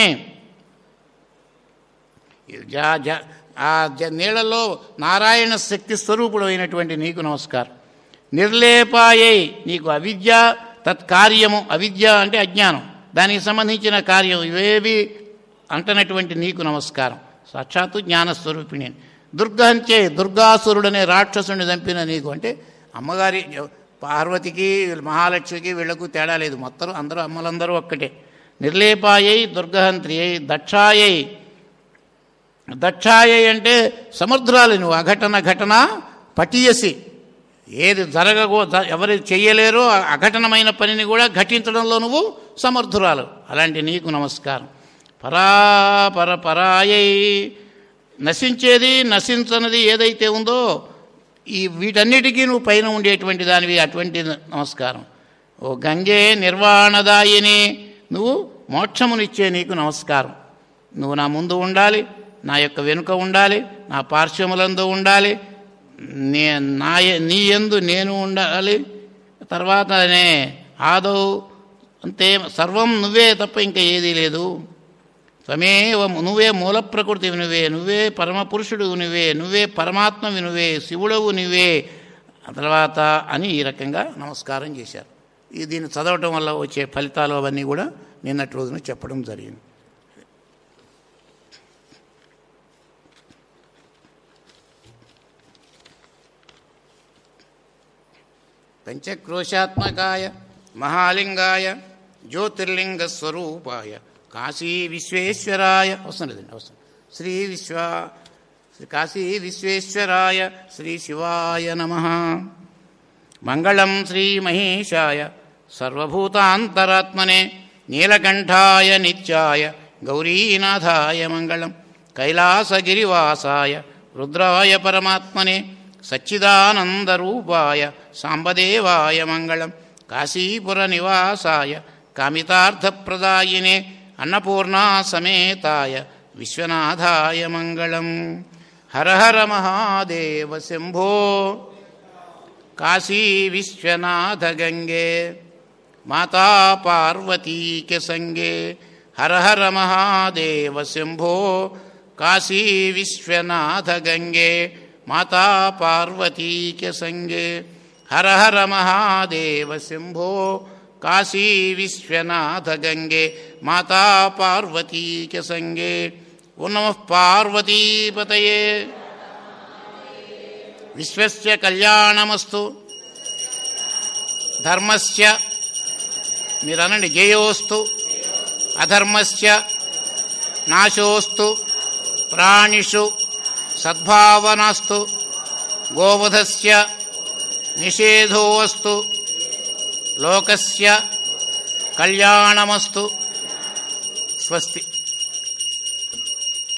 జా జా ఆ జ నీళ్ళలో నారాయణ శక్తి స్వరూపుడు అయినటువంటి నీకు నమస్కారం నిర్లేపాయై నీకు అవిద్య తత్కార్యము అవిద్య అంటే అజ్ఞానం దానికి సంబంధించిన కార్యం ఇవేవి అంటనటువంటి నీకు నమస్కారం సాక్షాత్తు జ్ఞానస్వరూపిణి అని. దుర్గహంచే దుర్గాసురుడనే రాక్షసుని చంపిన నీకు అంటే అమ్మగారి పార్వతికి మహాలక్ష్మికి వీళ్లకు తేడా లేదు మొత్తం అందరూ అమ్మలందరూ ఒక్కటే నిర్లేపాయై దుర్గహంత్రి అయి దక్షాయై దక్షాయై అంటే సమర్థురాలు నువ్వు అఘటన ఘటన పటియసి ఏది జరగకో జ- ఎవరు చెయ్యలేరో ఆ అఘటనమైన పనిని కూడా ఘటించడంలో నువ్వు సమర్థురాలు అలాంటి నీకు నమస్కారం పరాపర పరాయై నశించేది నశించనిది ఏదైతే ఉందో ఈ వీటన్నిటికీ నువ్వు పైన ఉండేటువంటి దానివి అటువంటి నమస్కారం ఓ గంగే నిర్వాణదాయిని నువ్వు మోక్షమునిచ్చే నీకు నమస్కారం నువ్వు నా ముందు ఉండాలి నా యొక్క వెనుక ఉండాలి నా పార్శ్వములందు ఉండాలి నే నా ఎ- నీ ఎందు నేను ఉండాలి తర్వాతనే ఆదౌ అంతే సర్వం నువ్వే తప్ప ఇంకా ఏదీ లేదు త్వమేవ నువ్వే మూల ప్రకృతి నువ్వే నువ్వే పరమ పురుషుడు నువ్వే నువ్వే పరమాత్మవి నువ్వే శివుడవు నువ్వే ఆ తర్వాత అని ఈ రకంగా నమస్కారం చేశారు ఈ దీన్ని చదవటం వల్ల వచ్చే ఫలితాలు అవన్నీ కూడా నిన్నటి రోజున చెప్పడం జరిగింది పంచక్రోశాత్మకాయ మహాలింగాయ జ్యోతిర్లింగ స్వరూపాయ కాశీ విశ్వేశ్వరాయ వస్తున్నదండి వస్తుంది శ్రీ విశ్వ శ్రీ కాశీ విశ్వేశ్వరాయ శ్రీ శివాయ నమ మంగళం శ్రీ మహేశాయ సర్వభూతాంతరాత్మనే నీలకంఠాయ నిత్యాయ గౌరీనాథాయ మంగళం కైలాసగిరివాసాయ రుద్రాయ పరమాత్మనే సచ్చిదానందరూపాయ సాంబదేవాయ మంగళం కాశీపురనివాసాయ కామితార్థప్రదాయినే అన్నపూర్ణా సమేతాయ విశ్వనాథాయ మంగళం హర హర మహాదేవ శంభో కాశీ విశ్వనాథ గంగే మాతా పార్వతీక సంగే హర హర మహాదేవ శంభో కాశీ విశ్వనాథ గంగే మాతా పార్వతీక సంగే హర హర మహాదేవ శంభో కాశీ విశ్వనాథ గంగే మాతా పార్వతీక సంగే ఓ నమ పార్వతీపతయే విశ్వస్య కళ్యాణమస్తు ధర్మస్య మీరనండి జయోస్తు అధర్మస్య నాశోస్తు ప్రాణిషు సద్భావనాస్తు గోవధస్య నిషేధోస్తు లోకస్య కళ్యాణమస్తు స్వస్తి